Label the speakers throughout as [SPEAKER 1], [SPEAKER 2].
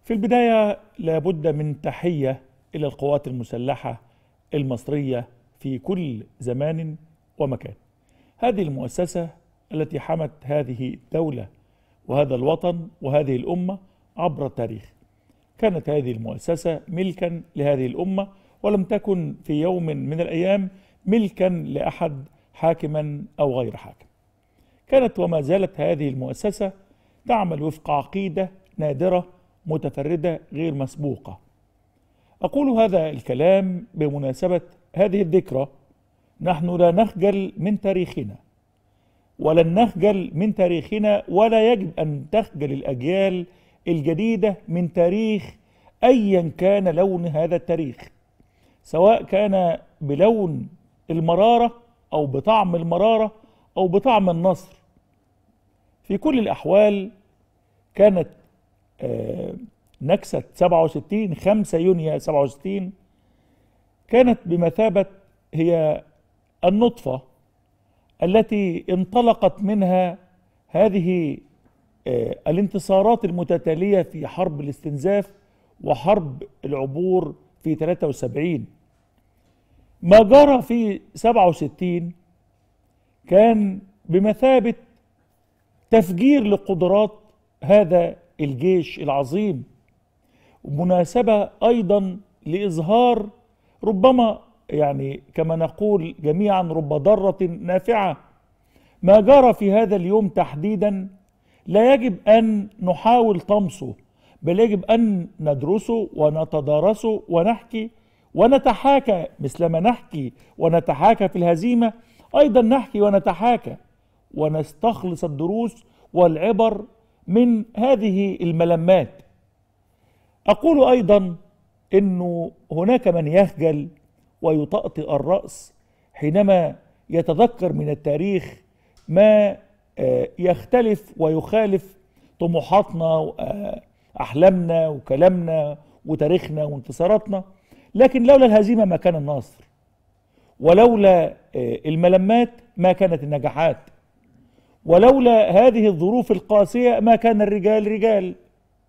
[SPEAKER 1] في البداية لابد من تحية إلى القوات المسلحة المصرية في كل زمان ومكان. هذه المؤسسة التي حمت هذه الدولة وهذا الوطن وهذه الأمة عبر التاريخ. كانت هذه المؤسسة ملكا لهذه الأمة ولم تكن في يوم من الأيام ملكا لأحد حاكما أو غير حاكم. كانت وما زالت هذه المؤسسة تعمل وفق عقيدة نادرة متفردة غير مسبوقة. أقول هذا الكلام بمناسبة هذه الذكرى نحن لا نخجل من تاريخنا ولن نخجل من تاريخنا ولا يجب أن تخجل الأجيال الجديدة من تاريخ أيا كان لون هذا التاريخ سواء كان بلون المرارة أو بطعم المرارة أو بطعم النصر في كل الأحوال كانت آه نكسة 67 5 يونيو 67 كانت بمثابة هي النطفة التي انطلقت منها هذه آه الانتصارات المتتالية في حرب الاستنزاف وحرب العبور في 73 ما جرى في 67 كان بمثابة تفجير لقدرات هذا الجيش العظيم مناسبة أيضا لإظهار ربما يعني كما نقول جميعا رب ضارة نافعة ما جرى في هذا اليوم تحديدا لا يجب أن نحاول طمسه بل يجب أن ندرسه ونتدارسه ونحكي ونتحاكى مثلما نحكي ونتحاكى في الهزيمة أيضا نحكي ونتحاكى ونستخلص الدروس والعبر من هذه الملمات أقول أيضا أنه هناك من يخجل ويطأطئ الرأس حينما يتذكر من التاريخ ما يختلف ويخالف طموحاتنا وأحلامنا وكلامنا وتاريخنا وانتصاراتنا لكن لولا الهزيمة ما كان النصر ولولا الملمات ما كانت النجاحات ولولا هذه الظروف القاسية ما كان الرجال رجال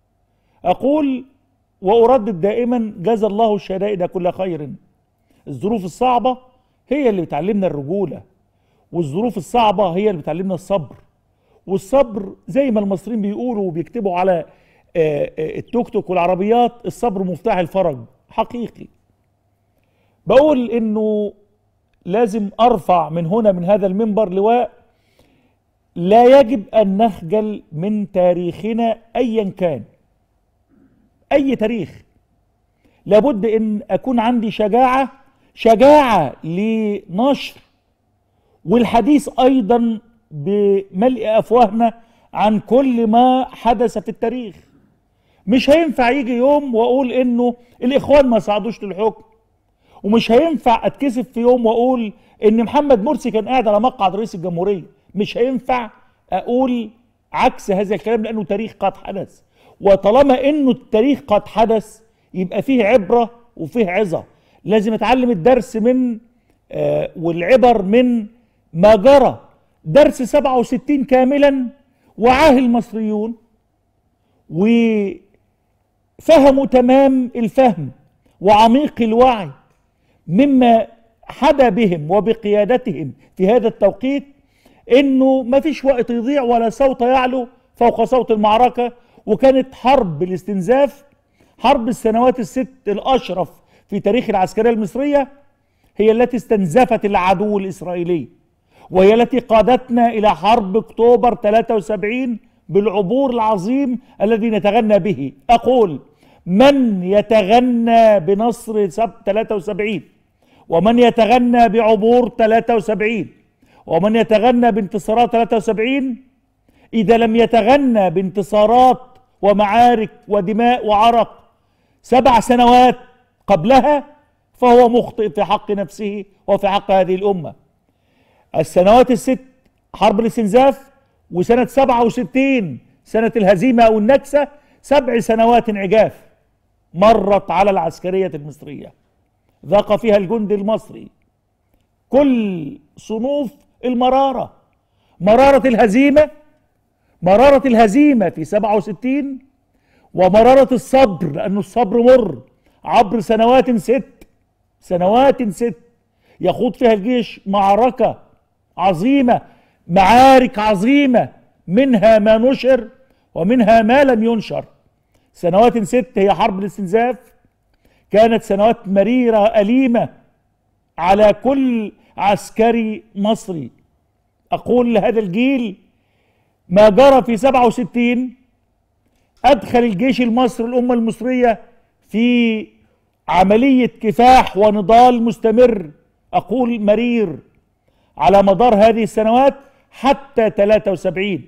[SPEAKER 1] أقول وأردد دائما جزى الله الشدائد كل خير الظروف الصعبة هي اللي بتعلمنا الرجولة والظروف الصعبة هي اللي بتعلمنا الصبر والصبر زي ما المصريين بيقولوا وبيكتبوا على التوك توك والعربيات الصبر مفتاح الفرج حقيقي بقول انه لازم ارفع من هنا من هذا المنبر لواء لا يجب ان نخجل من تاريخنا ايا كان اي تاريخ لابد ان اكون عندي شجاعه شجاعه لنشر والحديث ايضا بملء افواهنا عن كل ما حدث في التاريخ مش هينفع يجي يوم واقول انه الاخوان ما صعدوش للحكم ومش هينفع اتكسف في يوم واقول ان محمد مرسي كان قاعد على مقعد رئيس الجمهوريه مش هينفع اقول عكس هذا الكلام لانه تاريخ قد حدث وطالما انه التاريخ قد حدث يبقى فيه عبره وفيه عظه لازم اتعلم الدرس من آه والعبر من ما جرى درس 67 كاملا وعاه المصريون وفهموا تمام الفهم وعميق الوعي مما حدا بهم وبقيادتهم في هذا التوقيت انه ما فيش وقت يضيع ولا صوت يعلو فوق صوت المعركة وكانت حرب الاستنزاف حرب السنوات الست الاشرف في تاريخ العسكرية المصرية هي التي استنزفت العدو الاسرائيلي وهي التي قادتنا الى حرب اكتوبر 73 بالعبور العظيم الذي نتغنى به اقول من يتغنى بنصر 73 ومن يتغنى بعبور 73 ومن يتغنى بانتصارات 73 إذا لم يتغنى بانتصارات ومعارك ودماء وعرق سبع سنوات قبلها فهو مخطئ في حق نفسه وفي حق هذه الأمة السنوات الست حرب الاستنزاف وسنة 67 سنة الهزيمة أو النكسة سبع سنوات انعجاف مرت على العسكرية المصرية ذاق فيها الجند المصري كل صنوف المرارة مرارة الهزيمة مرارة الهزيمة في 67 ومرارة الصبر لأنه الصبر مر عبر سنوات ست سنوات ست يخوض فيها الجيش معركة عظيمة معارك عظيمة منها ما نشر ومنها ما لم ينشر سنوات ست هي حرب الاستنزاف كانت سنوات مريرة أليمة على كل عسكري مصري أقول لهذا الجيل ما جرى في 67 أدخل الجيش المصري الأمة المصرية في عملية كفاح ونضال مستمر أقول مرير على مدار هذه السنوات حتى 73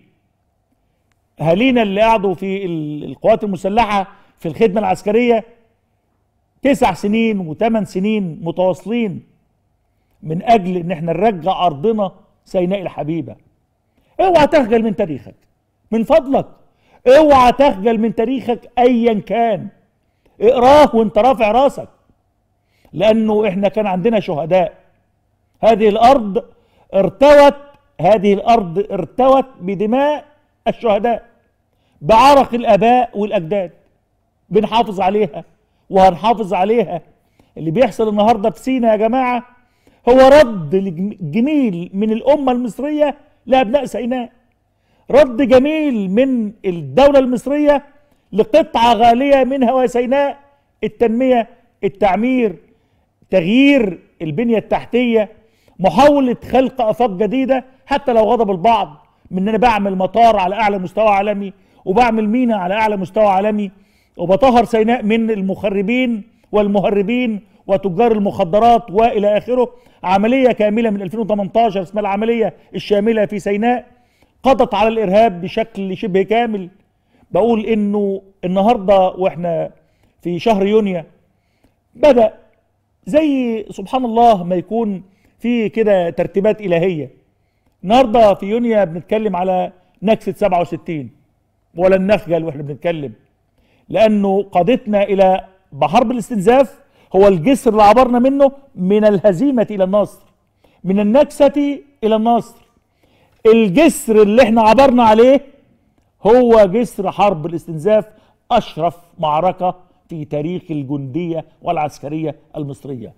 [SPEAKER 1] أهالينا اللي قعدوا في القوات المسلحة في الخدمة العسكرية تسع سنين وثمان سنين متواصلين من أجل إن احنا نرجع أرضنا سيناء الحبيبة اوعى تخجل من تاريخك من فضلك اوعى تخجل من تاريخك ايا كان اقراه وانت رافع راسك لانه احنا كان عندنا شهداء هذه الارض ارتوت هذه الارض ارتوت بدماء الشهداء بعرق الاباء والاجداد بنحافظ عليها وهنحافظ عليها اللي بيحصل النهارده في سينا يا جماعه هو رد جميل من الامه المصريه لابناء سيناء رد جميل من الدوله المصريه لقطعه غاليه منها وسيناء التنميه التعمير تغيير البنيه التحتيه محاوله خلق افاق جديده حتى لو غضب البعض من ان انا بعمل مطار على اعلى مستوى عالمي وبعمل مينا على اعلى مستوى عالمي وبطهر سيناء من المخربين والمهربين وتجار المخدرات والى اخره عمليه كامله من 2018 اسمها العمليه الشامله في سيناء قضت على الارهاب بشكل شبه كامل بقول انه النهارده واحنا في شهر يونيو بدا زي سبحان الله ما يكون في كده ترتيبات الهيه النهارده في يونيو بنتكلم على نكسه 67 ولن نخجل واحنا بنتكلم لانه قادتنا الى بحرب الاستنزاف هو الجسر اللي عبرنا منه من الهزيمة إلى النصر من النكسة إلى النصر الجسر اللي احنا عبرنا عليه هو جسر حرب الاستنزاف أشرف معركة في تاريخ الجندية والعسكرية المصرية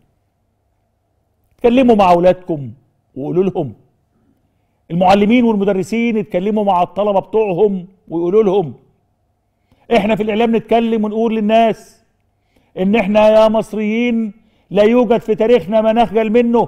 [SPEAKER 1] اتكلموا مع أولادكم وقولوا لهم المعلمين والمدرسين اتكلموا مع الطلبة بتوعهم ويقولوا لهم احنا في الإعلام نتكلم ونقول للناس ان احنا يا مصريين لا يوجد في تاريخنا ما نخجل منه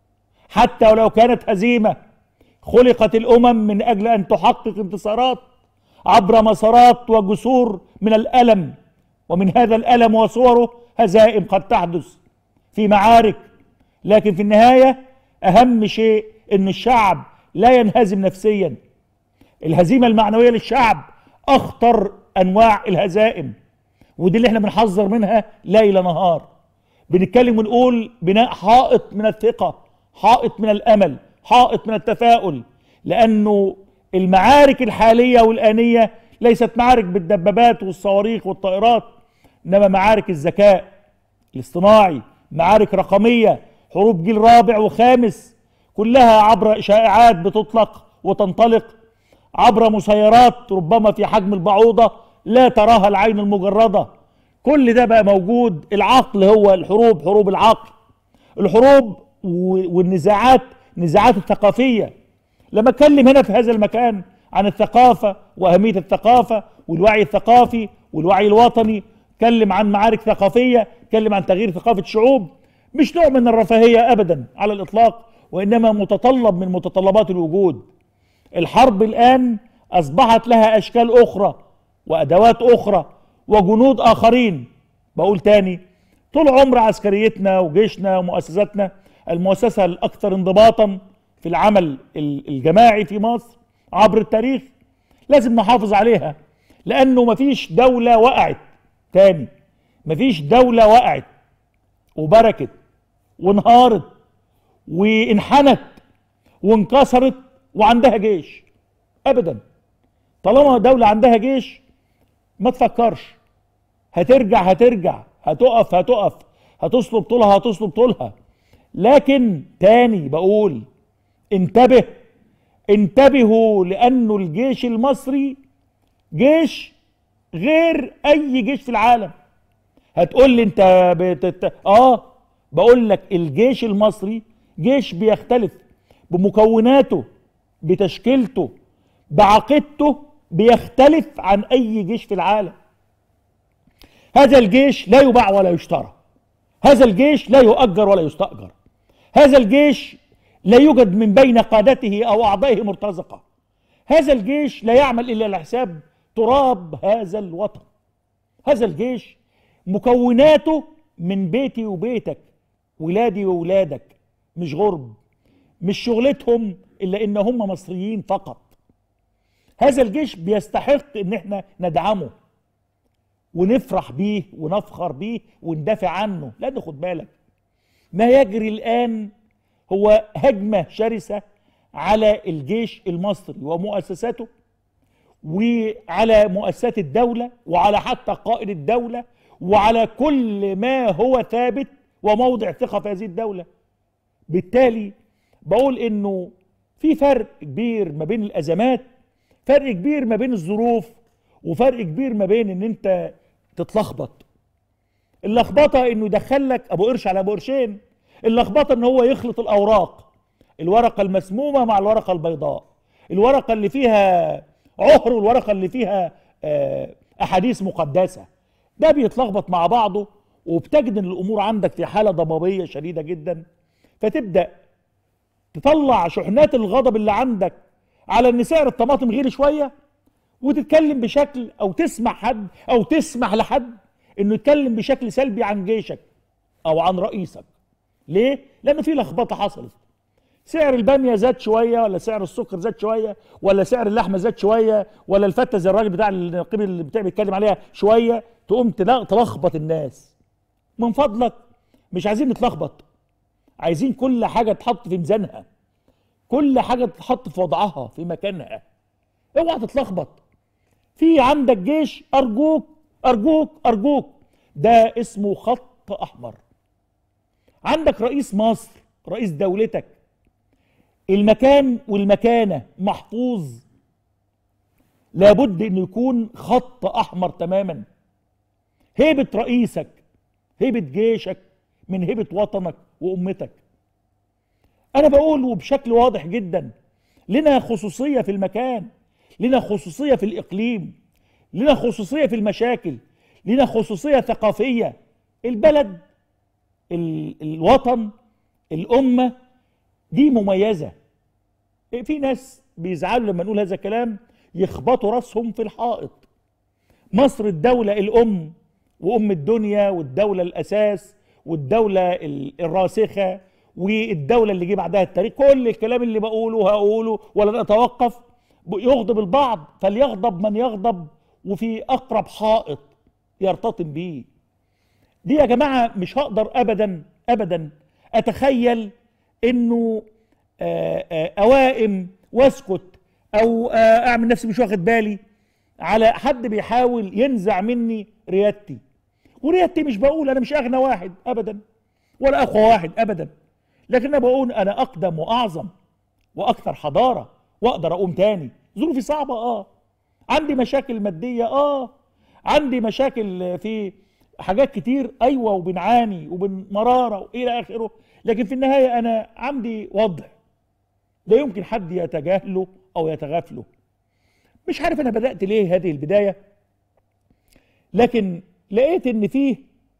[SPEAKER 1] حتى ولو كانت هزيمة خلقت الامم من اجل ان تحقق انتصارات عبر مسارات وجسور من الالم ومن هذا الالم وصوره هزائم قد تحدث في معارك لكن في النهاية اهم شيء ان الشعب لا ينهزم نفسيا الهزيمة المعنوية للشعب اخطر انواع الهزائم ودي اللي احنا بنحذر منها ليل نهار بنتكلم ونقول بناء حائط من الثقة حائط من الأمل حائط من التفاؤل لأنه المعارك الحالية والآنية ليست معارك بالدبابات والصواريخ والطائرات إنما معارك الذكاء الاصطناعي معارك رقمية حروب جيل رابع وخامس كلها عبر شائعات بتطلق وتنطلق عبر مسيرات ربما في حجم البعوضة لا تراها العين المجردة كل ده بقى موجود العقل هو الحروب حروب العقل الحروب والنزاعات نزاعات الثقافية لما اتكلم هنا في هذا المكان عن الثقافة وأهمية الثقافة والوعي الثقافي والوعي الوطني اتكلم عن معارك ثقافية اتكلم عن تغيير ثقافة الشعوب مش نوع من الرفاهية أبدا على الإطلاق وإنما متطلب من متطلبات الوجود الحرب الآن أصبحت لها أشكال أخرى وادوات اخرى وجنود اخرين بقول تاني طول عمر عسكريتنا وجيشنا ومؤسساتنا المؤسسة الاكثر انضباطا في العمل الجماعي في مصر عبر التاريخ لازم نحافظ عليها لانه مفيش دولة وقعت تاني مفيش دولة وقعت وبركت وانهارت وانحنت وانكسرت وعندها جيش ابدا طالما دولة عندها جيش ما تفكرش هترجع هترجع هتقف هتقف هتصلب طولها هتصلب طولها لكن تاني بقول انتبه انتبهوا لانه الجيش المصري جيش غير اي جيش في العالم هتقول لي انت بتت... اه بقول لك الجيش المصري جيش بيختلف بمكوناته بتشكيلته بعقيدته بيختلف عن اي جيش في العالم هذا الجيش لا يباع ولا يشترى هذا الجيش لا يؤجر ولا يستأجر هذا الجيش لا يوجد من بين قادته او اعضائه مرتزقه هذا الجيش لا يعمل الا لحساب تراب هذا الوطن هذا الجيش مكوناته من بيتي وبيتك ولادي وولادك مش غرب مش شغلتهم الا ان هم مصريين فقط هذا الجيش بيستحق ان احنا ندعمه ونفرح بيه ونفخر بيه وندافع عنه لا خد بالك ما يجري الان هو هجمه شرسه على الجيش المصري ومؤسساته وعلى مؤسسات الدوله وعلى حتى قائد الدوله وعلى كل ما هو ثابت وموضع ثقه في هذه الدوله بالتالي بقول انه في فرق كبير ما بين الازمات فرق كبير ما بين الظروف وفرق كبير ما بين ان انت تتلخبط اللخبطه انه يدخل لك ابو قرش على ابو قرشين اللخبطه ان هو يخلط الاوراق الورقه المسمومه مع الورقه البيضاء الورقه اللي فيها عهر والورقه اللي فيها آه، احاديث مقدسه ده بيتلخبط مع بعضه وبتجد ان الامور عندك في حاله ضبابيه شديده جدا فتبدا تطلع شحنات الغضب اللي عندك على ان سعر الطماطم غير شويه وتتكلم بشكل او تسمع حد او تسمح لحد انه يتكلم بشكل سلبي عن جيشك او عن رئيسك ليه لان في لخبطه حصلت سعر الباميه زاد شويه ولا سعر السكر زاد شويه ولا سعر اللحمه زاد شويه ولا الفته زي الراجل بتاع النقيب اللي بتاع بيتكلم عليها شويه تقوم تلخبط الناس من فضلك مش عايزين نتلخبط عايزين كل حاجه تحط في ميزانها كل حاجه تتحط في وضعها في مكانها اوعى تتلخبط في عندك جيش ارجوك ارجوك ارجوك ده اسمه خط احمر عندك رئيس مصر رئيس دولتك المكان والمكانه محفوظ لابد انه يكون خط احمر تماما هيبه رئيسك هيبه جيشك من هيبه وطنك وامتك انا بقول بشكل واضح جدا لنا خصوصيه في المكان لنا خصوصيه في الاقليم لنا خصوصيه في المشاكل لنا خصوصيه ثقافيه البلد الوطن الامه دي مميزه في ناس بيزعلوا لما نقول هذا الكلام يخبطوا راسهم في الحائط مصر الدولة الأم وأم الدنيا والدولة الأساس والدولة الراسخة والدولة اللي جه بعدها التاريخ كل الكلام اللي بقوله هقوله ولن أتوقف يغضب البعض فليغضب من يغضب وفي أقرب حائط يرتطم بيه دي يا جماعة مش هقدر أبدا أبدا أتخيل إنه آه، آه، اوائم واسكت او آه، اعمل نفسي مش واخد بالي على حد بيحاول ينزع مني ريادتي وريادتي مش بقول انا مش اغنى واحد ابدا ولا اقوى واحد ابدا لكن انا بقول انا اقدم واعظم واكثر حضاره واقدر اقوم تاني ظروفي صعبه اه عندي مشاكل ماديه اه عندي مشاكل في حاجات كتير ايوه وبنعاني وبنمراره والى اخره لكن في النهايه انا عندي وضع لا يمكن حد يتجاهله او يتغافله مش عارف انا بدات ليه هذه البدايه لكن لقيت ان فيه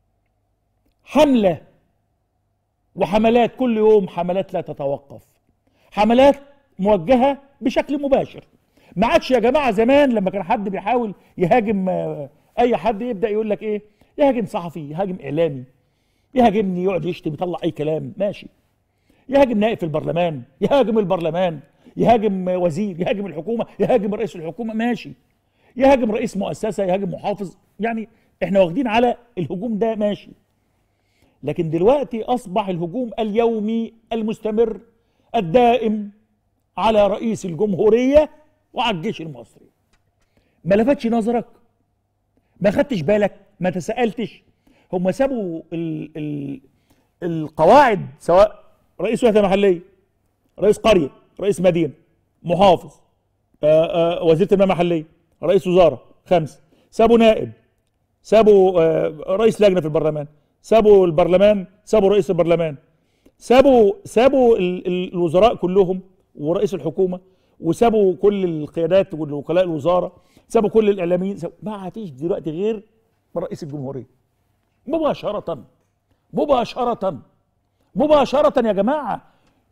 [SPEAKER 1] حمله وحملات كل يوم حملات لا تتوقف حملات موجهه بشكل مباشر ما عادش يا جماعه زمان لما كان حد بيحاول يهاجم آه، اي حد يبدا يقول لك ايه يهاجم صحفي يهاجم اعلامي يهاجمني يقعد يشتم يطلع اي كلام ماشي يهاجم نائب في البرلمان يهاجم البرلمان يهاجم وزير يهاجم الحكومه يهاجم رئيس الحكومه ماشي يهاجم رئيس مؤسسه يهاجم محافظ يعني احنا واخدين على الهجوم ده ماشي لكن دلوقتي اصبح الهجوم اليومي المستمر الدائم على رئيس الجمهوريه وعلى الجيش المصري ما لفتش نظرك ما خدتش بالك ما تسالتش هم سابوا ال ال القواعد سواء رئيس وحده محليه رئيس قريه رئيس مدينه محافظ آآ آه، آآ آه، وزير تنميه محليه رئيس وزاره خمسه سابوا نائب سابوا آه، رئيس لجنه في البرلمان سابوا البرلمان سابوا رئيس البرلمان سابوا سابوا ال- ال- الوزراء كلهم ورئيس الحكومه وسابوا كل القيادات والوكلاء الوزاره سابوا كل الاعلاميين سابوا ما فيش دلوقتي غير رئيس الجمهوريه مباشره مباشره مباشره يا جماعه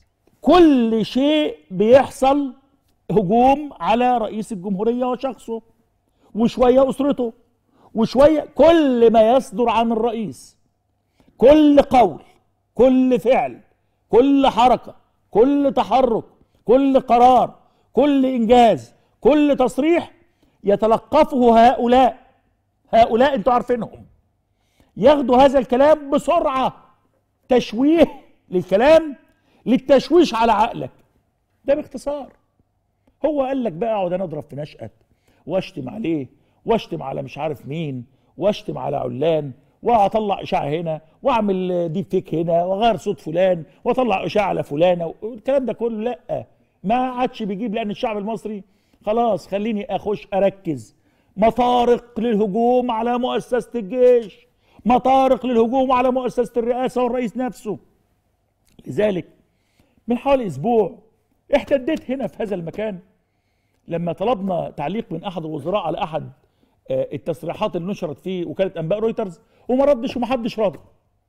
[SPEAKER 1] كل شيء بيحصل هجوم على رئيس الجمهوريه وشخصه وشويه اسرته وشويه كل ما يصدر عن الرئيس كل قول كل فعل كل حركه كل تحرك كل قرار كل انجاز كل تصريح يتلقفه هؤلاء هؤلاء انتوا عارفينهم ياخدوا هذا الكلام بسرعه تشويه للكلام للتشويش على عقلك ده باختصار هو قال لك بقى اقعد انا اضرب في نشأت واشتم عليه واشتم على مش عارف مين واشتم على علان واطلع اشاعه هنا واعمل ديب فيك هنا واغير صوت فلان واطلع اشاعه على فلانه والكلام ده كله لا ما عادش بيجيب لان الشعب المصري خلاص خليني اخش اركز مطارق للهجوم على مؤسسه الجيش مطارق للهجوم على مؤسسه الرئاسه والرئيس نفسه لذلك من حوالي اسبوع احتديت هنا في هذا المكان لما طلبنا تعليق من احد الوزراء على احد آه، التصريحات اللي نشرت في وكاله انباء رويترز وما ردش ومحدش راضي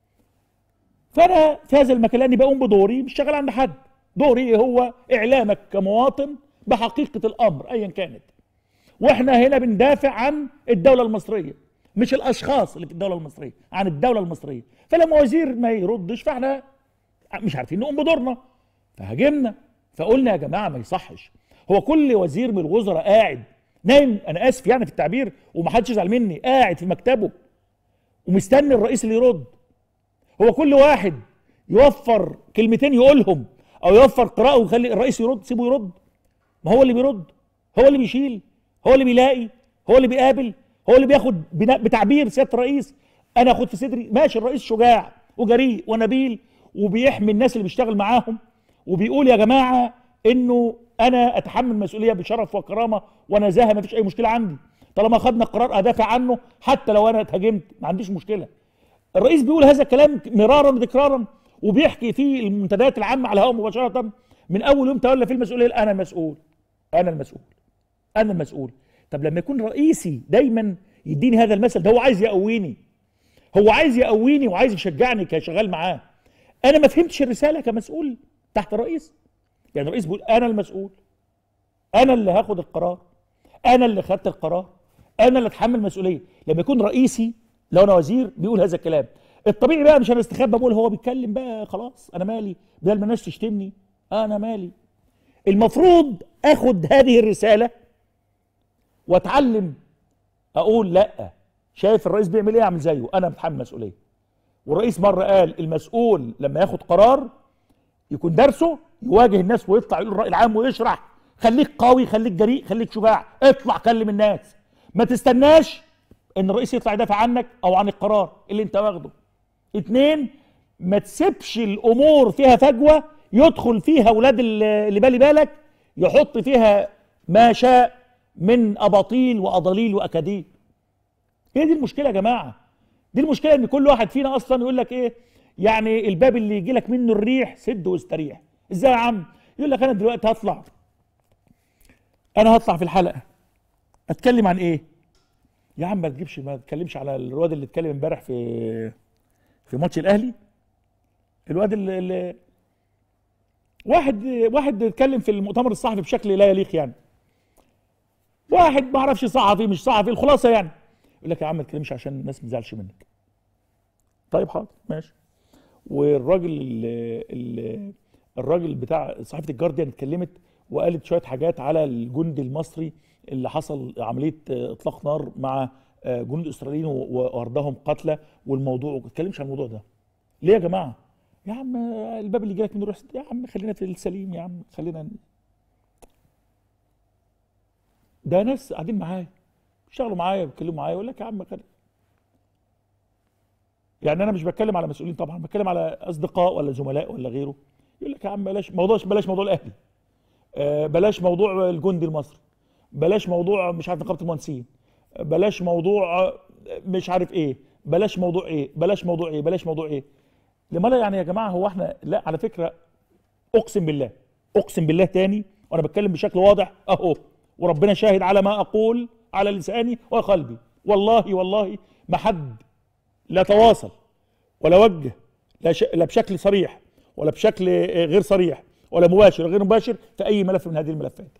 [SPEAKER 1] فانا في هذا المكان لاني بقوم بدوري مش شغال عند حد دوري هو اعلامك كمواطن بحقيقه الامر ايا كانت واحنا هنا بندافع عن الدوله المصريه مش الاشخاص اللي في الدوله المصريه عن الدوله المصريه فلما وزير ما يردش فاحنا مش عارفين نقوم بدورنا فهاجمنا فقلنا يا جماعه ما يصحش هو كل وزير من الوزراء قاعد نايم انا اسف يعني في التعبير ومحدش يزعل مني قاعد في مكتبه ومستني الرئيس اللي يرد هو كل واحد يوفر كلمتين يقولهم او يوفر قراءه ويخلي الرئيس يرد سيبه يرد ما هو اللي بيرد هو اللي بيشيل هو اللي بيلاقي هو اللي بيقابل هو اللي بياخد بنا- بتعبير سياده الرئيس انا اخد في صدري ماشي الرئيس شجاع وجريء ونبيل وبيحمي الناس اللي بيشتغل معاهم وبيقول يا جماعه انه انا اتحمل مسؤوليه بشرف وكرامه ونزاهه ما فيش اي مشكله عندي طالما خدنا قرار ادافع عنه حتى لو انا اتهاجمت ما عنديش مشكله الرئيس بيقول هذا الكلام مرارا وتكرارا وبيحكي في المنتديات العامه على الهواء مباشره من اول يوم تولى فيه المسؤوليه انا المسؤول انا المسؤول انا المسؤول طب لما يكون رئيسي دايما يديني هذا المثل ده هو عايز يقويني هو عايز يقويني وعايز يشجعني كشغال معاه انا ما فهمتش الرساله كمسؤول تحت الرئيس يعني الرئيس بيقول انا المسؤول انا اللي هاخد القرار انا اللي خدت القرار انا اللي اتحمل المسؤوليه لما يكون رئيسي لو انا وزير بيقول هذا الكلام الطبيعي بقى مش انا استخبى بقول هو بيتكلم بقى خلاص انا مالي بدل ما الناس تشتمني انا مالي المفروض اخد هذه الرساله واتعلم اقول لا شايف الرئيس بيعمل ايه اعمل زيه انا بتحمل مسؤوليه والرئيس مره قال المسؤول لما ياخد قرار يكون درسه يواجه الناس ويطلع يقول الراي العام ويشرح خليك قوي خليك جريء خليك شجاع اطلع كلم الناس ما تستناش ان الرئيس يطلع يدافع عنك او عن القرار اللي انت واخده اتنين ما تسيبش الامور فيها فجوه يدخل فيها ولاد ال- اللي بالي بالك يحط فيها ما شاء من اباطيل واضاليل واكاذيب هي دي المشكله يا جماعه دي المشكله ان كل واحد فينا اصلا يقول لك ايه يعني الباب اللي يجي لك منه الريح سد واستريح ازاي يا عم يقول لك انا دلوقتي هطلع انا هطلع في الحلقه اتكلم عن ايه يا عم ما تجيبش ما تتكلمش على الواد اللي اتكلم امبارح في في ماتش الاهلي الواد اللي, اللي واحد واحد اتكلم في المؤتمر الصحفي بشكل لا يليق يعني واحد ما اعرفش صحفي مش صحفي الخلاصه يعني يقول لك يا عم ما تتكلمش عشان الناس ما تزعلش منك طيب حاضر ماشي والراجل ال ال الراجل بتاع صحيفه الجارديان اتكلمت وقالت شويه حاجات على الجندي المصري اللي حصل عمليه اطلاق نار مع جنود اسرائيليين وارضهم قتلى والموضوع ما اتكلمش عن الموضوع ده ليه يا جماعه يا عم الباب اللي جالك منه روح يا عم خلينا في السليم يا عم خلينا ده ناس قاعدين معايا بيشتغلوا معايا بيتكلموا معايا يقول لك يا عم خلي يعني انا مش بتكلم على مسؤولين طبعا بتكلم على اصدقاء ولا زملاء ولا غيره يقول لك يا عم بلاش موضوع بلاش موضوع الاهلي آه بلاش موضوع الجندي المصري بلاش موضوع مش عارف نقابه المهندسين بلاش موضوع آه، مش عارف ايه بلاش موضوع ايه بلاش موضوع ايه بلاش موضوع ايه لما لا يعني يا جماعه هو احنا لا على فكره اقسم بالله اقسم بالله تاني وانا بتكلم بشكل واضح اهو وربنا شاهد على ما اقول على لساني وقلبي والله والله ما حد لا تواصل ولا وجه لا, ش... لا بشكل صريح ولا بشكل غير صريح ولا مباشر غير مباشر في اي ملف من هذه الملفات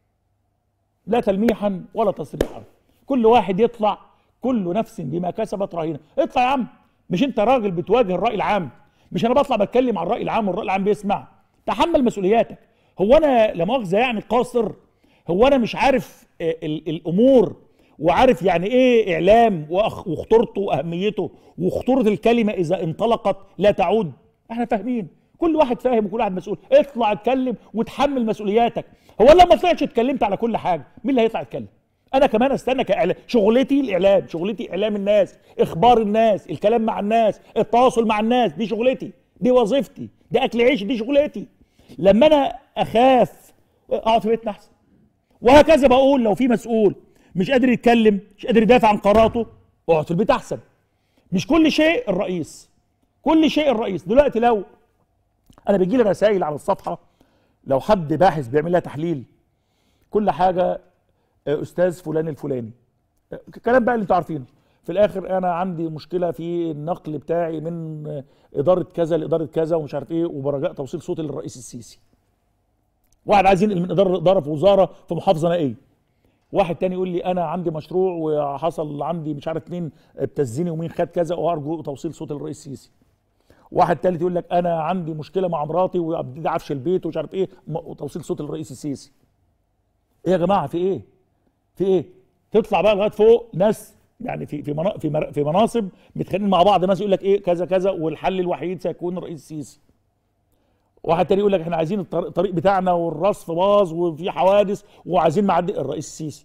[SPEAKER 1] لا تلميحا ولا تصريحا كل واحد يطلع كل نفس بما كسبت رهينه اطلع يا عم مش انت راجل بتواجه الراي العام مش انا بطلع بتكلم عن الراي العام والراي العام بيسمع تحمل مسؤوليتك هو انا لا مؤاخذه يعني قاصر هو انا مش عارف آه، ال- الامور وعارف يعني ايه اعلام وأخ- وخطورته واهميته وخطوره الكلمه اذا انطلقت لا تعود احنا فاهمين كل واحد فاهم وكل واحد مسؤول اطلع اتكلم وتحمل مسؤولياتك هو أنا لما طلعتش اتكلمت على كل حاجه مين اللي هيطلع يتكلم انا كمان استنى كاعلام شغلتي الاعلام شغلتي اعلام الناس اخبار الناس الكلام مع الناس التواصل مع الناس دي شغلتي دي وظيفتي دي اكل عيش دي شغلتي لما انا اخاف اقعد في بيتنا احسن وهكذا بقول لو في مسؤول مش قادر يتكلم مش قادر يدافع عن قراراته اقعد في البيت احسن مش كل شيء الرئيس كل شيء الرئيس دلوقتي لو انا بيجي لي رسائل على الصفحه لو حد باحث بيعمل لها تحليل كل حاجه آه، استاذ فلان الفلاني آه، الكلام بقى اللي انتوا عارفينه في الاخر انا عندي مشكله في النقل بتاعي من آه، اداره كذا لاداره كذا ومش عارف ايه وبرجاء توصيل صوتي للرئيس السيسي واحد عايز ينقل من اداره لاداره في وزاره في محافظه نائيه واحد تاني يقول لي انا عندي مشروع وحصل عندي مش عارف مين ابتزني ومين خد كذا وارجو توصيل صوت الرئيس السيسي واحد تالت يقول لك انا عندي مشكله مع مراتي وابتدي عفش البيت ومش عارف ايه م- وتوصيل صوت الرئيس السيسي ايه يا جماعه في ايه في ايه تطلع بقى لغايه فوق ناس يعني في في منا- في مر- في مناصب متخانقين مع بعض ناس يقول لك ايه كذا كذا والحل الوحيد سيكون الرئيس السيسي واحد تاني يقول لك احنا عايزين الطريق الطريق بتاعنا والرصف باظ وفي حوادث وعايزين نعدي الرئيس السيسي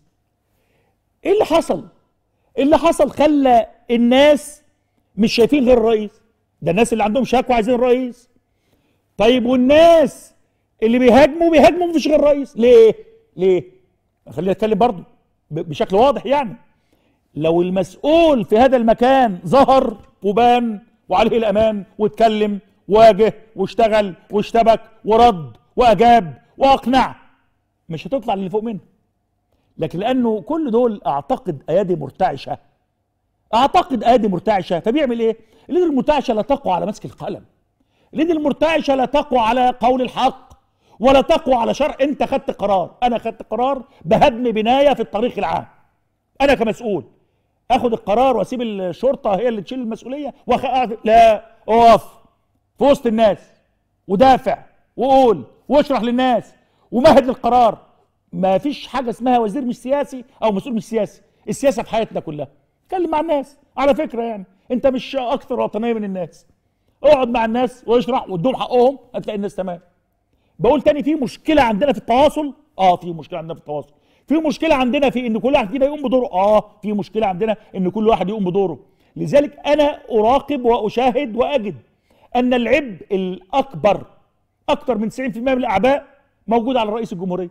[SPEAKER 1] ايه اللي حصل ايه اللي حصل خلى الناس مش شايفين غير الرئيس ده الناس اللي عندهم شكوى عايزين الرئيس طيب والناس اللي بيهاجموا بيهاجموا مفيش غير الرئيس ليه ليه خلينا نتكلم برضه ب- بشكل واضح يعني لو المسؤول في هذا المكان ظهر وبان وعليه الامان واتكلم واجه واشتغل واشتبك ورد واجاب واقنع مش هتطلع اللي فوق منه لكن لانه كل دول اعتقد ايادي مرتعشه اعتقد ايادي مرتعشه فبيعمل ايه؟ اليد المرتعشه لا تقوى على مسك القلم اليد المرتعشه لا تقوى على قول الحق ولا تقوى على شرع انت خدت قرار انا خدت قرار بهدم بنايه في الطريق العام انا كمسؤول اخد القرار واسيب الشرطه هي اللي تشيل المسؤوليه وأخ... لا اقف في وسط الناس ودافع وقول واشرح للناس ومهد للقرار ما فيش حاجه اسمها وزير مش سياسي او مسؤول مش سياسي السياسه في حياتنا كلها اتكلم مع الناس على فكره يعني انت مش اكثر وطنيه من الناس اقعد مع الناس واشرح وادهم حقهم هتلاقي الناس تمام بقول تاني في مشكله عندنا في التواصل اه في مشكله عندنا في التواصل في مشكله عندنا في ان كل واحد فينا يقوم بدوره اه في مشكله عندنا ان كل واحد يقوم بدوره لذلك انا اراقب واشاهد واجد ان العبء الاكبر اكثر من 90% من الاعباء موجود على رئيس الجمهوريه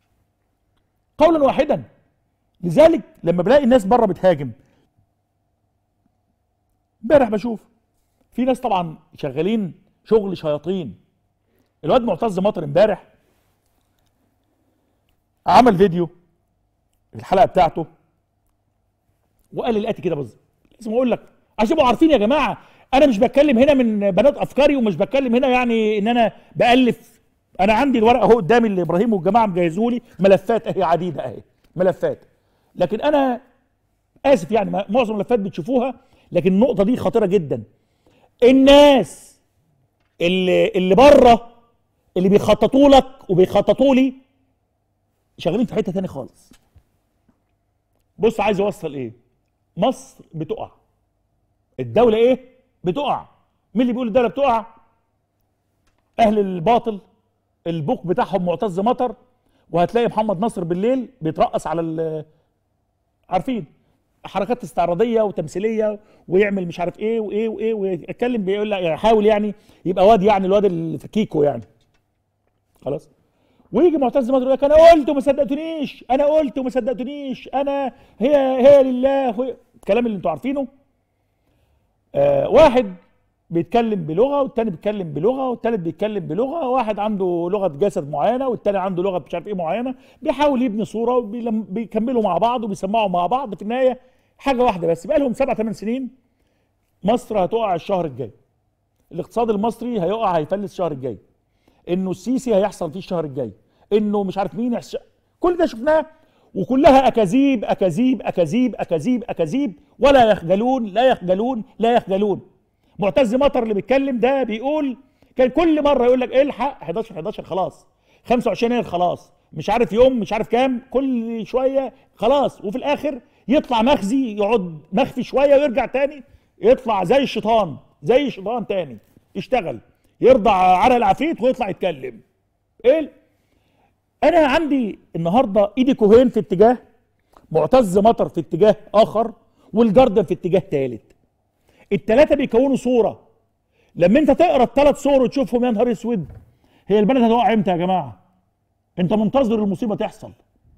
[SPEAKER 1] قولا واحدا لذلك لما بلاقي الناس بره بتهاجم امبارح بشوف في ناس طبعا شغالين شغل شياطين الواد معتز مطر امبارح عمل فيديو في الحلقه بتاعته وقال الاتي كده بالظبط لازم اقول لك عشان تبقوا عارفين يا جماعه انا مش بتكلم هنا من بنات افكاري ومش بتكلم هنا يعني ان انا بالف انا عندي الورقه اهو قدامي اللي ابراهيم والجماعه مجهزوا لي ملفات اهي عديده اهي ملفات لكن انا اسف يعني ما- معظم الملفات بتشوفوها لكن النقطه دي خطيره جدا الناس اللي اللي بره اللي بيخططوا لك وبيخططوا لي شغالين في حته تاني خالص بص عايز اوصل ايه مصر بتقع الدوله ايه بتقع مين اللي بيقول الدوله بتقع اهل الباطل البوق بتاعهم معتز مطر وهتلاقي محمد نصر بالليل بيترقص على ال- عارفين حركات استعراضيه وتمثيليه ويعمل مش عارف ايه وايه وايه ويتكلم بيقول لك يحاول يعني يبقى واد يعني الواد اللي في كيكو يعني خلاص ويجي معتز مصر يقول لك انا قلت وما صدقتونيش انا قلت وما صدقتونيش انا هي هي لله هي الكلام اللي انتوا عارفينه آه واحد بيتكلم بلغه والتاني بيتكلم بلغه والتالت بيتكلم بلغه واحد عنده لغه جسد معينه والتاني عنده لغه مش عارف ايه معينه بيحاول يبني صوره وبيكملوا مع بعض وبيسمعوا مع بعض في النهايه حاجه واحده بس بقى لهم سبع ثمان سنين مصر هتقع الشهر الجاي الاقتصاد المصري هيقع هيفلس الشهر الجاي انه السيسي هيحصل فيه الشهر الجاي انه مش عارف مين يحصل كل ده شفناه وكلها اكاذيب اكاذيب اكاذيب اكاذيب اكاذيب ولا يخجلون لا يخجلون لا يخجلون معتز مطر اللي بيتكلم ده بيقول كان كل مره يقول لك الحق 11 11 خلاص 25 يناير خلاص مش عارف يوم مش عارف كام كل شويه خلاص وفي الاخر يطلع مخزي يقعد مخفي شويه ويرجع تاني يطلع زي الشيطان زي الشيطان تاني يشتغل يرضع عرق العفريت ويطلع يتكلم ايه انا عندي النهارده ايدي كوهين في اتجاه معتز مطر في اتجاه اخر والجردن في اتجاه ثالث الثلاثه بيكونوا صوره لما انت تقرا الثلاث صور وتشوفهم يا نهار اسود هي البلد هتقع امتى يا جماعه انت منتظر المصيبه تحصل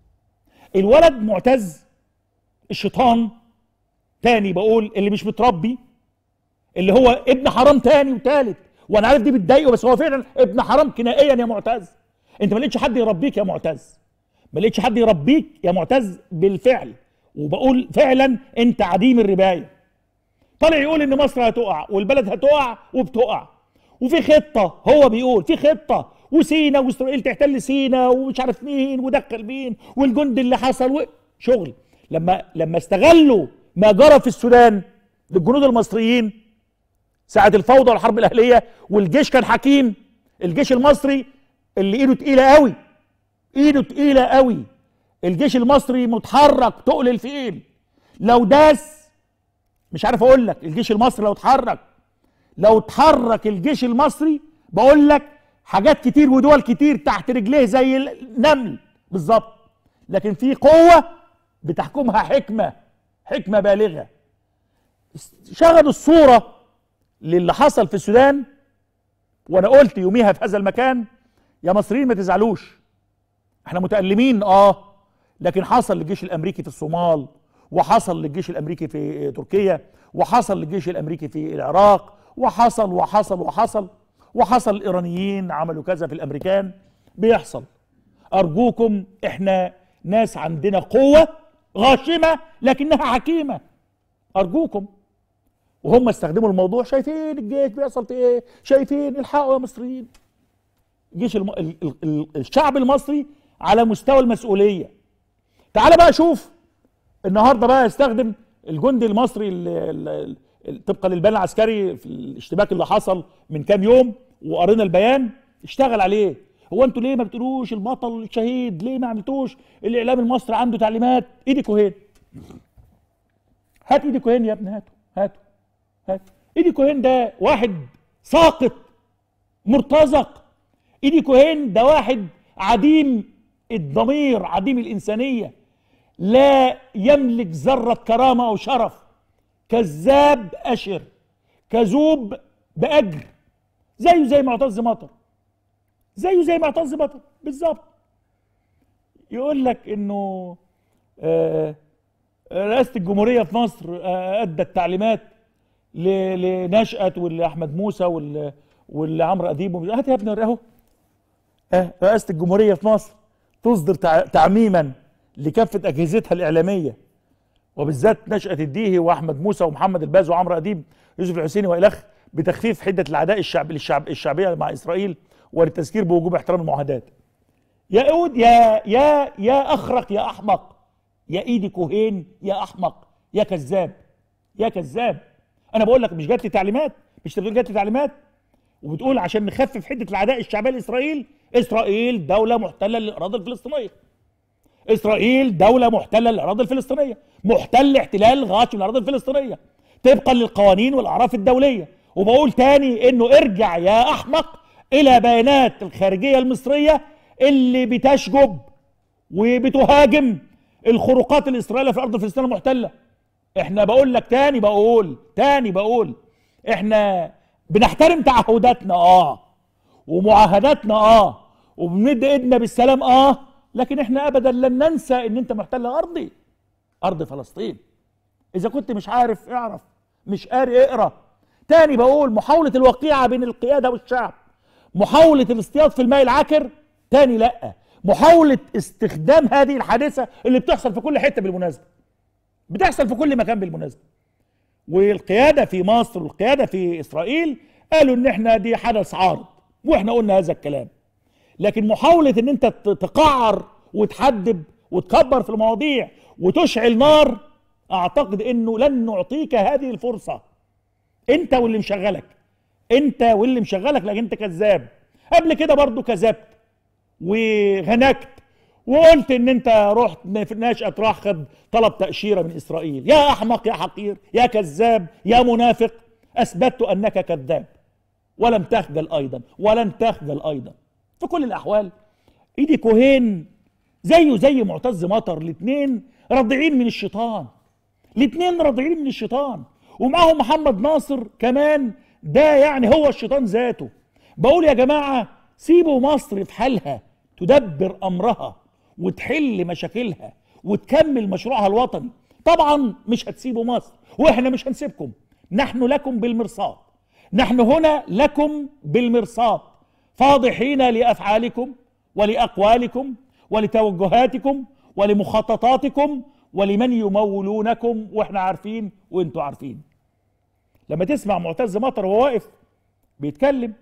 [SPEAKER 1] الولد معتز الشيطان تاني بقول اللي مش متربي اللي هو ابن حرام تاني وتالت وانا عارف دي بتضايقه بس هو فعلا ابن حرام كنائيا يا معتز انت ما لقيتش حد يربيك يا معتز ما لقيتش حد يربيك يا معتز بالفعل وبقول فعلا انت عديم الربايه طالع يقول ان مصر هتقع والبلد هتقع وبتقع وفي خطه هو بيقول في خطه وسينا واسرائيل تحتل سينا ومش عارف مين ودخل مين والجند اللي حصل و... شغل لما لما استغلوا ما جرى في السودان للجنود المصريين ساعة الفوضى والحرب الأهلية والجيش كان حكيم الجيش المصري اللي ايده تقيلة قوي ايده تقيلة قوي الجيش المصري متحرك تقل الفيل لو داس مش عارف اقول لك الجيش المصري لو اتحرك لو اتحرك الجيش المصري بقول لك حاجات كتير ودول كتير تحت رجليه زي النمل بالظبط لكن في قوة بتحكمها حكمة حكمة بالغة شغلوا الصورة للي حصل في السودان وانا قلت يوميها في هذا المكان يا مصريين ما تزعلوش احنا متألمين اه لكن حصل للجيش الامريكي في الصومال وحصل للجيش الامريكي في تركيا وحصل للجيش الامريكي في العراق وحصل وحصل وحصل وحصل الايرانيين عملوا كذا في الامريكان بيحصل ارجوكم احنا ناس عندنا قوه غاشمه لكنها حكيمه ارجوكم وهم استخدموا الموضوع شايفين الجيش بيحصل في ايه شايفين الحقوا يا مصريين جيش الم... ال... ال... الشعب المصري على مستوى المسؤوليه تعال بقى شوف النهارده بقى يستخدم الجندي المصري ال... طبقا للبيان العسكري في الاشتباك اللي حصل من كام يوم وقرينا البيان اشتغل عليه هو انتوا ليه ما بتقولوش البطل الشهيد ليه ما عملتوش الاعلام المصري عنده تعليمات ايدي كوهين هات ايدي كوهين يا ابني هاته هاته هات ايدي كوهين ده واحد ساقط مرتزق ايدي كوهين ده واحد عديم الضمير عديم الانسانيه لا يملك ذره كرامه او شرف كذاب اشر كذوب باجر زيه زي معتز مطر زيه زي معتز مطر بالظبط يقول لك انه آه رئاسه الجمهوريه في مصر آه ادت تعليمات لنشأت والأحمد موسى واللي عمرو أديب هات يا ابني اهو اه رئاسة الجمهورية في مصر تصدر تعميما لكافة أجهزتها الإعلامية وبالذات نشأة الديهي وأحمد موسى ومحمد الباز وعمرو أديب يوسف الحسيني وإلخ بتخفيف حدة العداء الشعب للشعب الشعبية مع إسرائيل وللتذكير بوجوب احترام المعاهدات يا أود يا يا يا أخرق يا أحمق يا إيدي كوهين يا أحمق يا كذاب يا كذاب انا بقول لك مش جات لي تعليمات مش بتقول جات لي تعليمات وبتقول عشان نخفف حده العداء الشعبيه لاسرائيل اسرائيل دوله محتله للاراضي الفلسطينيه اسرائيل دوله محتله للاراضي الفلسطينيه محتل احتلال غاشم للاراضي الفلسطينيه طبقا للقوانين والاعراف الدوليه وبقول تاني انه ارجع يا احمق الى بيانات الخارجيه المصريه اللي بتشجب وبتهاجم الخروقات الاسرائيليه في الارض الفلسطينيه المحتله احنا بقول لك تاني بقول تاني بقول احنا بنحترم تعهداتنا اه ومعاهداتنا اه وبنمد ايدنا بالسلام اه لكن احنا ابدا لن ننسى ان انت محتل ارضي ارض فلسطين اذا كنت مش عارف اعرف مش قاري اقرا تاني بقول محاولة الوقيعة بين القيادة والشعب محاولة الاصطياد في الماء العكر تاني لا محاولة استخدام هذه الحادثة اللي بتحصل في كل حتة بالمناسبة بتحصل في كل مكان بالمناسبة والقيادة في مصر والقيادة في إسرائيل قالوا إن إحنا دي حدث عارض وإحنا قلنا هذا الكلام لكن محاولة إن أنت تقعر وتحدب وتكبر في المواضيع وتشعل نار أعتقد إنه لن نعطيك هذه الفرصة أنت واللي مشغلك أنت واللي مشغلك لكن أنت كذاب قبل كده برضو كذبت وهنكت وقلت ان انت رحت في ناشئة راح خد طلب تأشيرة من اسرائيل يا احمق يا حقير يا كذاب يا منافق اثبتت انك كذاب ولم تخجل ايضا ولن تخجل ايضا في كل الاحوال ايدي كوهين زيه زي معتز مطر الاثنين رضيعين من الشيطان الاثنين رضيعين من الشيطان ومعهم محمد ناصر كمان ده يعني هو الشيطان ذاته بقول يا جماعة سيبوا مصر في حالها تدبر امرها وتحل مشاكلها وتكمل مشروعها الوطني طبعا مش هتسيبوا مصر واحنا مش هنسيبكم نحن لكم بالمرصاد نحن هنا لكم بالمرصاد فاضحين لافعالكم ولاقوالكم ولتوجهاتكم ولمخططاتكم ولمن يمولونكم واحنا عارفين وانتوا عارفين لما تسمع معتز مطر وهو واقف بيتكلم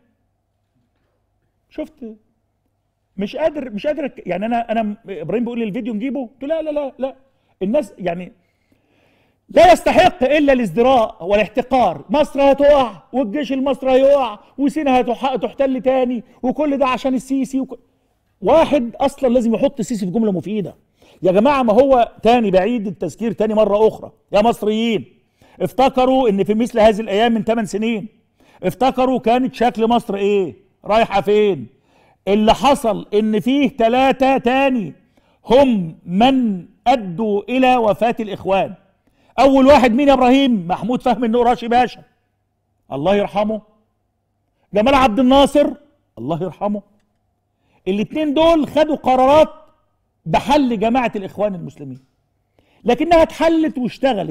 [SPEAKER 1] شفت مش قادر مش قادر يعني انا انا ابراهيم بيقول لي الفيديو نجيبه قلت لا لا لا لا الناس يعني لا يستحق الا الازدراء والاحتقار مصر هتقع والجيش المصري هيقع وسينا هتحتل تاني وكل ده عشان السيسي وك... واحد اصلا لازم يحط السيسي في جمله مفيده يا جماعه ما هو تاني بعيد التذكير تاني مره اخرى يا مصريين افتكروا ان في مثل هذه الايام من 8 سنين افتكروا كانت شكل مصر ايه رايحه فين اللي حصل ان فيه ثلاثة تاني هم من ادوا الى وفاة الاخوان اول واحد مين يا ابراهيم محمود فهمي النقراشي باشا الله يرحمه جمال عبد الناصر الله يرحمه الاثنين دول خدوا قرارات بحل جماعة الاخوان المسلمين لكنها اتحلت واشتغلت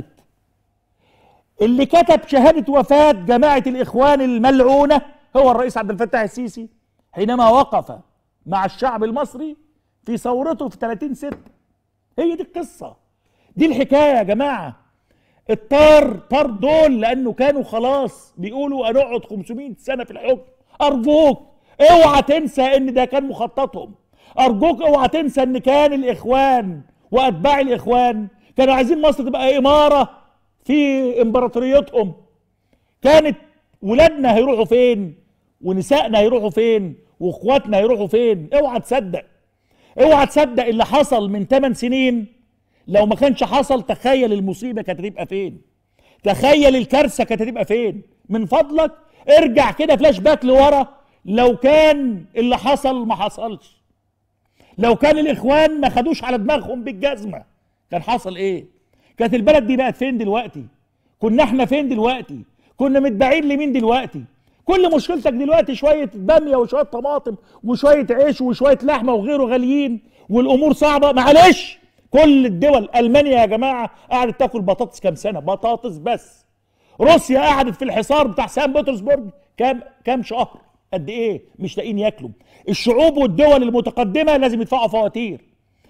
[SPEAKER 1] اللي كتب شهادة وفاة جماعة الاخوان الملعونة هو الرئيس عبد الفتاح السيسي حينما وقف مع الشعب المصري في ثورته في 30 6 هي دي القصة دي الحكاية يا جماعة الطار طار دول لأنه كانوا خلاص بيقولوا هنقعد 500 سنة في الحكم أرجوك اوعى تنسى ان ده كان مخططهم أرجوك اوعى تنسى ان كان الإخوان وأتباع الإخوان كانوا عايزين مصر تبقى إمارة في إمبراطوريتهم كانت ولادنا هيروحوا فين ونسائنا هيروحوا فين واخواتنا هيروحوا فين اوعى تصدق اوعى تصدق اللي حصل من 8 سنين لو ما كانش حصل تخيل المصيبه كانت هتبقى فين تخيل الكارثه كانت هتبقى فين من فضلك ارجع كده فلاش باك لورا لو كان اللي حصل ما حصلش لو كان الاخوان ما خدوش على دماغهم بالجزمه كان حصل ايه كانت البلد دي بقت فين دلوقتي كنا احنا فين دلوقتي كنا متباعين لمين دلوقتي كل مشكلتك دلوقتي شويه باميه وشويه طماطم وشويه عيش وشويه لحمه وغيره غاليين والامور صعبه معلش كل الدول المانيا يا جماعه قعدت تاكل بطاطس كام سنه بطاطس بس روسيا قعدت في الحصار بتاع سان بطرسبرج كام كام شهر قد ايه مش لاقيين ياكلوا الشعوب والدول المتقدمه لازم يدفعوا فواتير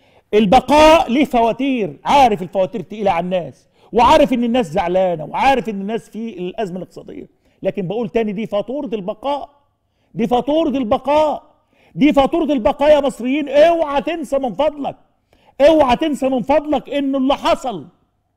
[SPEAKER 1] البقاء ليه فواتير عارف الفواتير تقيله على الناس وعارف ان الناس زعلانه وعارف ان الناس في الازمه الاقتصاديه لكن بقول تاني دي فاتورة البقاء دي فاتورة البقاء دي فاتورة البقاء يا مصريين اوعى تنسى من فضلك اوعى تنسى من فضلك انه اللي حصل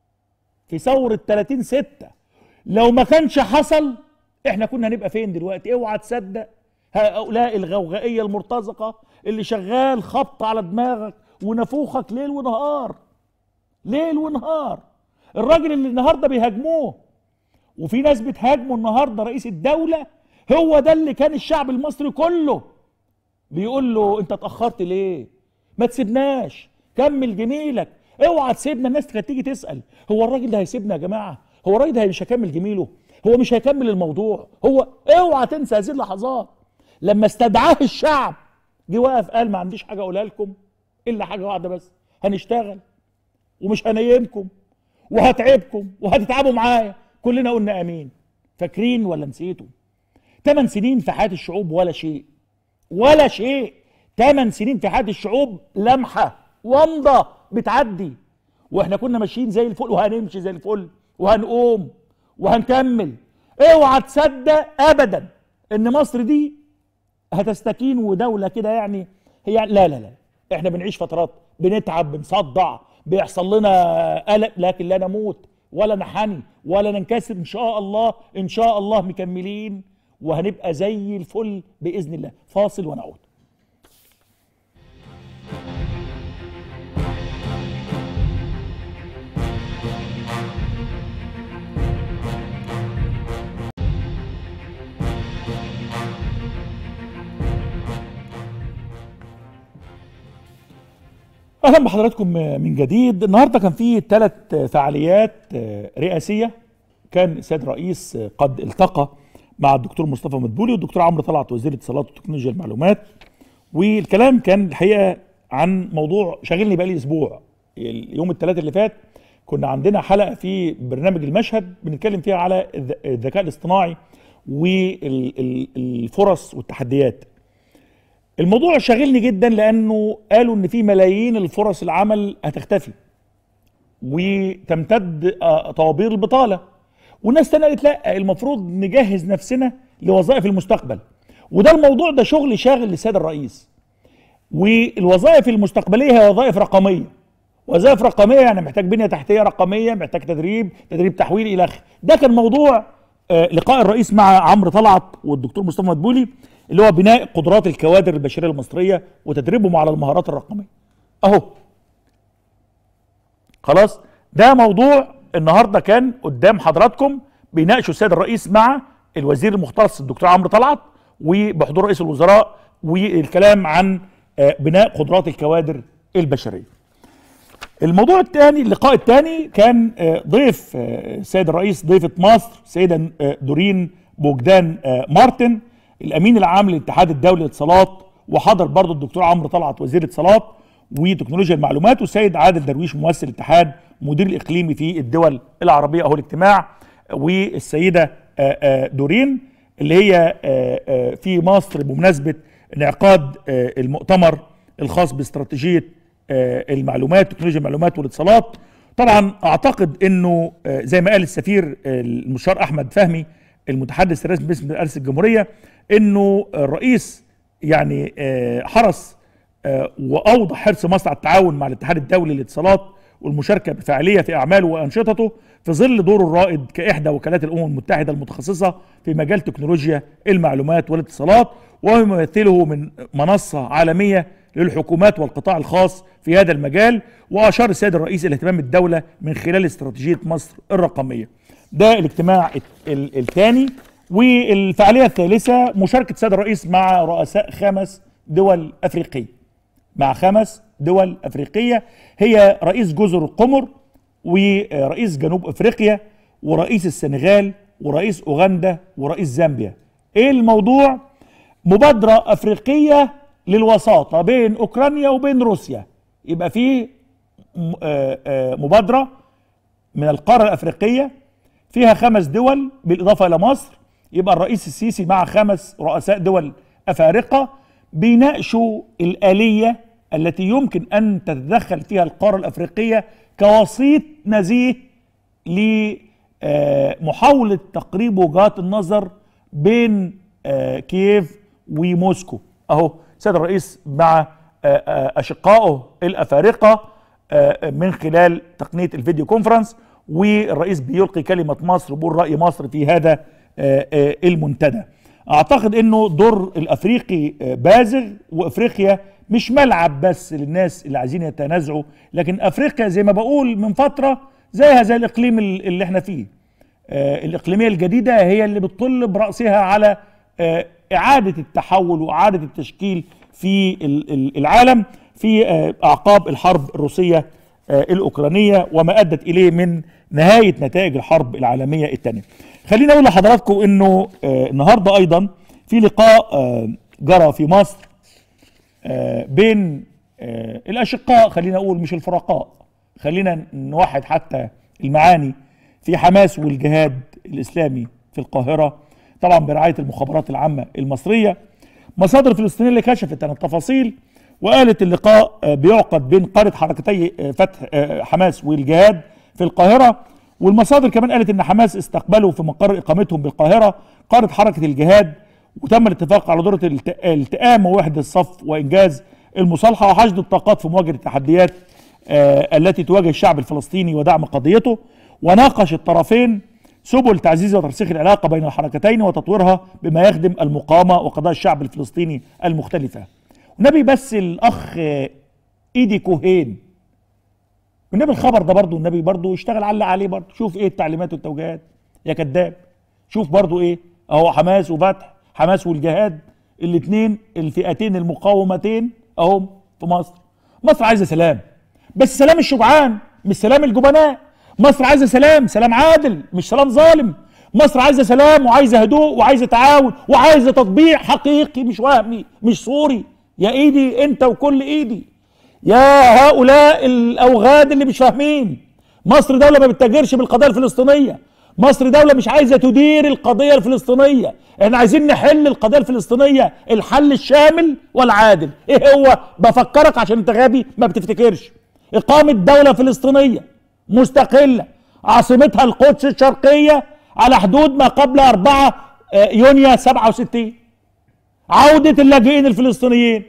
[SPEAKER 1] في ثورة 30 ستة لو ما كانش حصل احنا كنا هنبقى فين دلوقتي اوعى تصدق هؤلاء الغوغائية المرتزقة اللي شغال خبط على دماغك ونفوخك ليل ونهار ليل ونهار الراجل اللي النهارده بيهاجموه وفي ناس بتهاجمه النهارده رئيس الدوله هو ده اللي كان الشعب المصري كله بيقول له انت اتاخرت ليه ما تسيبناش كمل جميلك اوعى تسيبنا الناس كانت تيجي تسال هو الراجل ده هيسيبنا يا جماعه هو الراجل ده مش هيكمل جميله هو مش هيكمل الموضوع هو اوعى تنسى هذه اللحظات لما استدعاه الشعب جه واقف قال ما عنديش حاجه اقولها لكم الا حاجه واحده بس هنشتغل ومش هنيمكم وهتعبكم وهتتعبوا معايا كلنا قلنا امين فاكرين ولا نسيتوا ثمان سنين في حياه الشعوب ولا شيء ولا شيء ثمان سنين في حياه الشعوب لمحه ومضه بتعدي واحنا كنا ماشيين زي الفل وهنمشي زي الفل وهنقوم وهنكمل اوعى تصدق ابدا ان مصر دي هتستكين ودوله كده يعني هي لا لا لا احنا بنعيش فترات بنتعب بنصدع بيحصل لنا قلق لكن لا نموت ولا نحني ولا ننكسر ان شاء الله ان شاء الله مكملين وهنبقى زي الفل باذن الله فاصل ونعود اهلا بحضراتكم من جديد النهارده كان في ثلاث فعاليات رئاسيه كان السيد الرئيس قد التقى مع الدكتور مصطفى مدبولي والدكتور عمرو طلعت وزير الاتصالات وتكنولوجيا المعلومات والكلام كان الحقيقه عن موضوع شاغلني بقالي اسبوع يوم الثلاث اللي فات كنا عندنا حلقه في برنامج المشهد بنتكلم فيها على الذكاء الاصطناعي والفرص والتحديات الموضوع شاغلني جدا لانه قالوا ان في ملايين الفرص العمل هتختفي وتمتد طوابير البطاله والناس تانية قالت لا المفروض نجهز نفسنا لوظائف المستقبل وده الموضوع ده شغل شاغل للسيد الرئيس والوظائف المستقبليه هي وظائف رقميه وظائف رقميه يعني محتاج بنيه تحتيه رقميه محتاج تدريب تدريب تحويل الى اخره ده كان موضوع لقاء الرئيس مع عمرو طلعت والدكتور مصطفى مدبولي اللي هو بناء قدرات الكوادر البشريه المصريه وتدريبهم على المهارات الرقميه اهو خلاص ده موضوع النهارده كان قدام حضراتكم بيناقشوا السيد الرئيس مع الوزير المختص الدكتور عمرو طلعت وبحضور رئيس الوزراء والكلام عن بناء قدرات الكوادر البشريه الموضوع الثاني اللقاء الثاني كان ضيف السيد الرئيس ضيفة مصر سيدة دورين بوجدان مارتن الامين العام للاتحاد الدولي للاتصالات وحضر برضه الدكتور عمرو طلعت وزير الاتصالات وتكنولوجيا المعلومات والسيد عادل درويش ممثل الاتحاد مدير الاقليمي في الدول العربيه اهو الاجتماع والسيده دورين اللي هي في مصر بمناسبه انعقاد المؤتمر الخاص باستراتيجيه المعلومات تكنولوجيا المعلومات والاتصالات طبعا اعتقد انه زي ما قال السفير المستشار احمد فهمي المتحدث الرسمي باسم رئاسه الجمهوريه انه الرئيس يعني حرص واوضح حرص مصر على التعاون مع الاتحاد الدولي للاتصالات والمشاركه بفاعليه في اعماله وانشطته في ظل دوره الرائد كاحدى وكالات الامم المتحده المتخصصه في مجال تكنولوجيا المعلومات والاتصالات ويمثله من منصه عالميه للحكومات والقطاع الخاص في هذا المجال واشار السيد الرئيس الى اهتمام الدوله من خلال استراتيجيه مصر الرقميه. ده الاجتماع الثاني والفعاليه الثالثه مشاركه السيد الرئيس مع رؤساء خمس دول افريقيه. مع خمس دول افريقيه هي رئيس جزر القمر ورئيس جنوب افريقيا ورئيس السنغال ورئيس اوغندا ورئيس زامبيا. ايه الموضوع؟ مبادره افريقيه للوساطه بين اوكرانيا وبين روسيا يبقى في مبادره من القاره الافريقيه فيها خمس دول بالاضافه الى مصر يبقى الرئيس السيسي مع خمس رؤساء دول افارقه بيناقشوا الاليه التي يمكن ان تتدخل فيها القاره الافريقيه كوسيط نزيه لمحاوله تقريب وجهات النظر بين كييف وموسكو اهو السيد الرئيس مع اشقائه الافارقه من خلال تقنيه الفيديو كونفرنس والرئيس بيلقي كلمه مصر بيقول راي مصر في هذا المنتدى. اعتقد انه دور الافريقي بازغ وافريقيا مش ملعب بس للناس اللي عايزين يتنازعوا لكن افريقيا زي ما بقول من فتره زيها زي الاقليم اللي احنا فيه. الاقليميه الجديده هي اللي بتطل براسها على اعاده التحول واعاده التشكيل في العالم في اعقاب الحرب الروسيه الاوكرانيه وما ادت اليه من نهايه نتائج الحرب العالميه الثانيه. خليني اقول لحضراتكم انه النهارده ايضا في لقاء جرى في مصر آه، بين آه، الاشقاء خلينا اقول مش الفرقاء خلينا نوحد حتى المعاني في حماس والجهاد الاسلامي في القاهره طبعا برعايه المخابرات العامه المصريه مصادر فلسطينيه اللي كشفت عن التفاصيل وقالت اللقاء آه، بيعقد بين قاده حركتي آه، فتح آه، حماس والجهاد في القاهره والمصادر كمان قالت ان حماس استقبلوا في مقر اقامتهم بالقاهره قاده حركه الجهاد وتم الاتفاق على دورة الت- التئام ووحدة الصف وإنجاز المصالحة وحشد الطاقات في مواجهة التحديات آه، التي تواجه الشعب الفلسطيني ودعم قضيته وناقش الطرفين سبل تعزيز وترسيخ العلاقة بين الحركتين وتطويرها بما يخدم المقاومة وقضايا الشعب الفلسطيني المختلفة والنبي بس الأخ آه، إيدي كوهين والنبي الخبر ده برضو النبي برضو اشتغل علق عليه برضو شوف ايه التعليمات والتوجيهات يا كذاب شوف برضو ايه اهو حماس وفتح حماس والجهاد الاثنين الفئتين المقاومتين اهم في مصر مصر عايزه سلام بس سلام الشجعان مش سلام الجبناء مصر عايزه سلام سلام عادل مش سلام ظالم مصر عايزه سلام وعايزه هدوء وعايزه تعاون وعايزه تطبيع حقيقي مش وهمي مش صوري يا ايدي انت وكل ايدي يا هؤلاء الاوغاد اللي مش فاهمين مصر دوله ما بتتاجرش بالقضيه الفلسطينيه مصر دوله مش عايزه تدير القضيه الفلسطينيه احنا عايزين نحل القضيه الفلسطينيه الحل الشامل والعادل ايه هو بفكرك عشان انت غبي ما بتفتكرش اقامه دوله فلسطينيه مستقله عاصمتها القدس الشرقيه على حدود ما قبل 4 يونيو 67 عوده اللاجئين الفلسطينيين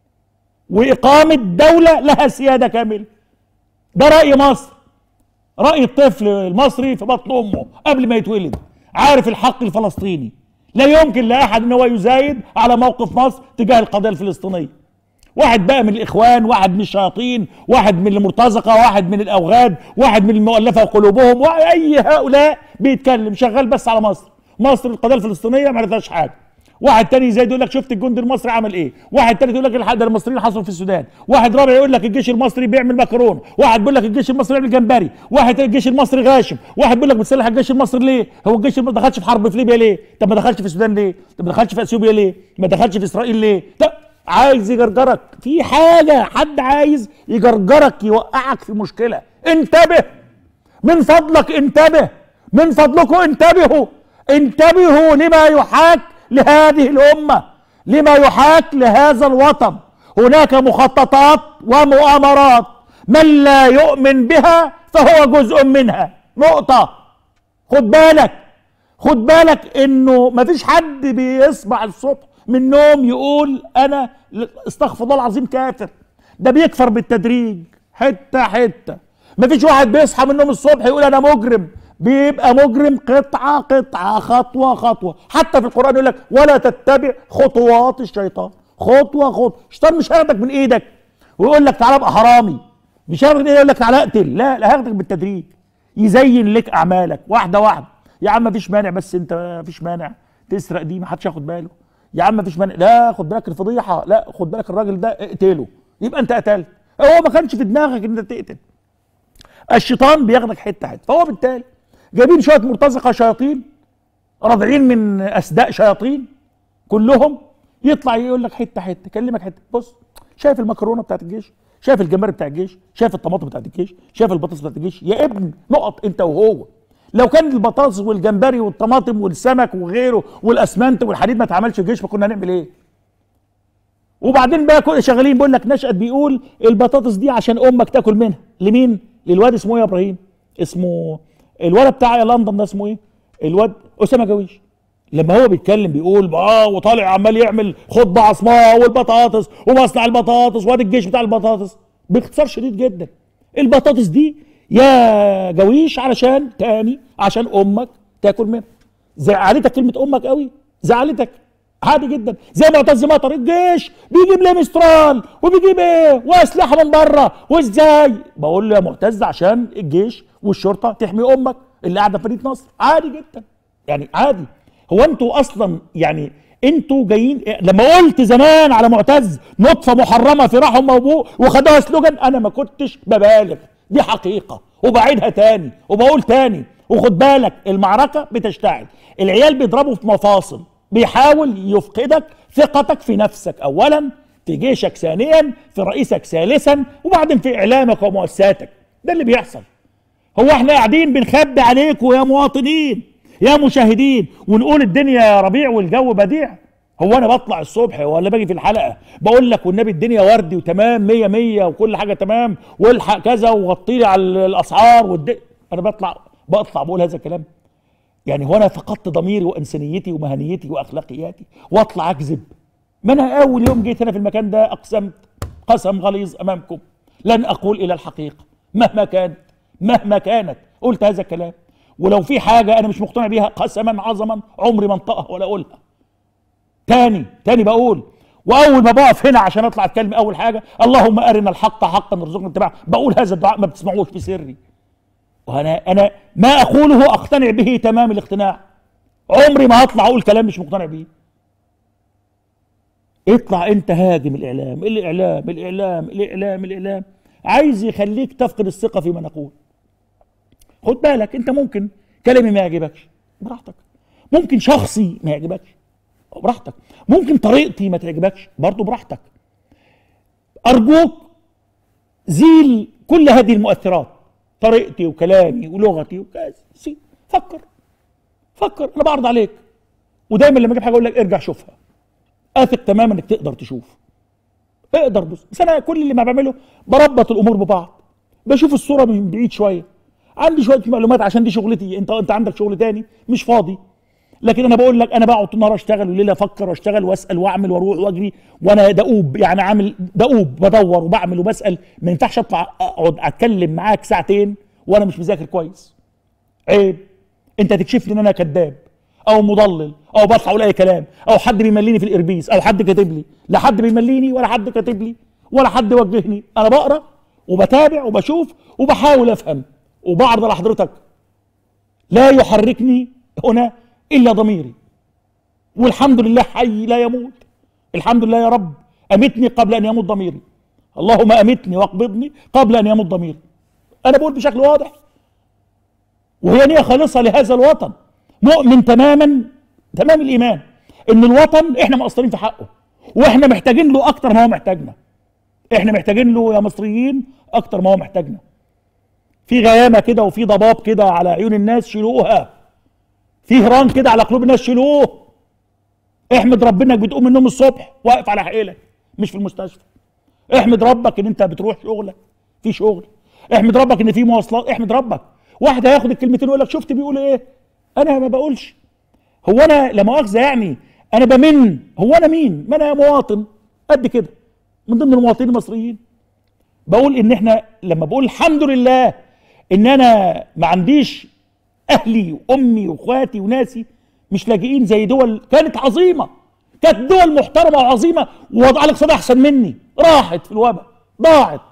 [SPEAKER 1] وإقامة دولة لها سيادة كاملة ده رأي مصر رأي الطفل المصري في بطن أمه قبل ما يتولد عارف الحق الفلسطيني لا يمكن لأحد أن هو يزايد على موقف مصر تجاه القضية الفلسطينية واحد بقى من الإخوان واحد من الشياطين واحد من المرتزقة واحد من الأوغاد واحد من المؤلفة قلوبهم أي هؤلاء بيتكلم شغال بس على مصر مصر القضية الفلسطينية ما عرفتهاش حاجة واحد تاني زي يقول لك شفت الجندي المصري عمل ايه واحد تالت يقول لك الحق ده المصريين حصلوا في السودان واحد رابع يقول لك الجيش المصري بيعمل مكرونه واحد بيقول لك الجيش المصري بيعمل جمبري واحد تاني الجيش المصري غاشم واحد بيقول لك بتسلح الجيش المصري ليه هو الجيش ما دخلش في حرب في ليبيا ليه طب ما دخلش في السودان ليه طب ما دخلش في اثيوبيا ليه ما دخلش في اسرائيل ليه طب عايز يجرجرك في حاجه حد عايز يجرجرك يوقعك في مشكله انتبه من فضلك انتبه من فضلكم انتبهوا انتبهوا لما يحاك لهذه الامه لما يحاك لهذا الوطن هناك مخططات ومؤامرات من لا يؤمن بها فهو جزء منها نقطه خد بالك خد بالك انه مفيش حد بيصبح الصبح من النوم يقول انا استغفر الله العظيم كافر ده بيكفر بالتدريج حته حته مفيش واحد بيصحى من النوم الصبح يقول انا مجرم بيبقى مجرم قطعه قطعه خطوه خطوه حتى في القران يقول لك ولا تتبع خطوات الشيطان خطوه خطوه الشيطان مش هياخدك من ايدك ويقول لك تعالى ابقى حرامي مش هياخدك من ايدك يقول لك تعالى اقتل لا لا هياخدك بالتدريج يزين لك اعمالك واحده واحده يا عم مفيش مانع بس انت مفيش مانع تسرق دي محدش ياخد باله يا عم مفيش مانع لا خد بالك الفضيحه لا خد بالك الراجل ده اقتله يبقى انت قتلت هو ما كانش في دماغك ان انت تقتل الشيطان بياخدك حته حته فهو بالتالي جايبين شويه مرتزقه شياطين رادعين من اسداء شياطين كلهم يطلع يقول لك حته حته يكلمك حته بص شايف المكرونه بتاعت الجيش شايف الجمبري بتاع الجيش شايف الطماطم بتاعت الجيش شايف البطاطس بتاعت الجيش يا ابن نقط انت وهو لو كان البطاطس والجمبري والطماطم والسمك وغيره والاسمنت والحديد ما اتعملش في الجيش فكنا هنعمل ايه وبعدين بقى كل شغالين بيقول لك نشأت بيقول البطاطس دي عشان امك تاكل منها لمين للواد اسمه ايه يا ابراهيم اسمه الولد بتاع لندن ده اسمه ايه الواد اسامه جويش لما هو بيتكلم بيقول اه وطالع عمال يعمل خطبه عصماء والبطاطس ومصنع البطاطس وادي الجيش بتاع البطاطس باختصار شديد جدا البطاطس دي يا جويش علشان تاني عشان امك تاكل منها زعلتك كلمه امك قوي زعلتك عادي جدا زي معتز مطر الجيش بيجيب ليه مسترال وبيجيب ايه واسلحه من بره وازاي بقول له يا معتز عشان الجيش والشرطه تحمي امك اللي قاعده في مدينه نصر عادي جدا يعني عادي هو انتوا اصلا يعني انتوا جايين لما قلت زمان على معتز نطفه محرمه في رحم وابوه وخدوها سلوجان انا ما كنتش ببالغ دي حقيقه وبعيدها تاني وبقول تاني وخد بالك المعركه بتشتعل العيال بيضربوا في مفاصل بيحاول يفقدك ثقتك في نفسك اولا في جيشك ثانيا في رئيسك ثالثا وبعدين في اعلامك ومؤسساتك ده اللي بيحصل هو احنا قاعدين بنخبي عليكم يا مواطنين يا مشاهدين ونقول الدنيا ربيع والجو بديع هو انا بطلع الصبح ولا باجي في الحلقه بقول لك والنبي الدنيا وردي وتمام مية مية وكل حاجه تمام والحق كذا وغطي لي على الاسعار والد... انا بطلع بطلع بقول هذا الكلام يعني هو انا فقدت ضميري وانسانيتي ومهنيتي واخلاقياتي واطلع اكذب ما انا اول يوم جيت هنا في المكان ده اقسمت قسم غليظ امامكم لن اقول الى الحقيقه مهما كانت مهما كانت قلت هذا الكلام ولو في حاجه انا مش مقتنع بيها قسما عظما عمري ما انطقها ولا اقولها تاني تاني بقول واول ما بقف هنا عشان اطلع اتكلم اول حاجه اللهم ارنا الحق حقا وارزقنا اتباعه بقول هذا الدعاء ما بتسمعوش في سري وانا انا ما اقوله اقتنع به تمام الاقتناع عمري ما هطلع اقول كلام مش مقتنع بيه اطلع انت هاجم الاعلام الاعلام الاعلام الاعلام الاعلام عايز يخليك تفقد الثقه فيما نقول خد بالك انت ممكن كلامي ما يعجبكش براحتك ممكن شخصي ما يعجبكش براحتك ممكن طريقتي ما تعجبكش برضه براحتك ارجوك زيل كل هذه المؤثرات طريقتي وكلامي ولغتي وكذا فكر فكر انا بعرض عليك ودايما لما اجيب حاجه اقول لك ارجع شوفها اثق تماما انك تقدر تشوف اقدر بص بس انا كل اللي ما بعمله بربط الامور ببعض بشوف الصوره من بعيد شويه عندي شويه معلومات عشان دي شغلتي انت انت عندك شغل تاني مش فاضي لكن انا بقول لك انا بقعد طول النهار اشتغل وليله افكر واشتغل واسال واعمل واروح واجري وانا دؤوب يعني عامل دؤوب بدور وبعمل وبسال ما ينفعش اطلع اقعد اتكلم معاك ساعتين وانا مش مذاكر كويس عيب انت تكشفني ان انا كذاب او مضلل او بطلع اقول اي كلام او حد بيمليني في الاربيز او حد كاتب لي لا حد بيمليني ولا حد كاتب لي ولا حد يوجهني انا بقرا وبتابع وبشوف وبحاول افهم وبعرض لحضرتك لا يحركني هنا الا ضميري والحمد لله حي لا يموت الحمد لله يا رب امتني قبل ان يموت ضميري اللهم امتني واقبضني قبل ان يموت ضميري انا بقول بشكل واضح وهي نيه خالصه لهذا الوطن مؤمن تماما تمام الايمان ان الوطن احنا مقصرين في حقه واحنا محتاجين له اكتر ما هو محتاجنا احنا محتاجين له يا مصريين اكتر ما هو محتاجنا في غيامه كده وفي ضباب كده على عيون الناس شيلوها في هران كده على قلوب الناس شيلوه احمد ربنا انك بتقوم من النوم الصبح واقف على حيلك مش في المستشفى احمد ربك ان انت بتروح شغلك في شغل احمد ربك ان في مواصلات احمد ربك واحد هياخد الكلمتين ويقول لك شفت بيقول ايه انا ما بقولش هو انا لا مؤاخذه يعني انا بمن هو انا مين ما انا مواطن قد كده من ضمن المواطنين المصريين بقول ان احنا لما بقول الحمد لله ان انا ما عنديش اهلي وامي واخواتي وناسي مش لاجئين زي دول كانت عظيمه كانت دول محترمه وعظيمه ووضع الاقتصاد احسن مني راحت في الوباء ضاعت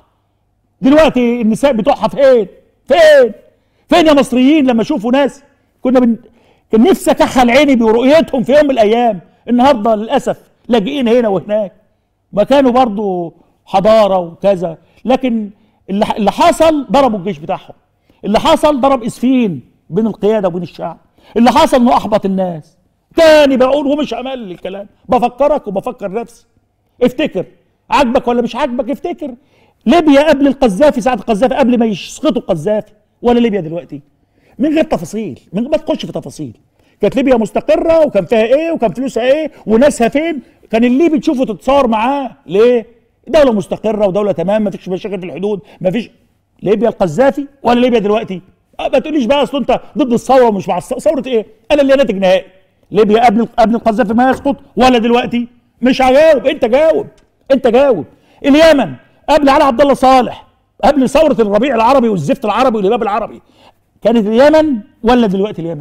[SPEAKER 1] دلوقتي النساء بتوعها فين فين فين يا مصريين لما يشوفوا ناس كنا بن... كان نفسي اكحل عيني برؤيتهم في يوم من الايام النهارده للاسف لاجئين هنا وهناك ما كانوا برضو حضاره وكذا لكن اللي حصل ضربوا الجيش بتاعهم اللي حصل ضرب اسفين بين القياده وبين الشعب اللي حصل انه احبط الناس تاني بقول ومش عمل الكلام بفكرك وبفكر نفسي افتكر عاجبك ولا مش عاجبك افتكر ليبيا قبل القذافي ساعه القذافي قبل ما يسقطوا القذافي ولا ليبيا دلوقتي من غير تفاصيل من غير ما تخش في تفاصيل كانت ليبيا مستقره وكان فيها ايه وكان فلوسها ايه وناسها فين كان الليبي تشوفه تتصور معاه ليه دوله مستقره ودوله تمام ما فيش مشاكل في الحدود ما فيش ليبيا القذافي ولا ليبيا دلوقتي ما تقوليش بقى اصل انت ضد الثوره ومش مع الثوره ثوره ايه انا اللي ناتج نهائي ليبيا قبل قبل القذافي ما يسقط ولا دلوقتي مش هجاوب انت جاوب انت جاوب اليمن قبل علي عبد الله صالح قبل ثوره الربيع العربي والزفت العربي والهباب العربي كانت اليمن ولا دلوقتي اليمن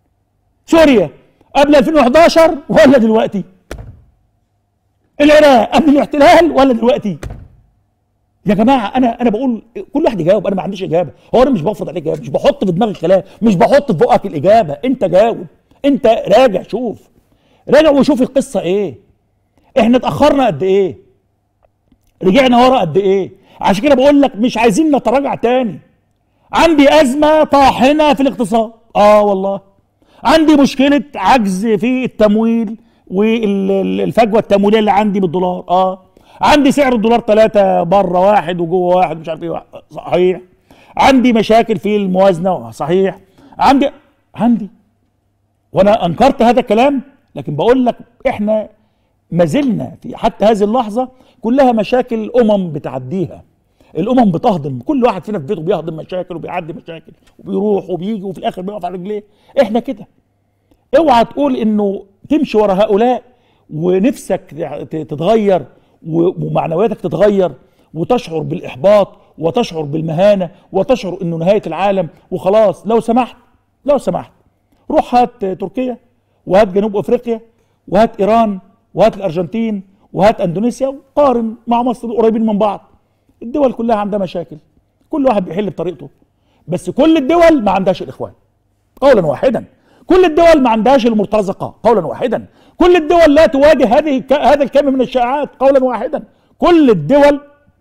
[SPEAKER 1] سوريا قبل 2011 ولا دلوقتي العراق قبل الاحتلال ولا دلوقتي يا جماعه انا انا بقول كل واحد يجاوب انا ما عنديش اجابه هو انا مش بفرض عليك اجابه مش بحط في دماغي الكلام مش بحط في بقك الاجابه انت جاوب انت راجع شوف راجع وشوف القصه ايه احنا اتاخرنا قد ايه رجعنا ورا قد ايه عشان كده بقول لك مش عايزين نتراجع تاني عندي ازمه طاحنه في الاقتصاد اه والله عندي مشكله عجز في التمويل والفجوه التمويليه اللي عندي بالدولار اه عندي سعر الدولار ثلاثة بره واحد وجوه واحد مش عارف ايه صحيح عندي مشاكل في الموازنة صحيح عندي عندي وانا انكرت هذا الكلام لكن بقول لك احنا ما زلنا في حتى هذه اللحظة كلها مشاكل امم بتعديها الامم بتهضم كل واحد فينا في بيته بيهضم مشاكل وبيعدي مشاكل وبيروح وبيجي وفي الاخر بيقف على رجليه احنا كده اوعى تقول انه تمشي ورا هؤلاء ونفسك تتغير ومعنوياتك تتغير وتشعر بالاحباط وتشعر بالمهانه وتشعر انه نهايه العالم وخلاص لو سمحت لو سمحت روح هات تركيا وهات جنوب افريقيا وهات ايران وهات الارجنتين وهات اندونيسيا وقارن مع مصر قريبين من بعض الدول كلها عندها مشاكل كل واحد بيحل بطريقته بس كل الدول ما عندهاش الاخوان قولا واحدا كل الدول ما عندهاش المرتزقه قولا واحدا كل الدول لا تواجه هذه هذا الكم من الشائعات قولا واحدا كل الدول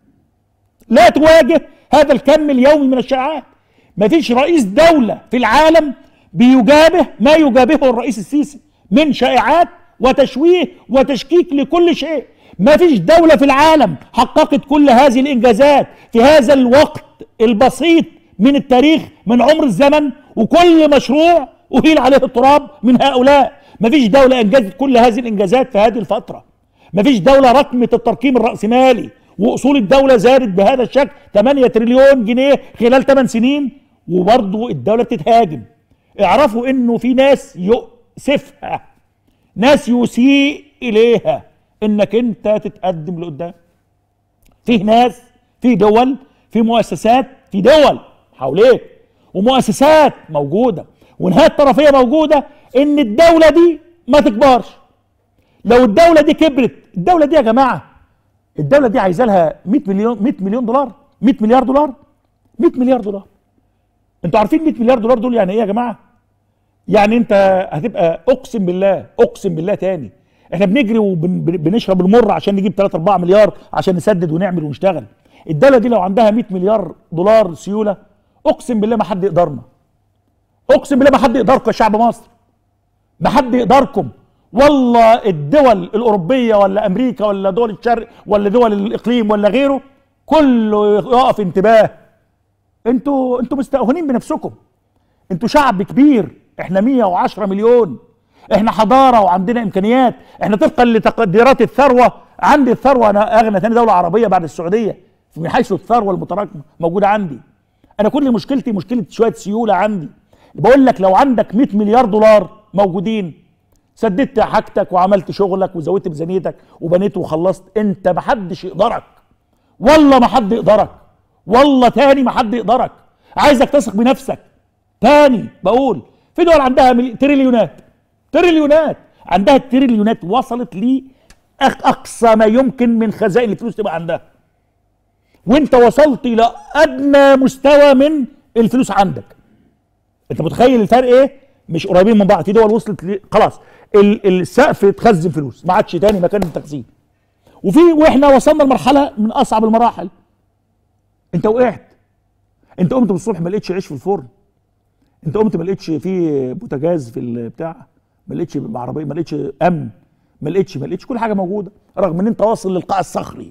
[SPEAKER 1] لا تواجه هذا الكم اليومي من الشائعات ما فيش رئيس دولة في العالم بيجابه ما يجابهه الرئيس السيسي من شائعات وتشويه وتشكيك لكل شيء ما فيش دولة في العالم حققت كل هذه الإنجازات في هذا الوقت البسيط من التاريخ من عمر الزمن وكل مشروع أهيل عليه التراب من هؤلاء ما فيش دولة أنجزت كل هذه الإنجازات في هذه الفترة ما فيش دولة رقمت الترقيم الرأسمالي وأصول الدولة زادت بهذا الشكل 8 تريليون جنيه خلال 8 سنين وبرضه الدولة بتتهاجم اعرفوا انه في ناس يؤسفها ناس يسيء اليها انك انت تتقدم لقدام فيه ناس في دول في مؤسسات في دول حواليك ومؤسسات موجوده ونهايه طرفيه موجوده ان الدوله دي ما تكبرش لو الدوله دي كبرت الدوله دي يا جماعه الدوله دي عايزه لها 100 مليون 100 مليون دولار 100 مليار دولار 100 مليار دولار انتوا عارفين 100 مليار دولار دول يعني ايه يا جماعه يعني انت هتبقى اقسم بالله اقسم بالله تاني احنا بنجري وبنشرب المر عشان نجيب 3 4 مليار عشان نسدد ونعمل ونشتغل الدوله دي لو عندها 100 مليار دولار سيوله اقسم بالله ما حد يقدرنا اقسم بالله ما حد يقدركم يا شعب مصر ما حد يقدركم والله الدول الاوروبيه ولا امريكا ولا دول الشرق ولا دول الاقليم ولا غيره كله يقف انتباه انتوا انتوا مستأهونين بنفسكم انتوا شعب كبير احنا 110 مليون احنا حضاره وعندنا امكانيات احنا طبقا لتقديرات الثروه عندي الثروه انا اغنى ثاني دوله عربيه بعد السعوديه من حيث الثروه المتراكمه موجوده عندي انا كل مشكلتي مشكله شويه سيوله عندي بقول لك لو عندك 100 مليار دولار موجودين سددت حاجتك وعملت شغلك وزودت ميزانيتك وبنيت وخلصت انت محدش يقدرك والله ما حد يقدرك والله تاني ما حد يقدرك عايزك تثق بنفسك تاني بقول في دول عندها تريليونات تريليونات عندها التريليونات وصلت لي اقصى ما يمكن من خزائن الفلوس تبقى عندها وانت وصلت الى ادنى مستوى من الفلوس عندك انت متخيل الفرق ايه مش قريبين من بعض في دول وصلت ل... خلاص السقف اتخزن فلوس ما عادش تاني مكان التخزين وفي واحنا وصلنا لمرحله من اصعب المراحل انت وقعت انت قمت الصبح ما لقيتش عيش في الفرن انت قمت ما لقيتش في بوتاجاز في البتاع ما لقيتش عربيه ما لقيتش امن ما لقيتش ما لقيتش كل حاجه موجوده رغم ان انت واصل للقاع الصخري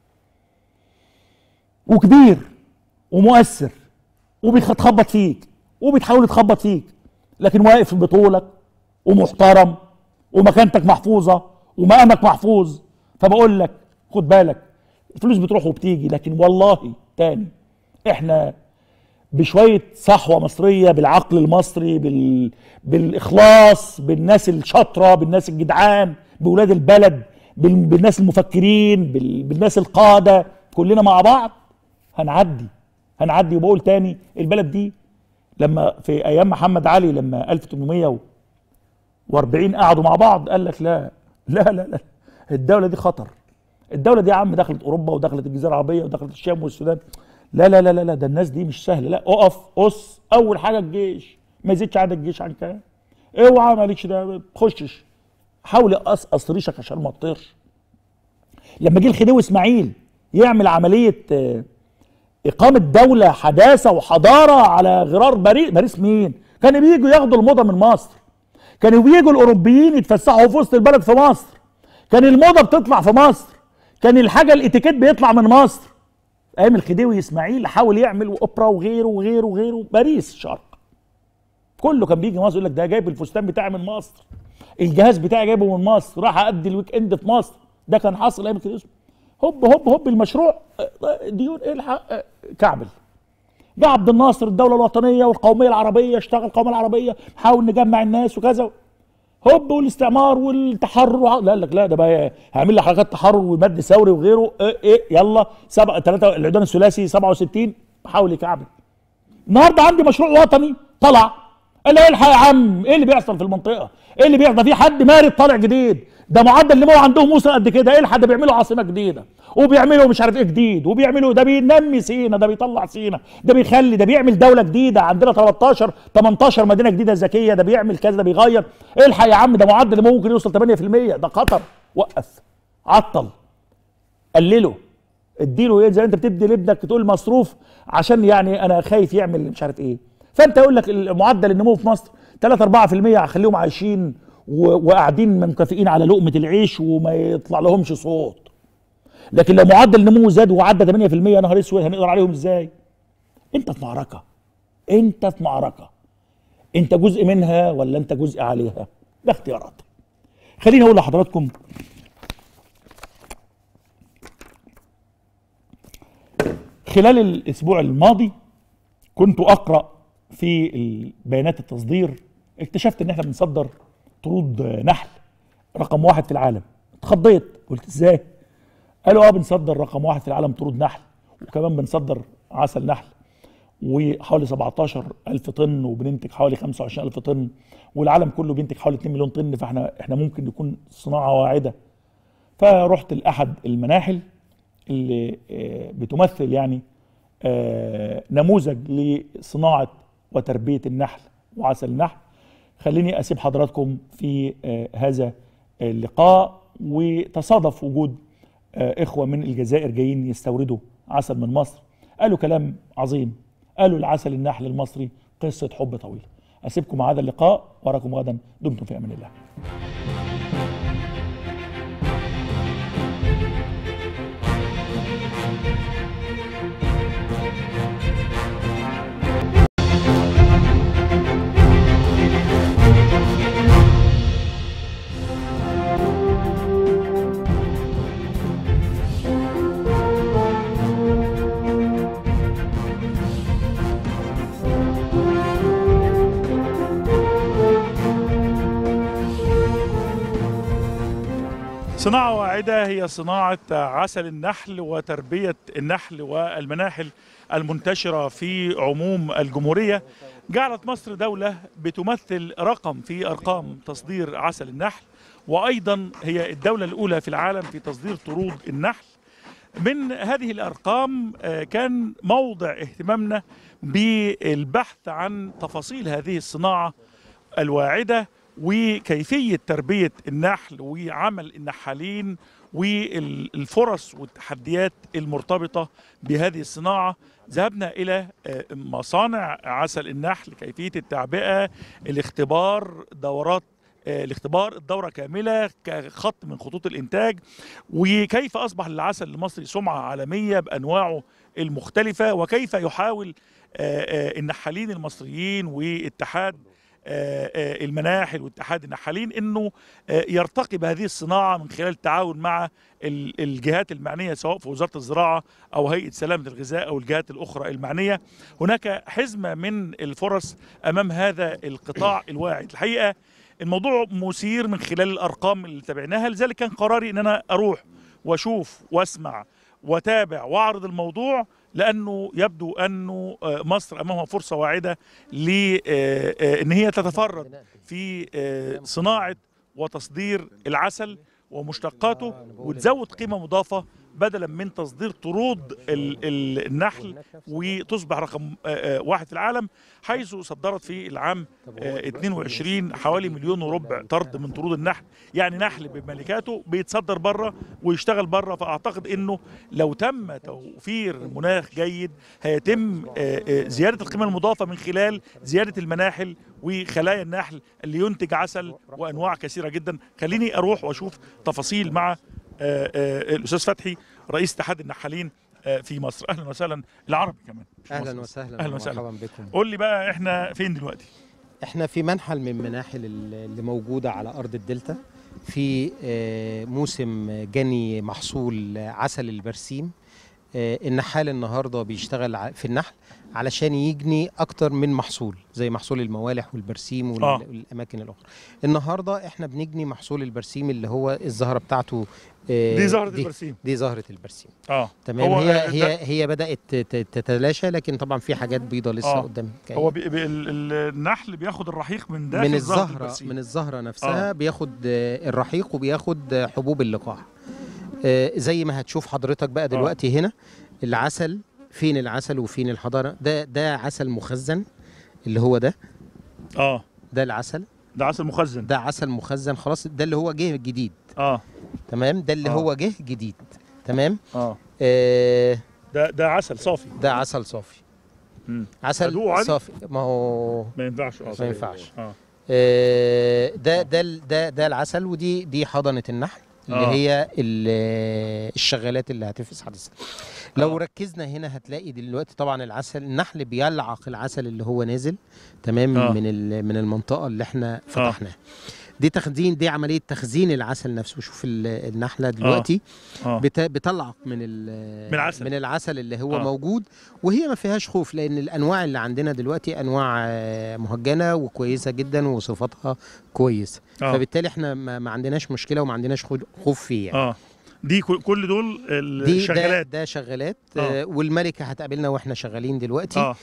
[SPEAKER 1] وكبير ومؤثر وبيتخبط فيك وبتحاول تخبط فيك لكن واقف بطولك ومحترم ومكانتك محفوظه ومقامك محفوظ فبقول لك خد بالك الفلوس بتروح وبتيجي لكن والله تاني احنا بشويه صحوه مصريه بالعقل المصري بال... بالاخلاص بالناس الشاطره بالناس الجدعان بولاد البلد بال... بالناس المفكرين بال... بالناس القاده كلنا مع بعض هنعدي هنعدي وبقول تاني البلد دي لما في ايام محمد علي لما 1840 قعدوا مع بعض قال لك لا لا لا لا الدوله دي خطر الدوله دي يا عم دخلت اوروبا ودخلت الجزيره العربيه ودخلت الشام والسودان لا لا لا لا, لا ده الناس دي مش سهله لا اقف قص اول حاجه الجيش ما يزيدش عدد الجيش عن كده اوعى مالكش ده ما تخشش حاول اقصقص ريشك عشان ما تطيرش لما جه الخديوي اسماعيل يعمل عمليه آه، اقامه دوله حداثه وحضاره على غرار باريس باريس مين كانوا بييجوا ياخدوا الموضه من مصر كانوا بييجوا الاوروبيين يتفسحوا في وسط البلد في مصر كان الموضه بتطلع في مصر كان الحاجه الاتيكيت بيطلع من مصر ايام الخديوي اسماعيل حاول يعمل اوبرا وغيره وغيره وغيره باريس شرق كله كان بيجي مصر يقول لك ده جايب الفستان بتاعي من مصر الجهاز بتاعي جايبه من مصر راح اقضي الويك اند في مصر ده كان حاصل ايام الخديوي هوب هوب هوب المشروع آه، ديون الحق آه، كعبل جه عبد الناصر الدوله الوطنيه والقوميه العربيه اشتغل القوميه العربيه نحاول نجمع الناس وكذا هوب والاستعمار والتحرر وع- لا قال لك لا ده بقى هعمل لي حركات تحرر ومد ثوري وغيره ايه, إيه يلا سبعة ثلاثة العدوان الثلاثي 67 حاول يكعبل النهارده عندي مشروع وطني طلع قال لي الحق يا عم ايه اللي بيحصل في المنطقه؟ ايه اللي بيحصل؟ ده في حد مارد طالع جديد ده معدل النمو عندهم وصل قد كده ايه الحد بيعملوا عاصمه جديده وبيعملوا مش عارف ايه جديد وبيعملوا ده بينمي سينا ده بيطلع سينا ده بيخلي ده بيعمل دوله جديده عندنا 13 18 مدينه جديده ذكيه ده بيعمل كذا ده بيغير الحق يا عم ده معدل النمو ممكن يوصل 8% ده خطر وقف عطل قلله اديله ايه زي انت بتدي لابنك تقول مصروف عشان يعني انا خايف يعمل مش عارف ايه فانت يقول لك معدل النمو في مصر 3 4% هخليهم عايشين و- وقاعدين مكافئين على لقمه العيش وما يطلع لهمش صوت لكن لو معدل النمو زاد وعدى 8% يا نهار اسود هنقدر عليهم ازاي؟ انت في معركه انت في معركه انت جزء منها ولا انت جزء عليها؟ ده اختيارات خليني اقول لحضراتكم خلال الاسبوع الماضي كنت اقرا في بيانات التصدير اكتشفت ان احنا بنصدر طرود نحل رقم واحد في العالم اتخضيت قلت ازاي قالوا اه بنصدر رقم واحد في العالم طرود نحل وكمان بنصدر عسل نحل وحوالي 17 ألف طن وبننتج حوالي 25 ألف طن والعالم كله بينتج حوالي 2 مليون طن فاحنا احنا ممكن نكون صناعة واعدة فرحت لأحد المناحل اللي آه، بتمثل يعني آه، نموذج لصناعة وتربية النحل وعسل النحل خليني أسيب حضراتكم في آه، هذا اللقاء وتصادف وجود آه، إخوة من الجزائر جايين يستوردوا عسل من مصر قالوا كلام عظيم قالوا العسل النحل المصري قصة حب طويلة أسيبكم مع هذا اللقاء وأراكم غدا دمتم في أمان الله صناعة واعدة هي صناعة عسل النحل وتربية النحل والمناحل المنتشرة في عموم الجمهورية جعلت مصر دولة بتمثل رقم في أرقام تصدير عسل النحل وأيضا هي الدولة الأولى في العالم في تصدير طرود النحل من هذه الأرقام آه، كان موضع اهتمامنا بالبحث عن تفاصيل هذه الصناعة الواعدة وكيفية تربية النحل وعمل النحالين والفرص والتحديات المرتبطة بهذه الصناعة ذهبنا إلى آه، مصانع عسل النحل كيفية التعبئة الاختبار دورات آه، الاختبار الدورة كاملة كخط من خطوط الإنتاج وكيف أصبح العسل المصري سمعة عالمية بأنواعه المختلفة وكيف يحاول آه، آه، النحالين المصريين واتحاد آه، آه، المناحل واتحاد النحالين انه آه، يرتقي بهذه الصناعه من خلال التعاون مع ال- الجهات المعنيه سواء في وزاره الزراعه او هيئه سلامه الغذاء او الجهات الاخرى المعنيه هناك حزمه من الفرص امام هذا القطاع الواعد الحقيقه الموضوع مثير من خلال الارقام اللي تابعناها لذلك كان قراري ان انا اروح واشوف واسمع واتابع واعرض الموضوع لانه يبدو انه آه، مصر امامها فرصه واعده لان هي تتفرد في آه، صناعه وتصدير العسل ومشتقاته وتزود قيمه مضافه بدلا من تصدير طرود ال- ال- النحل وتصبح رقم آه، آه، واحد في العالم حيث صدرت في العام آه، 22 حوالي مليون وربع طرد من طرود النحل يعني نحل بملكاته بيتصدر بره ويشتغل بره فاعتقد انه لو تم توفير مناخ جيد هيتم آه، آه، زياده القيمه المضافه من خلال زياده المناحل وخلايا النحل اللي ينتج عسل وانواع كثيره جدا خليني اروح واشوف تفاصيل مع آه، آه، الاستاذ فتحي رئيس اتحاد النحالين آه، في مصر اهلا وسهلا العربي كمان مش
[SPEAKER 2] اهلا
[SPEAKER 1] مصري بس.
[SPEAKER 2] وسهلا
[SPEAKER 1] أهلاً وسهلا.
[SPEAKER 2] مرحبا بكم
[SPEAKER 1] قول لي بقى احنا فين دلوقتي
[SPEAKER 2] احنا في منحل من مناحل ال- اللي موجوده على ارض الدلتا في آه، موسم جني محصول عسل البرسيم آه، النحال النهارده بيشتغل ع- في النحل علشان يجني اكتر من محصول زي محصول الموالح والبرسيم وال-
[SPEAKER 1] آه.
[SPEAKER 2] والاماكن الاخرى النهارده احنا بنجني محصول البرسيم اللي هو الزهره بتاعته آه،
[SPEAKER 1] دي زهره البرسيم
[SPEAKER 2] دي زهره البرسيم
[SPEAKER 1] اه
[SPEAKER 2] تمام
[SPEAKER 1] هو،
[SPEAKER 2] هي
[SPEAKER 1] آه،
[SPEAKER 2] هي
[SPEAKER 1] ده-
[SPEAKER 2] هي بدات ت- تتلاشى لكن طبعا في حاجات بيضه لسه
[SPEAKER 1] آه.
[SPEAKER 2] قدام جاية.
[SPEAKER 1] هو بي بي ال- ال- النحل بياخد الرحيق من داخل
[SPEAKER 2] من
[SPEAKER 1] زهرة
[SPEAKER 2] الزهرة
[SPEAKER 1] البرسيم.
[SPEAKER 2] من الزهرة نفسها
[SPEAKER 1] آه.
[SPEAKER 2] بياخد آه، الرحيق وبياخد آه، حبوب اللقاح آه، زي ما هتشوف حضرتك بقى دلوقتي هنا العسل فين العسل وفين الحضارة ده ده عسل مخزن اللي هو ده
[SPEAKER 1] اه
[SPEAKER 2] ده العسل
[SPEAKER 1] ده عسل مخزن
[SPEAKER 2] ده عسل مخزن خلاص ده اللي هو جه جديد
[SPEAKER 1] اه
[SPEAKER 2] تمام ده اللي
[SPEAKER 1] آه.
[SPEAKER 2] هو جه جديد تمام
[SPEAKER 1] اه
[SPEAKER 2] آه
[SPEAKER 1] ده ده عسل صافي
[SPEAKER 2] ده عسل صافي
[SPEAKER 1] مم.
[SPEAKER 2] عسل
[SPEAKER 1] أدوقه عادي؟
[SPEAKER 2] صافي ما هو
[SPEAKER 1] ما ينفعش اه
[SPEAKER 2] ما ينفعش.
[SPEAKER 1] اه
[SPEAKER 2] آه، ده ده ال- ده ده العسل ودي دي حضنه النحل اللي
[SPEAKER 1] آه.
[SPEAKER 2] هي ال- الشغالات اللي هتفقس حدث لو
[SPEAKER 1] آه.
[SPEAKER 2] ركزنا هنا هتلاقي دلوقتي طبعا العسل النحل بيلعق العسل اللي هو نازل تمام
[SPEAKER 1] آه.
[SPEAKER 2] من ال- من المنطقه اللي احنا فتحناها دي تخزين دي عمليه تخزين العسل نفسه شوف ال- النحله دلوقتي
[SPEAKER 1] اه
[SPEAKER 2] بت- بتلعق من ال-
[SPEAKER 1] من العسل.
[SPEAKER 2] من العسل اللي هو
[SPEAKER 1] آه.
[SPEAKER 2] آه. موجود وهي ما فيهاش خوف لان الانواع اللي عندنا دلوقتي انواع آه، مهجنه وكويسه جدا وصفاتها كويسه
[SPEAKER 1] آه.
[SPEAKER 2] فبالتالي احنا ما, ما عندناش مشكله وما عندناش خو- خوف فيه يعني.
[SPEAKER 1] اه دي كل- كل دول
[SPEAKER 2] دي ده,
[SPEAKER 1] الشغالات
[SPEAKER 2] ده شغالات
[SPEAKER 1] آه.
[SPEAKER 2] آه. والملكه هتقابلنا واحنا شغالين دلوقتي
[SPEAKER 1] اه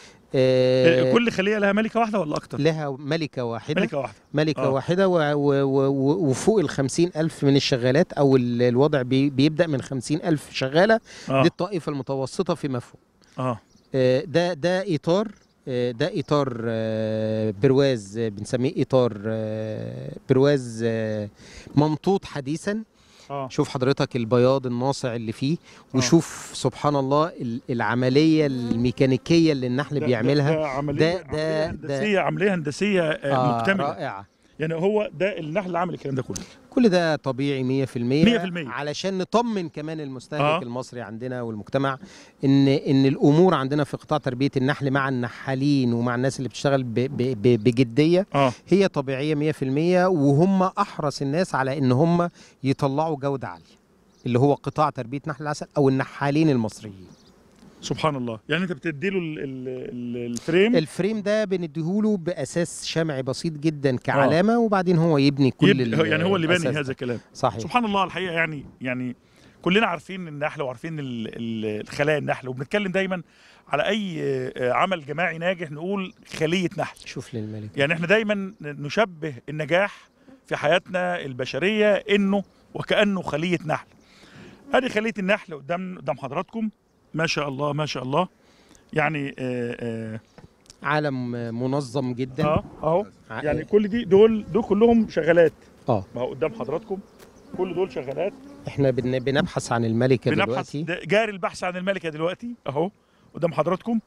[SPEAKER 2] آه
[SPEAKER 1] كل خليه لها ملكه واحده ولا اكتر
[SPEAKER 2] لها ملكه واحده
[SPEAKER 1] ملكه واحده
[SPEAKER 2] ملكة
[SPEAKER 1] آه.
[SPEAKER 2] آه. واحدة و و و و وفوق ال ألف من الشغالات أو ال- الوضع بي بيبدأ من خمسين ألف شغالة
[SPEAKER 1] اه
[SPEAKER 2] دي الطائفة المتوسطة فيما فوق
[SPEAKER 1] اه
[SPEAKER 2] آه، ده ده اطار آه، ده اطار آه، برواز آه، بنسميه اطار آه، برواز آه، ممطوط حديثا
[SPEAKER 1] اه
[SPEAKER 2] شوف حضرتك البياض الناصع اللي فيه وشوف سبحان الله ال- العمليه الميكانيكيه اللي النحل
[SPEAKER 1] ده-
[SPEAKER 2] بيعملها
[SPEAKER 1] ده, ده عمليه
[SPEAKER 2] ده-
[SPEAKER 1] عملية
[SPEAKER 2] ده-
[SPEAKER 1] هندسيه عمليه هندسيه آه
[SPEAKER 2] آه،
[SPEAKER 1] مكتمله
[SPEAKER 2] رائعه
[SPEAKER 1] يعني هو ده النحل اللي عمل الكلام ده كله
[SPEAKER 2] كل ده طبيعي 100%
[SPEAKER 1] 100%.
[SPEAKER 2] علشان نطمن كمان المستهلك
[SPEAKER 1] آه.
[SPEAKER 2] آه. المصري عندنا والمجتمع ان ان الامور عندنا في قطاع تربيه النحل مع النحالين ومع الناس اللي بتشتغل ب ب ب بجديه
[SPEAKER 1] اه
[SPEAKER 2] هي طبيعيه 100% وهم احرص الناس على ان هم يطلعوا جوده عاليه اللي هو قطاع تربيه نحل العسل او النحالين المصريين
[SPEAKER 1] سبحان الله يعني انت بتدي له ال- ال- ال- الفريم
[SPEAKER 2] الفريم ده بنديهوله باساس شمعي بسيط جدا كعلامه وبعدين هو يبني كل
[SPEAKER 1] يب-
[SPEAKER 2] ال-
[SPEAKER 1] يعني هو اللي باني
[SPEAKER 2] الأساس
[SPEAKER 1] هذا
[SPEAKER 2] ده.
[SPEAKER 1] الكلام
[SPEAKER 2] صحيح
[SPEAKER 1] سبحان الله الحقيقه يعني يعني كلنا عارفين النحل وعارفين ال- ال- الخلايا النحل وبنتكلم دايما على اي آه، عمل جماعي ناجح نقول خليه نحل
[SPEAKER 2] شوف للملك
[SPEAKER 1] يعني احنا دايما نشبه النجاح في حياتنا البشريه انه وكانه خليه نحل ادي خليه النحل قدام قدام حضراتكم ما شاء الله ما شاء الله يعني آه
[SPEAKER 2] عالم منظم
[SPEAKER 1] اه,
[SPEAKER 2] جدا
[SPEAKER 1] آه اهو
[SPEAKER 2] ع-
[SPEAKER 1] يعني كل دي دول دول كلهم شغالات
[SPEAKER 2] اه
[SPEAKER 1] ما هو قدام حضراتكم كل دول شغالات
[SPEAKER 2] احنا بن- بنبحث عن الملكه
[SPEAKER 1] بنبحث
[SPEAKER 2] دلوقتي
[SPEAKER 1] ده- جاري البحث عن الملكه دلوقتي اهو قدام حضراتكم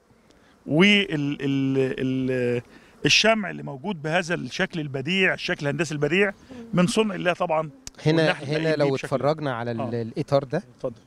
[SPEAKER 1] وال ال ال الشمع اللي موجود بهذا الشكل البديع الشكل الهندسي البديع من صنع الله طبعا
[SPEAKER 2] هنا
[SPEAKER 1] والنحل
[SPEAKER 2] هنا
[SPEAKER 1] تلاقيه
[SPEAKER 2] لو
[SPEAKER 1] بشكل-
[SPEAKER 2] اتفرجنا على ال-
[SPEAKER 1] آه.
[SPEAKER 2] الاطار ده
[SPEAKER 1] اتفضل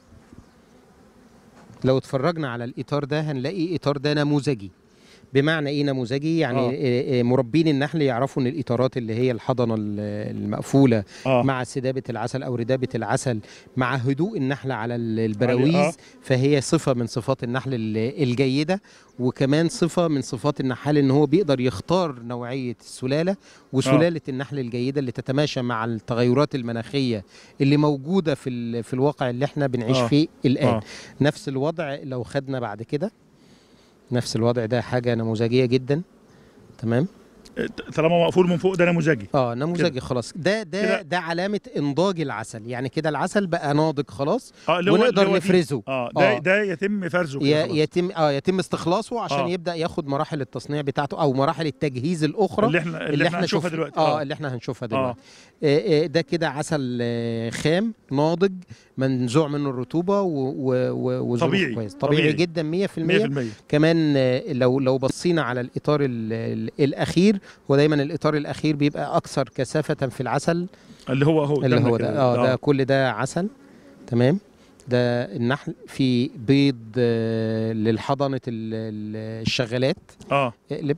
[SPEAKER 2] لو اتفرجنا على الاطار ده هنلاقي الاطار ده نموذجي بمعنى ايه نموذجي يعني
[SPEAKER 1] آه.
[SPEAKER 2] آه. مربين النحل يعرفوا ان الاطارات اللي هي الحضنه ال- المقفوله
[SPEAKER 1] اه
[SPEAKER 2] مع سدابه العسل او ردابه العسل مع هدوء النحل على ال- البراويز
[SPEAKER 1] آه.
[SPEAKER 2] فهي صفه من صفات النحل ال- الجيده وكمان صفه من صفات النحال ان هو بيقدر يختار نوعيه السلاله وسلاله النحل الجيده اللي تتماشى مع التغيرات المناخيه اللي موجوده في ال- في الواقع اللي احنا بنعيش
[SPEAKER 1] آه.
[SPEAKER 2] فيه الان
[SPEAKER 1] آه.
[SPEAKER 2] نفس الوضع لو خدنا بعد كده نفس الوضع ده حاجه نموذجيه جدا تمام
[SPEAKER 1] طالما مقفول من فوق ده نموذجي
[SPEAKER 2] اه نموذجي خلاص ده ده
[SPEAKER 1] كده.
[SPEAKER 2] ده علامه انضاج العسل يعني كده العسل بقى ناضج خلاص
[SPEAKER 1] اه اللي هو
[SPEAKER 2] ونقدر
[SPEAKER 1] اللي هو دي.
[SPEAKER 2] نفرزه
[SPEAKER 1] اه ده
[SPEAKER 2] آه.
[SPEAKER 1] ده يتم فرزه كده
[SPEAKER 2] ي-
[SPEAKER 1] خلاص.
[SPEAKER 2] يتم اه يتم استخلاصه عشان
[SPEAKER 1] آه.
[SPEAKER 2] آه. يبدا ياخد مراحل التصنيع بتاعته او مراحل التجهيز الاخرى
[SPEAKER 1] اللي احنا اللي, احنا هنشوفها
[SPEAKER 2] شوف-
[SPEAKER 1] دلوقتي
[SPEAKER 2] اه اللي احنا هنشوفها
[SPEAKER 1] آه.
[SPEAKER 2] دلوقتي آه. آه ده كده عسل آه خام ناضج منزوع منه الرطوبه و- و- و- وظروفه
[SPEAKER 1] طبيعي.
[SPEAKER 2] كويس طبيعي,
[SPEAKER 1] طبيعي.
[SPEAKER 2] جدا 100%
[SPEAKER 1] 100%
[SPEAKER 2] كمان آه، لو لو بصينا على الاطار ال- ال- الاخير هو دايما الاطار الاخير بيبقى اكثر كثافه في العسل
[SPEAKER 1] اللي هو هو
[SPEAKER 2] اللي
[SPEAKER 1] قدامنا
[SPEAKER 2] هو
[SPEAKER 1] كده.
[SPEAKER 2] ده اه ده كل ده عسل تمام ده النحل في بيض آه، للحضنة ال- ال- الشغالات
[SPEAKER 1] اه
[SPEAKER 2] اقلب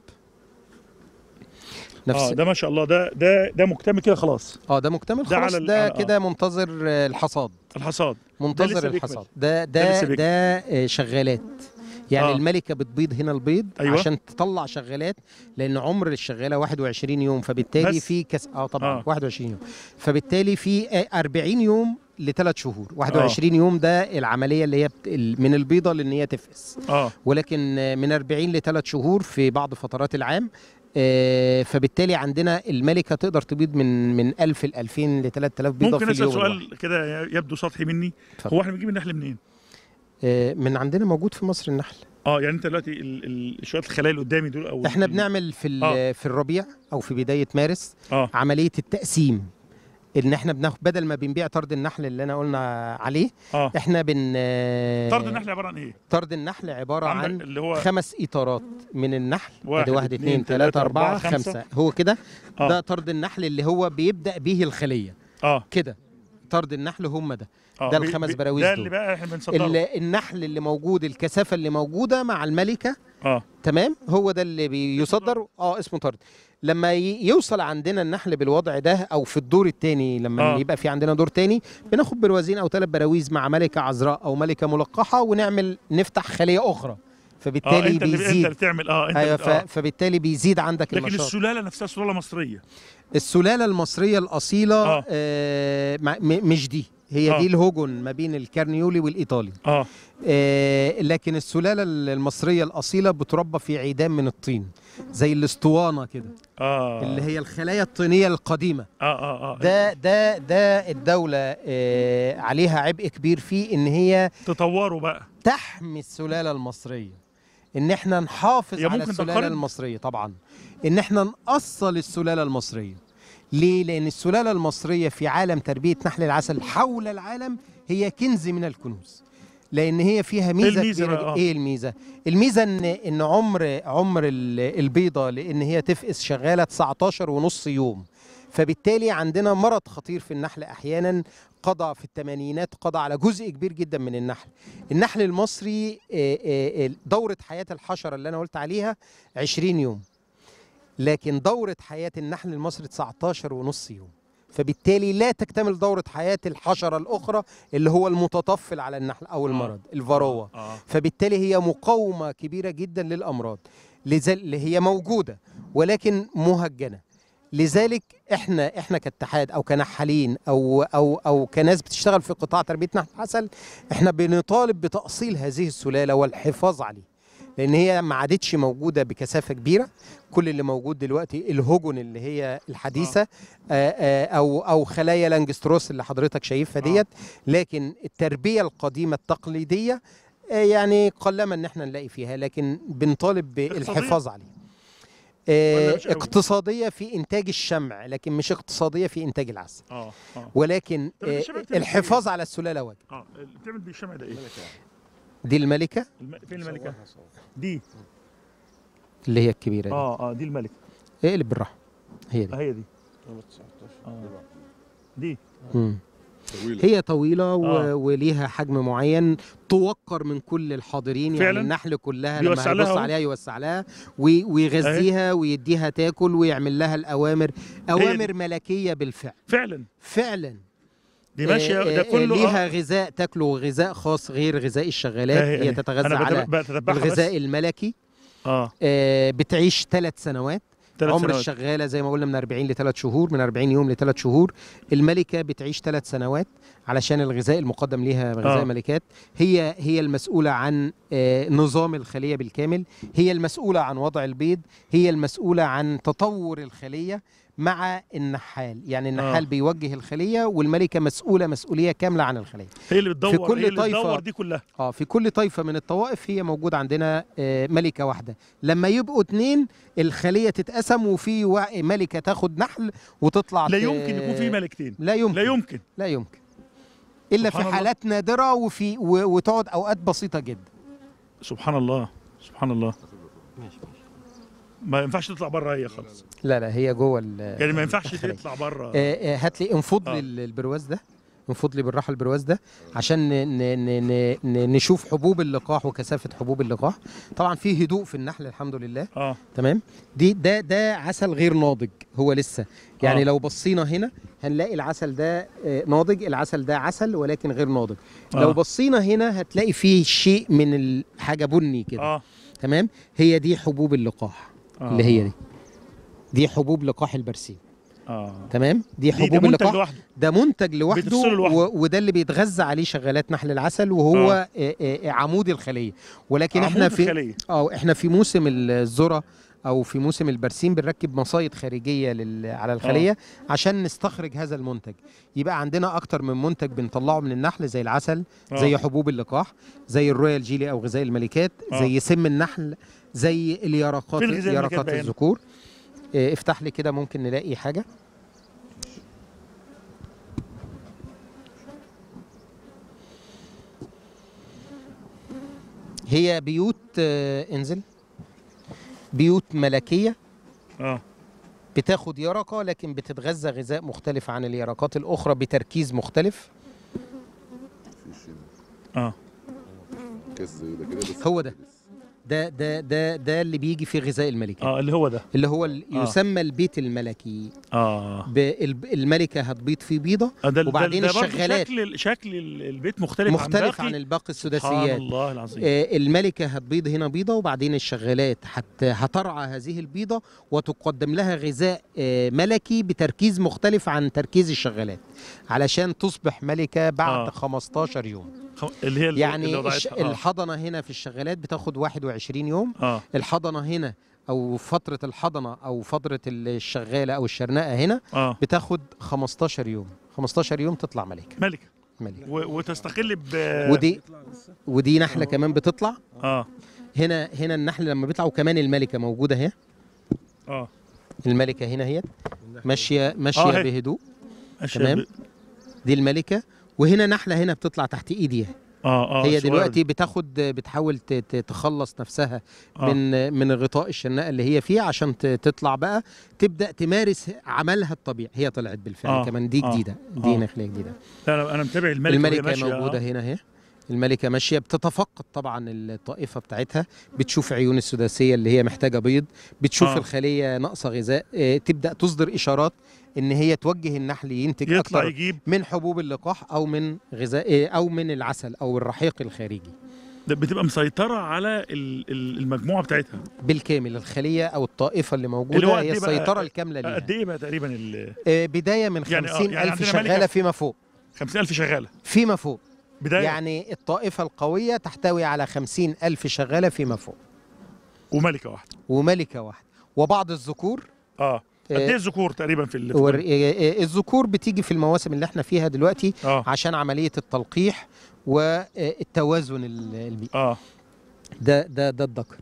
[SPEAKER 2] نفس
[SPEAKER 1] اه ده ما شاء الله ده ده ده مكتمل كده خلاص
[SPEAKER 2] اه ده مكتمل
[SPEAKER 1] ده
[SPEAKER 2] خلاص
[SPEAKER 1] على ال-
[SPEAKER 2] ده
[SPEAKER 1] على- آه.
[SPEAKER 2] كده منتظر آه، الحصاد
[SPEAKER 1] الحصاد لسه
[SPEAKER 2] منتظر
[SPEAKER 1] بيكمل.
[SPEAKER 2] الحصاد ده
[SPEAKER 1] ده
[SPEAKER 2] ده
[SPEAKER 1] لسه
[SPEAKER 2] ده,
[SPEAKER 1] بيكمل.
[SPEAKER 2] آه، شغالات يعني
[SPEAKER 1] آه.
[SPEAKER 2] آه. الملكه بتبيض هنا البيض
[SPEAKER 1] أيوة.
[SPEAKER 2] أيوة. عشان تطلع شغالات لان عمر الشغاله 21 يوم فبالتالي
[SPEAKER 1] بس؟
[SPEAKER 2] في كس اه طبعا
[SPEAKER 1] آه.
[SPEAKER 2] آه. 21 يوم فبالتالي في آه، 40 يوم لثلاث شهور 21 آه. يوم ده العمليه اللي هي بت... ال- من البيضه لان هي تفقس
[SPEAKER 1] اه
[SPEAKER 2] ولكن آه، من 40 لثلاث شهور في بعض فترات العام آه، فبالتالي عندنا الملكه تقدر تبيض من من 1000 ل 2000 ل 3000 بيضه
[SPEAKER 1] ممكن
[SPEAKER 2] في
[SPEAKER 1] اسال
[SPEAKER 2] اليوم الواحد.
[SPEAKER 1] سؤال كده يبدو سطحي مني
[SPEAKER 2] اتفضل.
[SPEAKER 1] هو احنا بنجيب النحل منين؟
[SPEAKER 2] آه، من عندنا موجود في مصر النحل
[SPEAKER 1] اه يعني انت دلوقتي ال- ال- شويه الخلايا اللي قدامي دول او
[SPEAKER 2] احنا
[SPEAKER 1] ال-
[SPEAKER 2] بنعمل في ال-
[SPEAKER 1] آه.
[SPEAKER 2] في الربيع او في بدايه مارس
[SPEAKER 1] اه
[SPEAKER 2] عمليه التقسيم ان احنا بناخد بدل ما بنبيع طرد النحل اللي انا قلنا عليه
[SPEAKER 1] اه
[SPEAKER 2] احنا بن
[SPEAKER 1] طرد النحل عباره عن ايه؟
[SPEAKER 2] طرد النحل عباره
[SPEAKER 1] عندك
[SPEAKER 2] عن
[SPEAKER 1] اللي هو
[SPEAKER 2] خمس اطارات من النحل
[SPEAKER 1] واحد،
[SPEAKER 2] ادي واحد
[SPEAKER 1] اتنين،
[SPEAKER 2] اتنين
[SPEAKER 1] تلاتة،
[SPEAKER 2] تلاته اربعه
[SPEAKER 1] أربعة، خمسة.
[SPEAKER 2] خمسه هو كده
[SPEAKER 1] آه.
[SPEAKER 2] ده طرد النحل اللي هو بيبدا به الخليه
[SPEAKER 1] اه
[SPEAKER 2] كده طرد النحل هم ده
[SPEAKER 1] اه
[SPEAKER 2] ده
[SPEAKER 1] بي-
[SPEAKER 2] الخمس
[SPEAKER 1] بي-
[SPEAKER 2] براويز
[SPEAKER 1] ده
[SPEAKER 2] دول.
[SPEAKER 1] اللي بقى احنا
[SPEAKER 2] ال-
[SPEAKER 1] بنصدره
[SPEAKER 2] النحل اللي موجود الكثافه اللي موجوده مع الملكه
[SPEAKER 1] اه
[SPEAKER 2] تمام هو ده اللي بيصدر اه اسمه طرد لما ي- يوصل عندنا النحل بالوضع ده او في الدور الثاني لما
[SPEAKER 1] آه.
[SPEAKER 2] آه. يبقى في عندنا دور تاني بناخد بروازين او ثلاث براويز مع ملكه عذراء او ملكه ملقحه ونعمل نفتح خليه اخرى
[SPEAKER 1] اه
[SPEAKER 2] فبالتالي
[SPEAKER 1] انت اللي انت
[SPEAKER 2] بيزيد
[SPEAKER 1] اللي بتعمل اه انت
[SPEAKER 2] ايوه
[SPEAKER 1] اللي- آه.
[SPEAKER 2] ف... فبالتالي بيزيد عندك
[SPEAKER 1] لكن
[SPEAKER 2] النشاط
[SPEAKER 1] السلاله نفسها سلاله مصريه
[SPEAKER 2] السلاله المصريه الاصيله
[SPEAKER 1] آه.
[SPEAKER 2] آه. آه مع- م- مش دي هي
[SPEAKER 1] آه.
[SPEAKER 2] دي الهوجن ما بين الكارنيولي والايطالي
[SPEAKER 1] اه
[SPEAKER 2] آه، لكن السلاله المصريه الاصيله بتربى في عيدان من الطين زي الاسطوانه كده
[SPEAKER 1] اه
[SPEAKER 2] اللي هي الخلايا الطينيه القديمه
[SPEAKER 1] اه اه اه
[SPEAKER 2] ده ده ده الدوله آه، عليها عبء كبير فيه ان هي
[SPEAKER 1] تطوروا بقى
[SPEAKER 2] تحمي السلاله المصريه ان احنا نحافظ
[SPEAKER 1] هي
[SPEAKER 2] على
[SPEAKER 1] ممكن
[SPEAKER 2] السلاله
[SPEAKER 1] تنقرض؟
[SPEAKER 2] المصريه طبعا ان احنا نأصل السلاله المصريه ليه لان السلاله المصريه في عالم تربيه نحل العسل حول العالم هي كنز من الكنوز لان هي فيها ميزه
[SPEAKER 1] الميزة
[SPEAKER 2] كبيره
[SPEAKER 1] بقى؟
[SPEAKER 2] جدا.
[SPEAKER 1] آه.
[SPEAKER 2] ايه الميزه الميزه ان ان عمر عمر ال- البيضه لان هي تفقس شغاله 19 ونص يوم فبالتالي عندنا مرض خطير في النحل احيانا قضى في الثمانينات قضى على جزء كبير جدا من النحل النحل المصري آه، آه، آه، دورة حياة الحشرة اللي أنا قلت عليها 20 يوم لكن دورة حياة النحل المصري 19 ونص يوم فبالتالي لا تكتمل دورة حياة الحشرة الأخرى اللي هو المتطفل على النحل أو المرض الفاروة
[SPEAKER 1] اه
[SPEAKER 2] فبالتالي هي مقاومة كبيرة جدا للأمراض لذلك هي موجودة ولكن مهجنة لذلك احنا احنا كاتحاد او كنحالين او او او كناس بتشتغل في قطاع تربيه نحل عسل احنا بنطالب بتاصيل هذه السلاله والحفاظ عليه لان هي ما عادتش موجوده بكثافه كبيره كل اللي موجود دلوقتي الهجن اللي هي الحديثه آه. آه او او خلايا لانجستروس اللي حضرتك شايفها
[SPEAKER 1] آه.
[SPEAKER 2] ديت لكن التربيه القديمه التقليديه آه، يعني قلما ان احنا نلاقي فيها لكن بنطالب بالحفاظ عليه
[SPEAKER 1] ولا
[SPEAKER 2] آه،
[SPEAKER 1] مش قوي؟
[SPEAKER 2] اقتصاديه في انتاج الشمع لكن مش اقتصاديه في انتاج العسل
[SPEAKER 1] اه اه
[SPEAKER 2] ولكن
[SPEAKER 1] طب
[SPEAKER 2] آه،
[SPEAKER 1] الشمع بتعمل
[SPEAKER 2] الحفاظ على السلاله واجب
[SPEAKER 1] اه بتعمل بالشمع ده ايه؟
[SPEAKER 2] دي الملكه
[SPEAKER 1] الم... فين الملكه؟ دي
[SPEAKER 2] اللي هي الكبيره دي
[SPEAKER 1] اه اه دي الملكه
[SPEAKER 2] اقلب بالراحه هي دي
[SPEAKER 1] آه هي دي اه دي
[SPEAKER 2] مم.
[SPEAKER 3] طويلة
[SPEAKER 2] هي طويله و...
[SPEAKER 1] آه.
[SPEAKER 2] وليها حجم معين توقر من كل الحاضرين
[SPEAKER 1] فعلاً؟
[SPEAKER 2] يعني النحل كلها
[SPEAKER 1] بيوسع
[SPEAKER 2] لما
[SPEAKER 1] لها
[SPEAKER 2] هيبص
[SPEAKER 1] أهو.
[SPEAKER 2] عليها يوسع لها وي... ويغذيها ويديها تاكل ويعمل لها الاوامر اوامر ملكيه بالفعل
[SPEAKER 1] فعلا
[SPEAKER 2] فعلا
[SPEAKER 1] دي ماشيه
[SPEAKER 2] آه،
[SPEAKER 1] ده
[SPEAKER 2] آه،
[SPEAKER 1] كله
[SPEAKER 2] ليها
[SPEAKER 1] آه.
[SPEAKER 2] غذاء تاكله غذاء خاص غير غذاء الشغالات
[SPEAKER 1] آه،
[SPEAKER 2] هي
[SPEAKER 1] آه.
[SPEAKER 2] تتغذى
[SPEAKER 1] انا
[SPEAKER 2] على
[SPEAKER 1] بتب- بتتبعها
[SPEAKER 2] الغذاء
[SPEAKER 1] بس
[SPEAKER 2] الملكي
[SPEAKER 1] اه
[SPEAKER 2] آه، بتعيش ثلاث سنوات
[SPEAKER 1] ثلاث
[SPEAKER 2] عمر
[SPEAKER 1] سنوات.
[SPEAKER 2] الشغاله زي ما قلنا من 40 لثلاث شهور من 40 يوم لثلاث شهور الملكه بتعيش ثلاث سنوات علشان الغذاء المقدم ليها غذاء
[SPEAKER 1] آه.
[SPEAKER 2] ملكات هي هي المسؤوله عن آه، نظام الخليه بالكامل هي المسؤوله عن وضع البيض هي المسؤوله عن تطور الخليه مع النحال يعني النحال
[SPEAKER 1] آه.
[SPEAKER 2] بيوجه الخليه والملكه مسؤوله مسؤوليه كامله عن الخليه
[SPEAKER 1] هي اللي بتدور
[SPEAKER 2] في كل
[SPEAKER 1] هي اللي
[SPEAKER 2] طائفة-
[SPEAKER 1] بتدور دي كلها
[SPEAKER 2] اه في كل طائفه من الطوائف هي موجود عندنا آه، ملكه واحده لما يبقوا اتنين الخليه تتقسم وفي وا- ملكه تاخد نحل وتطلع
[SPEAKER 1] لا
[SPEAKER 2] ت-
[SPEAKER 1] يمكن يكون في ملكتين
[SPEAKER 2] لا يمكن
[SPEAKER 1] لا يمكن
[SPEAKER 2] لا يمكن الا في
[SPEAKER 1] سبحان الله.
[SPEAKER 2] حالات نادره وفي و- وتقعد اوقات بسيطه جدا
[SPEAKER 1] سبحان الله سبحان الله ما ينفعش تطلع بره هي خالص
[SPEAKER 2] لا لا هي جوه ال-
[SPEAKER 1] يعني ما ينفعش
[SPEAKER 2] الخلية.
[SPEAKER 1] تطلع بره
[SPEAKER 2] آه، آه، هات لي انفض
[SPEAKER 1] آه.
[SPEAKER 2] لي ال- البرواز ده انفض لي بالراحه البرواز ده عشان ن- ن- ن- ن- ن- نشوف حبوب اللقاح وكثافه حبوب اللقاح طبعا في هدوء في النحل الحمد لله
[SPEAKER 1] اه
[SPEAKER 2] تمام دي ده ده عسل غير ناضج هو لسه يعني
[SPEAKER 1] آه.
[SPEAKER 2] لو بصينا هنا هنلاقي العسل ده آه، ناضج العسل ده عسل ولكن غير ناضج
[SPEAKER 1] آه.
[SPEAKER 2] لو بصينا هنا هتلاقي فيه شيء من الحاجه بني كده
[SPEAKER 1] اه
[SPEAKER 2] تمام هي دي حبوب اللقاح
[SPEAKER 1] آه.
[SPEAKER 2] اللي هي دي دي حبوب لقاح البرسيم
[SPEAKER 1] اه
[SPEAKER 2] تمام دي
[SPEAKER 1] دي
[SPEAKER 2] حبوب
[SPEAKER 1] ده منتج
[SPEAKER 2] اللقاح
[SPEAKER 1] لوحده
[SPEAKER 2] ده منتج لوحده
[SPEAKER 1] بتفصله لوحده.
[SPEAKER 2] و- وده اللي بيتغذى عليه شغالات نحل العسل وهو آه. آه عمود الخليه ولكن
[SPEAKER 1] عمود
[SPEAKER 2] احنا في
[SPEAKER 1] الخلية.
[SPEAKER 2] اه احنا في موسم الذره او في موسم البرسيم بنركب مصايد خارجيه لل... على الخليه عشان نستخرج هذا المنتج يبقى عندنا اكتر من منتج بنطلعه من النحل زي العسل
[SPEAKER 1] آه.
[SPEAKER 2] زي حبوب اللقاح زي الرويال جيلي او غذاء الملكات
[SPEAKER 1] آه.
[SPEAKER 2] زي سم النحل زي اليرقات
[SPEAKER 1] فين غذاء الملكات
[SPEAKER 2] يرقات
[SPEAKER 1] بقى هنا؟
[SPEAKER 2] الذكور آه، افتح لي كده ممكن نلاقي حاجه هي بيوت آه، انزل بيوت ملكيه
[SPEAKER 1] اه
[SPEAKER 2] بتاخد يرقه لكن بتتغذى غذاء مختلف عن اليرقات الاخرى بتركيز مختلف
[SPEAKER 3] فيش هنا
[SPEAKER 1] اه
[SPEAKER 3] كاس زي ده كده بس
[SPEAKER 2] هو ده. ده ده ده ده اللي بيجي في غذاء الملكه
[SPEAKER 1] اه اللي هو ده
[SPEAKER 2] اللي هو ال-
[SPEAKER 1] آه.
[SPEAKER 2] يسمى البيت الملكي
[SPEAKER 1] اه
[SPEAKER 2] ب- الب- الملكه هتبيض فيه بيضه
[SPEAKER 1] آه، ده
[SPEAKER 2] وبعدين
[SPEAKER 1] ده برضه
[SPEAKER 2] الشغالات.
[SPEAKER 1] شكل شكل ال- البيت مختلف
[SPEAKER 2] مختلف
[SPEAKER 1] عن
[SPEAKER 2] عن
[SPEAKER 1] باقي
[SPEAKER 2] الباقي
[SPEAKER 1] سبحان
[SPEAKER 2] السداسيات
[SPEAKER 1] الله العظيم
[SPEAKER 2] آه، الملكة هتبيض هنا بيضة وبعدين الشغالات هت هترعى هذه البيضة وتقدم لها غذاء آه، ملكي بتركيز مختلف عن تركيز الشغالات علشان تصبح ملكة بعد
[SPEAKER 1] آه.
[SPEAKER 2] 15 يوم
[SPEAKER 1] خم- اللي هي اللي
[SPEAKER 2] يعني
[SPEAKER 1] اللي
[SPEAKER 2] الش-
[SPEAKER 1] وضعتها. آه.
[SPEAKER 2] الحضنة هنا في الشغالات بتاخد 21 يوم
[SPEAKER 1] اه
[SPEAKER 2] الحضنة هنا أو فترة الحضنة أو فترة الشغالة أو الشرنقة هنا
[SPEAKER 1] اه
[SPEAKER 2] بتاخد 15 يوم 15 يوم تطلع ملكة
[SPEAKER 1] ملكه
[SPEAKER 2] ملكة
[SPEAKER 1] و- وتستقل ب
[SPEAKER 2] ودي ودي نحلة كمان بتطلع
[SPEAKER 1] اه
[SPEAKER 2] هنا هنا النحل لما بيطلع وكمان الملكه موجوده اهي
[SPEAKER 1] اه
[SPEAKER 2] الملكه هنا هي ماشيه
[SPEAKER 1] آه،
[SPEAKER 2] ماشيه
[SPEAKER 1] هي.
[SPEAKER 2] بهدوء
[SPEAKER 1] ماشية
[SPEAKER 2] تمام.
[SPEAKER 1] ب-
[SPEAKER 2] دي الملكه وهنا نحله هنا بتطلع تحت ايدي اهي.
[SPEAKER 1] اه اه
[SPEAKER 2] هي
[SPEAKER 1] الصغيرة
[SPEAKER 2] دلوقتي
[SPEAKER 1] دي.
[SPEAKER 2] بتاخد بتحاول ت- ت- تخلص نفسها
[SPEAKER 1] آه.
[SPEAKER 2] من من غطاء الشناقه اللي هي فيه عشان ت- تطلع بقى تبدا تمارس عملها الطبيعي هي طلعت بالفعل
[SPEAKER 1] آه،
[SPEAKER 2] كمان دي
[SPEAKER 1] آه،
[SPEAKER 2] جديده دي
[SPEAKER 1] آه.
[SPEAKER 2] نخله جديده
[SPEAKER 1] لا انا انا متابع الملكه وهي
[SPEAKER 2] الملكه
[SPEAKER 1] ماشية،
[SPEAKER 2] موجوده
[SPEAKER 1] آه.
[SPEAKER 2] هنا اهي الملكة ماشية بتتفقد طبعا الطائفة بتاعتها بتشوف عيون السداسية اللي هي محتاجة بيض بتشوف
[SPEAKER 1] آه.
[SPEAKER 2] آه. الخلية ناقصة غذاء آه، تبدأ تصدر إشارات إن هي توجه النحل ينتج
[SPEAKER 1] يطلع
[SPEAKER 2] أكتر
[SPEAKER 1] يجيب
[SPEAKER 2] من حبوب اللقاح أو من غذاء آه، أو من العسل أو الرحيق الخارجي
[SPEAKER 1] ده بتبقى مسيطره على ال- ال- المجموعه بتاعتها
[SPEAKER 2] بالكامل الخلية أو الطائفة اللي
[SPEAKER 1] اللي هو
[SPEAKER 2] موجودة
[SPEAKER 1] قد
[SPEAKER 2] هي
[SPEAKER 1] إيه بقى؟
[SPEAKER 2] السيطرة الكاملة ليها
[SPEAKER 1] قد ايه بقى تقريبا ال
[SPEAKER 2] آه، بداية من
[SPEAKER 1] يعني آه،
[SPEAKER 2] خمسين
[SPEAKER 1] يعني
[SPEAKER 2] ألف
[SPEAKER 1] عندنا ملكة
[SPEAKER 2] شغالة
[SPEAKER 1] في-
[SPEAKER 2] فيما فوق
[SPEAKER 1] 50000 شغاله
[SPEAKER 2] فيما فوق
[SPEAKER 1] بدايه
[SPEAKER 2] يعني الطائفة القوية تحتوي على خمسين ألف شغالة فيما فوق
[SPEAKER 1] وملكه واحده
[SPEAKER 2] وملكة واحدة وبعض الذكور
[SPEAKER 1] اه قد
[SPEAKER 2] آه،
[SPEAKER 1] ايه الذكور تقريبا في ال- في
[SPEAKER 2] ور-
[SPEAKER 1] كل-
[SPEAKER 2] آه، آه، الذكور بتيجي في المواسم اللي احنا فيها دلوقتي
[SPEAKER 1] اه
[SPEAKER 2] عشان عملية التلقيح والتوازن ال- البيئي
[SPEAKER 1] اه
[SPEAKER 2] ده ده ده الذكر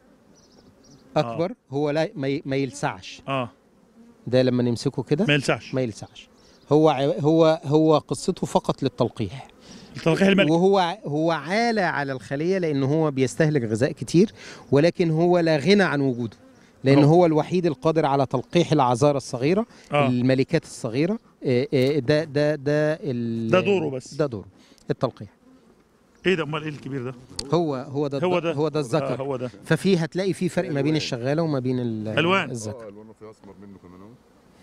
[SPEAKER 2] اكبر هو لا ما ي- ما يلسعش
[SPEAKER 1] اه
[SPEAKER 2] ده لما نمسكه كده
[SPEAKER 1] ما يلسعش
[SPEAKER 2] ما يلسعش هو ع- هو هو قصته فقط للتلقيح
[SPEAKER 1] التلقيح الملكي
[SPEAKER 2] وهو ع- هو عالة على الخلية لأن هو بيستهلك غذاء كتير ولكن هو لا غنى عن وجوده لأن
[SPEAKER 1] أه.
[SPEAKER 2] هو الوحيد القادر على تلقيح العذارى الصغيرة
[SPEAKER 1] اه
[SPEAKER 2] الملكات الصغيرة آه، آه، ده ده ده ال-
[SPEAKER 1] ده دوره بس.
[SPEAKER 2] ده دوره التلقيح
[SPEAKER 1] ايه ده امال ايه الكبير ده
[SPEAKER 2] هو هو ده
[SPEAKER 1] هو
[SPEAKER 2] الذ-
[SPEAKER 1] ده
[SPEAKER 2] هو ده
[SPEAKER 1] آه
[SPEAKER 2] الذكر
[SPEAKER 1] هو ده
[SPEAKER 2] ففي هتلاقي في فرق ما بين الشغالة وما بين ال-
[SPEAKER 1] ألوان.
[SPEAKER 2] الذكر
[SPEAKER 3] اه الوانه في اسمر منه كمان اهو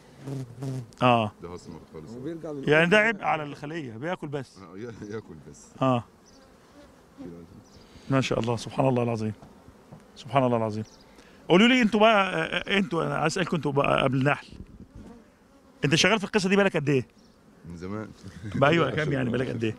[SPEAKER 1] اه
[SPEAKER 3] ده اسمر خالص
[SPEAKER 4] وبيرجع لل-
[SPEAKER 1] يعني ده عبء على الخليه بياكل بس
[SPEAKER 3] آه، يا- ياكل بس
[SPEAKER 1] اه
[SPEAKER 3] كده.
[SPEAKER 1] ما شاء الله سبحان الله العظيم سبحان الله العظيم قولوا لي انتوا بقى آه، آه، انتوا انا عايز اسالكم انتوا بقى قبل النحل انت شغال في القصه دي بالك قد ايه؟
[SPEAKER 3] من زمان
[SPEAKER 1] بقى ايوه كام يعني بالك قد ايه؟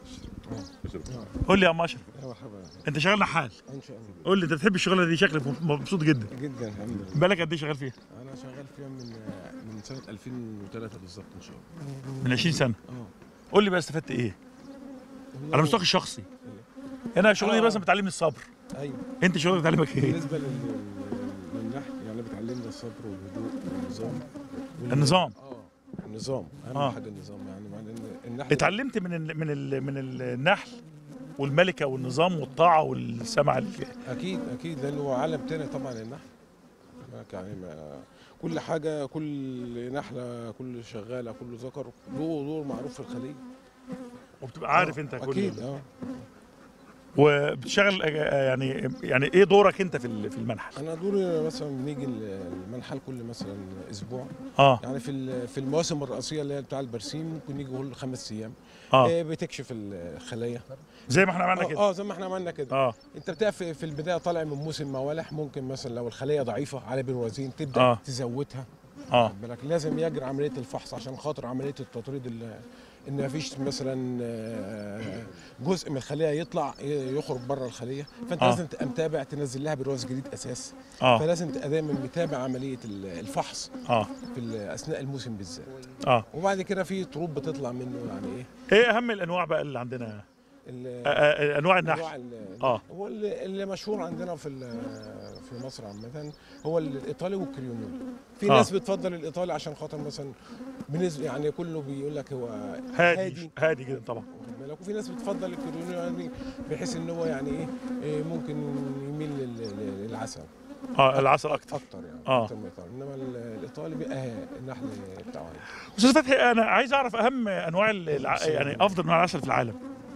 [SPEAKER 1] قول لي يا عم اشرف
[SPEAKER 4] يا مرحبا
[SPEAKER 1] انت شغال نحال
[SPEAKER 4] ان شاء الله
[SPEAKER 1] قول لي انت بتحب الشغلانه دي شكلك مبسوط جدا
[SPEAKER 4] جدا الحمد لله
[SPEAKER 1] بالك قد ايه شغال فيها؟
[SPEAKER 4] انا شغال فيها من من سنه 2003 بالظبط ان شاء الله
[SPEAKER 1] من 20 سنه
[SPEAKER 4] اه
[SPEAKER 1] قول لي بقى استفدت ايه؟
[SPEAKER 4] والله
[SPEAKER 1] على المستوى الشخصي انا شغلي
[SPEAKER 4] آه.
[SPEAKER 1] بس بتعلمني الصبر
[SPEAKER 4] ايوه
[SPEAKER 1] انت شغلك بتعلمك ايه؟
[SPEAKER 4] بالنسبه لل- لل- للنحل يعني بتعلمنا الصبر والهدوء والنظام وال-
[SPEAKER 1] النظام.
[SPEAKER 4] اه النظام اهم
[SPEAKER 1] آه.
[SPEAKER 4] حاجه النظام يعني مع إن النحل
[SPEAKER 1] اتعلمت من ال من ال من النحل والملكه والنظام والطاعه والسمع ال-
[SPEAKER 4] اكيد اكيد لانه هو عالم تاني طبعا النحل بالك يعني ما كل حاجه كل نحله كل شغاله كل ذكر له دور معروف في الخليه
[SPEAKER 1] وبتبقى عارف انت كل
[SPEAKER 4] اكيد اه
[SPEAKER 1] وبتشتغل آه، يعني يعني ايه دورك انت في ال- في المنحل
[SPEAKER 4] انا دوري مثلا بنيجي المنحل كل مثلا اسبوع
[SPEAKER 1] اه
[SPEAKER 4] يعني في ال- في المواسم الرئيسيه اللي هي بتاع البرسيم ممكن نيجي كل خمس ايام
[SPEAKER 1] اه
[SPEAKER 4] آه، بتكشف الخلايا
[SPEAKER 1] زي ما احنا عملنا
[SPEAKER 4] اه
[SPEAKER 1] كده
[SPEAKER 4] آه، زي ما احنا عملنا كده
[SPEAKER 1] اه
[SPEAKER 4] انت بتبقى في في البدايه طالع من موسم موالح ممكن مثلا لو الخليه ضعيفه على بروازين تبدا
[SPEAKER 1] آه.
[SPEAKER 4] آه. تزودها
[SPEAKER 1] اه
[SPEAKER 4] واخد بالك لازم يجري عمليه الفحص عشان خاطر عمليه التطريد ال- ان مفيش مثلا آه، جزء من الخليه يطلع ي- يخرج بره الخليه فانت
[SPEAKER 1] آه.
[SPEAKER 4] لازم تبقى متابع تنزل لها برواز جديد اساس
[SPEAKER 1] اه
[SPEAKER 4] فلازم تبقى دايما متابع عمليه ال- الفحص
[SPEAKER 1] اه
[SPEAKER 4] في ال- اثناء الموسم بالذات
[SPEAKER 1] اه
[SPEAKER 4] وبعد كده في طروب بتطلع منه يعني ايه
[SPEAKER 1] ايه اهم الانواع بقى اللي عندنا
[SPEAKER 4] ال-
[SPEAKER 1] آه، آه، انواع النحل
[SPEAKER 4] أنواع ال-
[SPEAKER 1] آه.
[SPEAKER 4] هو اللي اللي مشهور عندنا في ال- في مصر عامة هو الإيطالي والكريونولي في
[SPEAKER 1] آه.
[SPEAKER 4] ناس بتفضل الإيطالي عشان خاطر مثلا بالنسبة يعني كله بيقول لك هو
[SPEAKER 1] هادي
[SPEAKER 4] هادي
[SPEAKER 1] هادي جدا طبعا
[SPEAKER 4] واخد بالك وفي ناس بتفضل الكريونولي يعني بحيث إن هو يعني إيه إيه، ممكن يميل لل- لل- للعسل
[SPEAKER 1] اه العسل اكتر
[SPEAKER 4] أكتر يعني
[SPEAKER 1] آه.
[SPEAKER 4] أكتر من الإيطالي إنما ال- الإيطالي بيبقى النحل بتاعه هادي.
[SPEAKER 1] استاذ فتحي انا عايز اعرف اهم انواع ال- الع... يعني افضل انواع العسل في العالم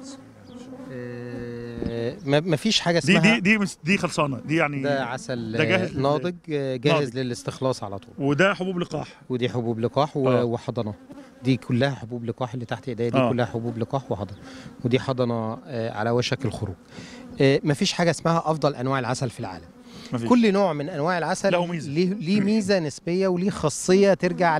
[SPEAKER 2] آه، ما ما فيش حاجه
[SPEAKER 1] دي
[SPEAKER 2] اسمها
[SPEAKER 1] دي دي دي خلصانه دي يعني
[SPEAKER 2] ده عسل
[SPEAKER 1] ده جاهز
[SPEAKER 2] آه،
[SPEAKER 1] لل-
[SPEAKER 2] ناضج آه، جاهز
[SPEAKER 1] ناضج.
[SPEAKER 2] للاستخلاص على طول
[SPEAKER 1] وده حبوب لقاح
[SPEAKER 2] ودي حبوب لقاح و-
[SPEAKER 1] آه.
[SPEAKER 2] وحضنه دي كلها حبوب لقاح اللي تحت ايديا دي
[SPEAKER 1] آه.
[SPEAKER 2] كلها حبوب لقاح وحضنه ودي حضنه آه، على وشك الخروج آه، مفيش حاجه اسمها افضل انواع العسل في العالم
[SPEAKER 1] مفيش
[SPEAKER 2] كل نوع من انواع العسل
[SPEAKER 1] له ميزة.
[SPEAKER 2] ليه ليه ميزه نسبيه وليه خاصيه ترجع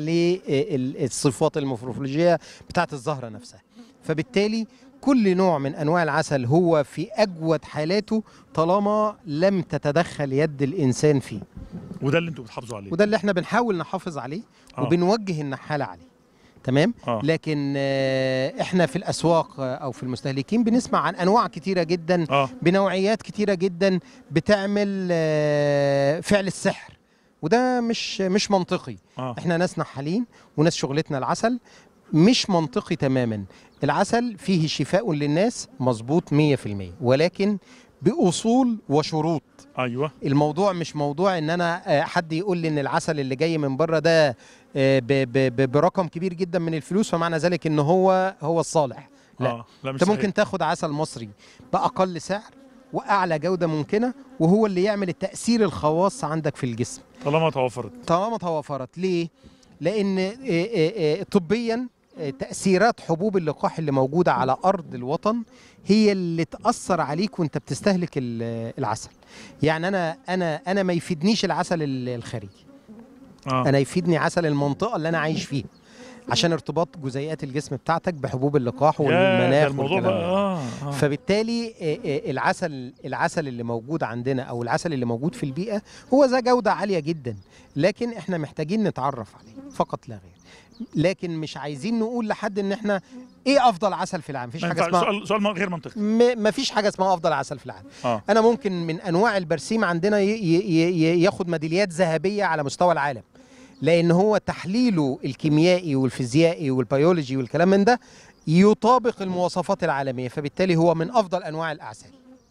[SPEAKER 2] للصفات المورفولوجيه بتاعه الزهره نفسها فبالتالي كل نوع من انواع العسل هو في اجود حالاته طالما لم تتدخل يد الانسان فيه
[SPEAKER 1] وده اللي انتوا بتحافظوا عليه
[SPEAKER 2] وده اللي احنا بنحاول نحافظ عليه
[SPEAKER 1] آه.
[SPEAKER 2] وبنوجه النحاله عليه تمام
[SPEAKER 1] اه
[SPEAKER 2] لكن آه، احنا في الاسواق آه، او في المستهلكين بنسمع عن انواع كتيره جدا
[SPEAKER 1] اه
[SPEAKER 2] بنوعيات كتيره جدا بتعمل آه، فعل السحر وده مش مش منطقي
[SPEAKER 1] اه
[SPEAKER 2] احنا ناس نحالين وناس شغلتنا العسل مش منطقي تماما العسل فيه شفاء للناس مظبوط 100% ولكن باصول وشروط
[SPEAKER 1] ايوه
[SPEAKER 2] الموضوع مش موضوع ان انا آه، حد يقول لي ان العسل اللي جاي من بره ده آه، ب- ب- ب- برقم كبير جدا من الفلوس فمعنى ذلك ان هو هو الصالح لا.
[SPEAKER 1] اه لا مش
[SPEAKER 2] انت
[SPEAKER 1] صحيح.
[SPEAKER 2] ممكن تاخد عسل مصري باقل سعر واعلى جوده ممكنه وهو اللي يعمل التاثير الخواص عندك في الجسم
[SPEAKER 1] طالما توفرت
[SPEAKER 2] طالما توفرت ليه لان آه، آه، آه، طبيا آه، تاثيرات حبوب اللقاح اللي موجوده على ارض الوطن هي اللي تاثر عليك وانت بتستهلك ال- العسل يعني انا انا انا ما يفيدنيش العسل ال- الخارجي
[SPEAKER 1] اه
[SPEAKER 2] انا يفيدني عسل المنطقه اللي انا عايش فيها عشان ارتباط جزيئات الجسم بتاعتك بحبوب اللقاح
[SPEAKER 1] يا، ده
[SPEAKER 2] والمناخ
[SPEAKER 1] الموضوع
[SPEAKER 2] والكلام
[SPEAKER 1] بقى
[SPEAKER 2] ده.
[SPEAKER 1] اه, آه.
[SPEAKER 2] فبالتالي آه، آه، العسل العسل اللي موجود عندنا او العسل اللي موجود في البيئه هو ذا جوده عاليه جدا لكن احنا محتاجين نتعرف عليه فقط لا غير لكن مش عايزين نقول لحد ان احنا ايه افضل عسل في العالم مفيش
[SPEAKER 1] ما
[SPEAKER 2] حاجه
[SPEAKER 1] ينفعش-
[SPEAKER 2] اسمها
[SPEAKER 1] سؤال سؤال ما- غير منطقي
[SPEAKER 2] م- مفيش حاجه اسمها افضل عسل في العالم
[SPEAKER 1] اه
[SPEAKER 2] انا ممكن من انواع البرسيم عندنا ي- ي- ي- ياخد ميداليات ذهبيه على مستوى العالم لان هو تحليله الكيميائي والفيزيائي والبيولوجي والكلام من ده يطابق المواصفات العالميه فبالتالي هو من افضل انواع الاعسال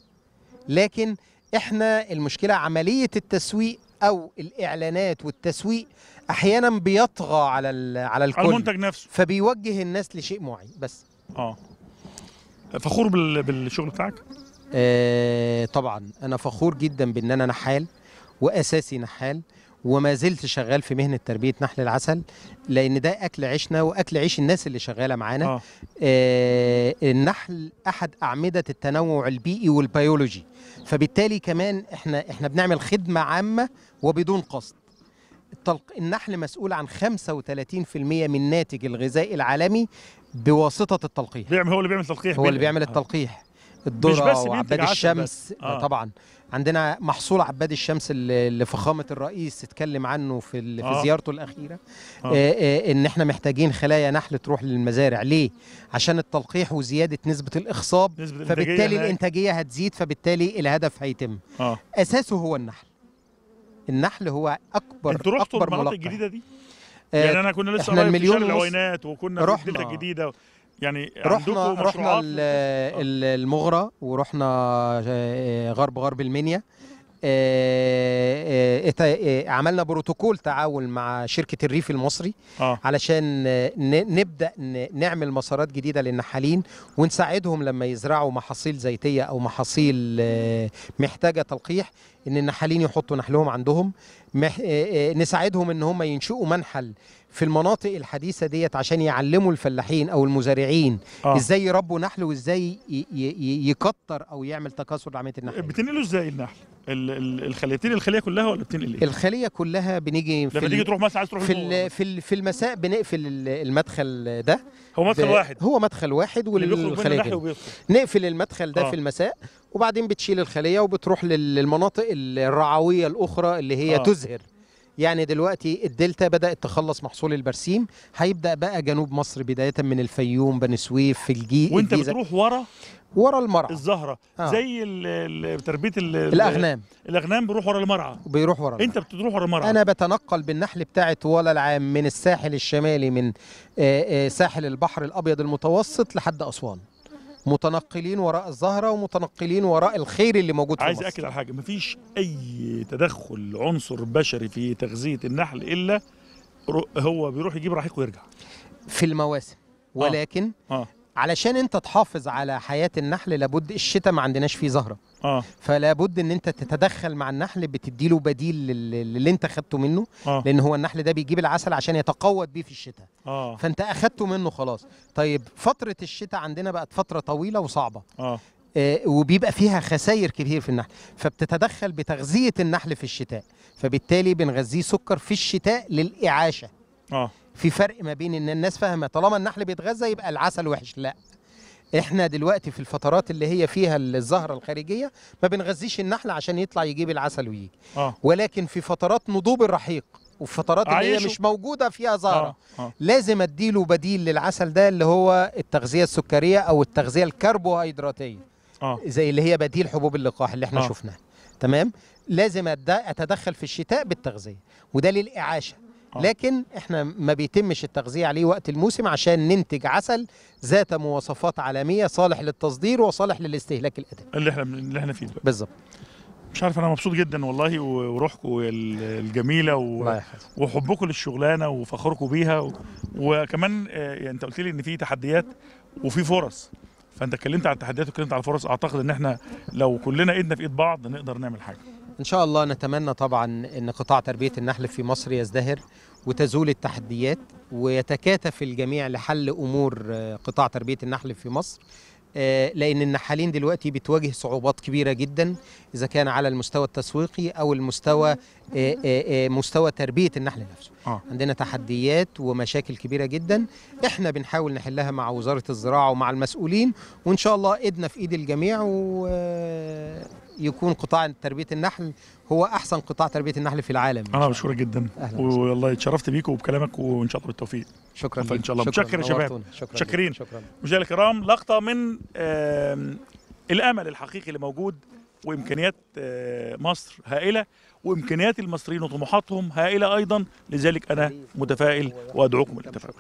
[SPEAKER 2] لكن احنا المشكله عمليه التسويق او الاعلانات والتسويق احيانا بيطغى على ال- على
[SPEAKER 1] على
[SPEAKER 2] الكل
[SPEAKER 1] المنتج نفسه
[SPEAKER 2] فبيوجه الناس لشيء معين بس
[SPEAKER 1] اه فخور بال... بالشغل بتاعك
[SPEAKER 2] آه طبعا انا فخور جدا بان انا نحال واساسي نحال وما زلت شغال في مهنه تربيه نحل العسل لان ده اكل عيشنا واكل عيش الناس اللي شغاله معانا
[SPEAKER 1] اه
[SPEAKER 2] آه النحل احد اعمده التنوع البيئي والبيولوجي فبالتالي كمان احنا احنا بنعمل خدمه عامه وبدون قصد التلق... النحل مسؤول عن 35% من ناتج الغذائي العالمي بواسطه التلقيح
[SPEAKER 1] بيعمل هو اللي بيعمل تلقيح
[SPEAKER 2] هو اللي
[SPEAKER 1] بيه.
[SPEAKER 2] بيعمل
[SPEAKER 1] آه.
[SPEAKER 2] التلقيح
[SPEAKER 1] مش
[SPEAKER 2] الذره
[SPEAKER 1] بس بينتج
[SPEAKER 2] وعباد
[SPEAKER 1] عسل
[SPEAKER 2] الشمس
[SPEAKER 1] آه.
[SPEAKER 2] آه. طبعا عندنا محصول عباد الشمس اللي اللي فخامه الرئيس اتكلم عنه في ال- في
[SPEAKER 1] آه.
[SPEAKER 2] زيارته الاخيره
[SPEAKER 1] آه.
[SPEAKER 2] آه. آه ان احنا محتاجين خلايا نحل تروح للمزارع ليه عشان التلقيح وزياده نسبه الاخصاب
[SPEAKER 1] نسبة الإنتاجية
[SPEAKER 2] فبالتالي
[SPEAKER 1] هناك.
[SPEAKER 2] الانتاجيه هتزيد فبالتالي الهدف هيتم
[SPEAKER 1] اه
[SPEAKER 2] اساسه هو النحل النحل هو اكبر
[SPEAKER 1] انتوا رحتوا
[SPEAKER 2] اكبر
[SPEAKER 1] المناطق
[SPEAKER 2] ملقح
[SPEAKER 1] الجديده دي
[SPEAKER 2] آه،
[SPEAKER 1] يعني انا كنا لسه
[SPEAKER 2] إحنا
[SPEAKER 1] قريب في
[SPEAKER 2] المليون
[SPEAKER 1] شارع
[SPEAKER 2] ونص
[SPEAKER 1] العوينات وكنا
[SPEAKER 2] رحنا.
[SPEAKER 1] في الدلتا الجديده يعني
[SPEAKER 2] رحنا
[SPEAKER 1] عندكم
[SPEAKER 2] رحنا
[SPEAKER 1] مشروعات
[SPEAKER 2] ال- ال- المغرة ورحنا آه، غرب غرب المنيا آه، ات- آه، عملنا بروتوكول تعاون مع شركه الريف المصري
[SPEAKER 1] اه
[SPEAKER 2] علشان آه، ن- نبدا ن- نعمل مسارات جديده للنحالين ونساعدهم لما يزرعوا محاصيل زيتيه او محاصيل آه، محتاجه تلقيح ان النحالين يحطوا نحلهم عندهم مح... آه، آه، نساعدهم ان هم ينشئوا منحل في المناطق الحديثه ديت عشان يعلموا الفلاحين او المزارعين
[SPEAKER 1] اه
[SPEAKER 2] ازاي يربوا نحل وازاي ي... ي... ي- يكتر او يعمل تكاثر لعمليه النحل
[SPEAKER 1] بتنقله ازاي النحل؟ ال- ال- الخليتين الخليه كلها ولا بتنقل ايه؟
[SPEAKER 2] الخليه كلها بنيجي في
[SPEAKER 1] لما
[SPEAKER 2] ال-
[SPEAKER 1] تيجي تروح مثلا عايز تروح
[SPEAKER 2] في
[SPEAKER 1] المغرب.
[SPEAKER 2] ال- في ال- في المساء بنقفل ال- المدخل ده
[SPEAKER 1] هو مدخل
[SPEAKER 2] ب-
[SPEAKER 1] واحد
[SPEAKER 2] هو مدخل واحد
[SPEAKER 1] اللي بيخرج منه
[SPEAKER 2] والخليه
[SPEAKER 1] النحل
[SPEAKER 2] كده.
[SPEAKER 1] وبيدخل
[SPEAKER 2] نقفل المدخل ده
[SPEAKER 1] آه.
[SPEAKER 2] في المساء وبعدين بتشيل الخليه وبتروح لل- للمناطق الرعويه الاخرى اللي هي
[SPEAKER 1] آه.
[SPEAKER 2] آه. تزهر يعني دلوقتي الدلتا بدات تخلص محصول البرسيم هيبدا بقى جنوب مصر بدايه من الفيوم بني سويف في الجي
[SPEAKER 1] وانت
[SPEAKER 2] الجيزة،
[SPEAKER 1] بتروح ورا
[SPEAKER 2] ورا المرعى
[SPEAKER 1] الزهره
[SPEAKER 2] آه.
[SPEAKER 1] زي ال- ال- تربيه ال- ال-
[SPEAKER 2] الاغنام
[SPEAKER 1] الاغنام بيروح ورا المرعى
[SPEAKER 2] بيروح ورا
[SPEAKER 1] انت بتروح ورا المرعى
[SPEAKER 2] انا بتنقل بالنحل بتاعي طوال العام من الساحل الشمالي من آه، آه، ساحل البحر الابيض المتوسط لحد اسوان متنقلين وراء الزهره ومتنقلين وراء الخير اللي موجود في
[SPEAKER 1] عايز
[SPEAKER 2] مصر.
[SPEAKER 1] اكد على حاجه مفيش اي تدخل عنصر بشري في تغذيه النحل الا رو- هو بيروح يجيب رحيق ويرجع
[SPEAKER 2] في المواسم ولكن
[SPEAKER 1] اه
[SPEAKER 2] علشان انت تحافظ على حياه النحل لابد الشتاء ما عندناش فيه زهره
[SPEAKER 1] اه
[SPEAKER 2] فلا بد ان انت تتدخل مع النحل بتديله بديل لل- للي انت خدته منه
[SPEAKER 1] اه
[SPEAKER 2] لان هو النحل ده بيجيب العسل عشان يتقوت بيه في الشتاء
[SPEAKER 1] اه
[SPEAKER 2] فانت اخدته منه خلاص طيب فتره الشتاء عندنا بقت فتره طويله وصعبه
[SPEAKER 1] اه
[SPEAKER 2] آه، وبيبقى فيها خسائر كتير في النحل فبتتدخل بتغذيه النحل في الشتاء فبالتالي بنغذيه سكر في الشتاء للاعاشه
[SPEAKER 1] اه
[SPEAKER 2] في فرق ما بين ان الناس فاهمه طالما النحل بيتغذى يبقى العسل وحش لا احنا دلوقتي في الفترات اللي هي فيها الزهره الخارجيه ما بنغذيش النحل عشان يطلع يجيب العسل ويجي
[SPEAKER 1] اه
[SPEAKER 2] ولكن في فترات نضوب الرحيق وفي فترات اللي هي
[SPEAKER 1] عايشه.
[SPEAKER 2] مش موجوده فيها زهره
[SPEAKER 1] اه اه
[SPEAKER 2] لازم اديله بديل للعسل ده اللي هو التغذيه السكريه او التغذيه الكربوهيدراتيه
[SPEAKER 1] اه
[SPEAKER 2] زي اللي هي بديل حبوب اللقاح اللي احنا
[SPEAKER 1] آه.
[SPEAKER 2] آه. شفناها تمام لازم أد- اتدخل في الشتاء بالتغذيه وده للاعاشه
[SPEAKER 1] آه.
[SPEAKER 2] آه. لكن احنا ما بيتمش التغذيه عليه وقت الموسم عشان ننتج عسل ذات مواصفات عالميه صالح للتصدير وصالح للاستهلاك الادمي
[SPEAKER 1] اللي احنا اللي احنا فيه دلوقتي
[SPEAKER 2] بالظبط
[SPEAKER 1] مش عارف انا مبسوط جدا والله و- وروحكم ال- الجميله
[SPEAKER 2] الله
[SPEAKER 1] و...
[SPEAKER 2] يحفظك
[SPEAKER 1] وحبكم للشغلانه وفخركم بيها و... وكمان آه، يعني انت قلت لي ان في تحديات وفي فرص فانت اتكلمت على التحديات واتكلمت على الفرص اعتقد ان احنا لو كلنا ايدنا في ايد بعض نقدر نعمل حاجه
[SPEAKER 2] ان شاء الله نتمنى طبعا ان قطاع تربيه النحل في مصر يزدهر وتزول التحديات ويتكاتف الجميع لحل امور آه، قطاع تربيه النحل في مصر آه، لان النحالين دلوقتي بتواجه صعوبات كبيره جدا اذا كان على المستوى التسويقي او المستوى آه، آه، آه، مستوى تربيه النحل نفسه
[SPEAKER 1] آه.
[SPEAKER 2] عندنا تحديات ومشاكل كبيره جدا احنا بنحاول نحلها مع وزاره الزراعه ومع المسؤولين وان شاء الله ايدنا في ايد الجميع ويكون قطاع تربيه النحل هو احسن قطاع تربيه النحل في العالم
[SPEAKER 1] انا بشكرك جدا
[SPEAKER 2] أهلا وسهلا.
[SPEAKER 1] والله اتشرفت بيك وبكلامك وان شاء الله بالتوفيق
[SPEAKER 2] شكرا
[SPEAKER 1] فإن
[SPEAKER 2] ليك.
[SPEAKER 1] شاء الله.
[SPEAKER 2] شكراً.
[SPEAKER 1] متشكر يا شباب.
[SPEAKER 2] نورتونا. شكرا ليك.
[SPEAKER 1] متشكرين.
[SPEAKER 2] شكرا
[SPEAKER 1] مشاهدينا الكرام لقطه من آم، الامل الحقيقي اللي موجود وامكانيات آه، مصر هائله وامكانيات المصريين وطموحاتهم هائله ايضا لذلك انا متفائل وادعوكم للتفاؤل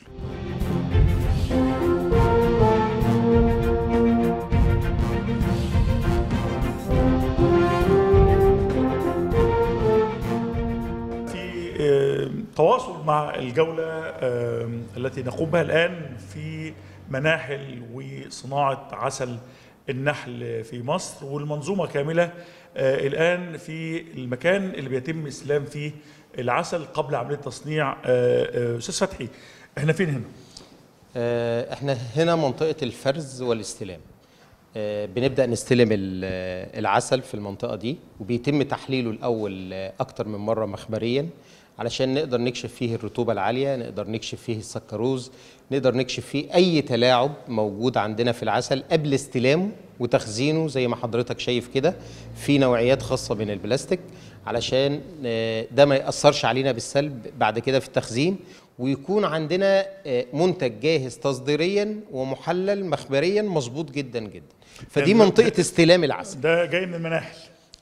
[SPEAKER 1] في آم، تواصل مع الجولة آم، التي نقوم بها الآن في مناحل وصناعة عسل النحل في مصر والمنظومة كاملة آه، الآن في المكان اللي بيتم استلام فيه العسل قبل عملية تصنيع آه، آه، أستاذ فتحي احنا فين هنا؟
[SPEAKER 2] آه، احنا هنا منطقة الفرز والاستلام آه، بنبدأ نستلم ال- آه، العسل في المنطقة دي وبيتم تحليله الأول آه، أكتر من مرة مخبريا علشان نقدر نكشف فيه الرطوبة العالية نقدر نكشف فيه السكروز نقدر نكشف فيه أي تلاعب موجود عندنا في العسل قبل استلامه وتخزينه زي ما حضرتك شايف كده في نوعيات خاصة من البلاستيك علشان آه، ده ما يأثرش علينا بالسلب بعد كده في التخزين ويكون عندنا آه، منتج جاهز تصديريا ومحلل مخبريا مظبوط جدا جدا فدي
[SPEAKER 1] يعني ده-
[SPEAKER 2] منطقة استلام العسل
[SPEAKER 1] ده جاي من المناحل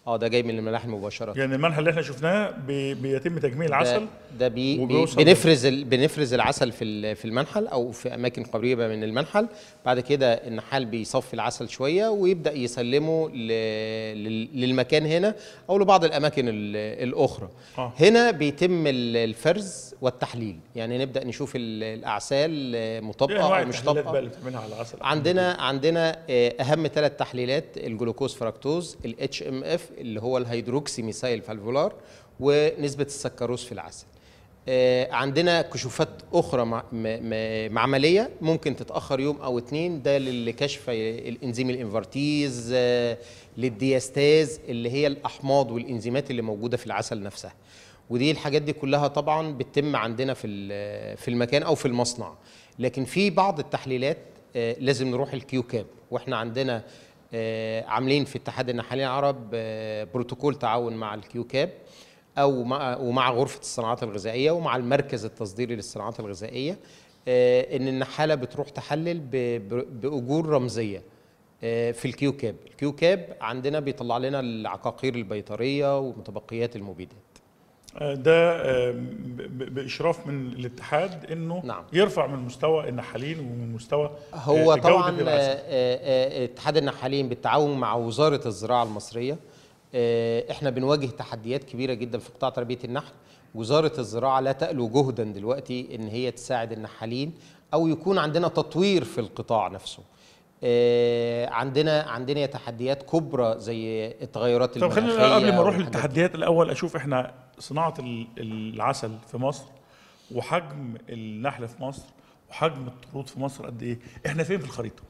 [SPEAKER 2] اه ده جاي من الملاحل مباشره
[SPEAKER 1] يعني المنحل اللي احنا شفناه بي بيتم تجميع
[SPEAKER 2] ده,
[SPEAKER 1] العسل
[SPEAKER 2] ده بي بي
[SPEAKER 1] وبيوصل
[SPEAKER 2] بنفرز ال- بنفرز العسل في ال- في المنحل او في اماكن قريبه من المنحل بعد كده النحال بيصفي العسل شويه ويبدا يسلمه ل- لل- للمكان هنا او لبعض الاماكن ال- الاخرى
[SPEAKER 1] آه.
[SPEAKER 2] هنا بيتم ال- الفرز والتحليل يعني نبدا نشوف ال- الاعسال
[SPEAKER 1] ايه
[SPEAKER 2] مطابقه
[SPEAKER 1] انواع
[SPEAKER 2] او مش
[SPEAKER 1] التحليلات
[SPEAKER 2] طابقه
[SPEAKER 1] بقى اللي بتعملها على العسل
[SPEAKER 2] عندنا عندنا آه، اهم ثلاث تحليلات الجلوكوز فركتوز الاتش ام اف اللي هو الهيدروكسي ميثايل فالفولار ونسبه السكروز في العسل آه، عندنا كشوفات اخرى مع- م- م- معمليه ممكن تتاخر يوم او اتنين ده لكشف الانزيم الانفرتيز آه، للدياستاز اللي هي الاحماض والانزيمات اللي موجوده في العسل نفسها ودي الحاجات دي كلها طبعا بتتم عندنا في ال- في المكان او في المصنع لكن في بعض التحليلات آه، لازم نروح الكيو كاب واحنا عندنا آه، عاملين في اتحاد النحالين العرب آه، بروتوكول تعاون مع الكيو كاب او مع ومع غرفه الصناعات الغذائيه ومع المركز التصديري للصناعات الغذائيه آه، ان النحاله بتروح تحلل ب- ب- باجور رمزيه آه، في الكيو كاب الكيو كاب عندنا بيطلع لنا العقاقير البيطريه ومتبقيات المبيدات
[SPEAKER 1] آه، ده آه، ب- ب- باشراف من الاتحاد انه
[SPEAKER 2] نعم.
[SPEAKER 1] يرفع من مستوى النحالين ومن مستوى
[SPEAKER 2] هو
[SPEAKER 1] آه، جودة
[SPEAKER 2] طبعا
[SPEAKER 1] العسل.
[SPEAKER 2] آه، آه، اتحاد النحالين بالتعاون مع وزاره الزراعه المصريه آه، احنا بنواجه تحديات كبيره جدا في قطاع تربيه النحل وزاره الزراعه لا تألو جهدا دلوقتي ان هي تساعد النحالين او يكون عندنا تطوير في القطاع نفسه آه، عندنا عندنا تحديات كبرى زي التغيرات
[SPEAKER 1] طب
[SPEAKER 2] المناخيه
[SPEAKER 1] خلينا قبل ما نروح
[SPEAKER 2] والحاجات دي.
[SPEAKER 1] للتحديات الاول اشوف احنا صناعه ال- العسل في مصر وحجم النحل في مصر وحجم الطرود في مصر قد ايه احنا فين في الخريطه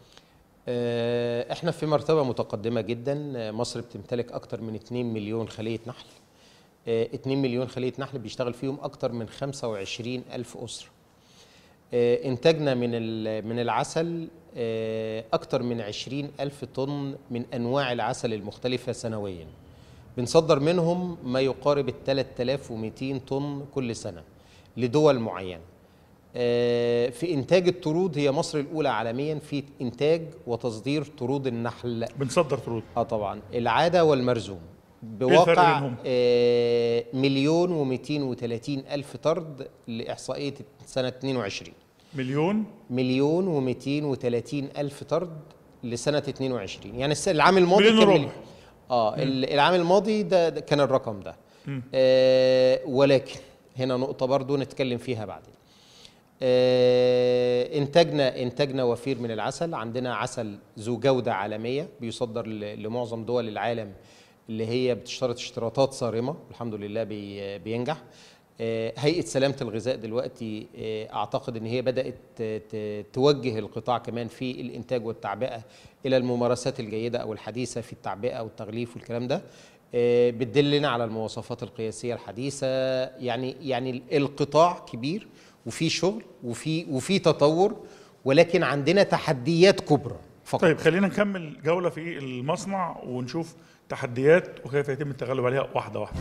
[SPEAKER 2] آه، احنا في مرتبة متقدمة جدا آه، مصر بتمتلك اكتر من 2 مليون خلية نحل آه، 2 مليون خلية نحل بيشتغل فيهم اكتر من 25 الف اسرة آه، انتاجنا من ال- من العسل آه، اكتر من 20 الف طن من انواع العسل المختلفة سنويا بنصدر منهم ما يقارب ال 3200 طن كل سنة لدول معينة آه، في انتاج الطرود هي مصر الاولى عالميا في انتاج وتصدير طرود النحل
[SPEAKER 1] بنصدر طرود
[SPEAKER 2] اه طبعا العاده والمرزوم
[SPEAKER 1] الفرق
[SPEAKER 2] بواقع
[SPEAKER 1] بينهم؟
[SPEAKER 2] آه مليون و230 الف طرد لاحصائيه سنه 22
[SPEAKER 1] مليون
[SPEAKER 2] مليون و230 الف طرد لسنه 22 يعني الس- العام الماضي
[SPEAKER 1] مليون
[SPEAKER 2] كان
[SPEAKER 1] وربع.
[SPEAKER 2] مليون. اه ال- العام الماضي ده, ده كان الرقم ده آه ولكن هنا نقطه برضو نتكلم فيها بعدين آه، انتاجنا انتاجنا وفير من العسل عندنا عسل ذو جوده عالميه بيصدر ل- لمعظم دول العالم اللي هي بتشترط اشتراطات صارمه الحمد لله بي بينجح آه، هيئه سلامه الغذاء دلوقتي آه، اعتقد ان هي بدات ت- ت- توجه القطاع كمان في الانتاج والتعبئه الى الممارسات الجيده او الحديثه في التعبئه والتغليف والكلام ده آه، بتدلنا على المواصفات القياسيه الحديثه يعني يعني القطاع كبير وفي شغل وفي وفي تطور ولكن عندنا تحديات كبرى فقط
[SPEAKER 1] طيب خلينا نكمل جوله في المصنع ونشوف تحديات وكيف يتم التغلب عليها واحده واحده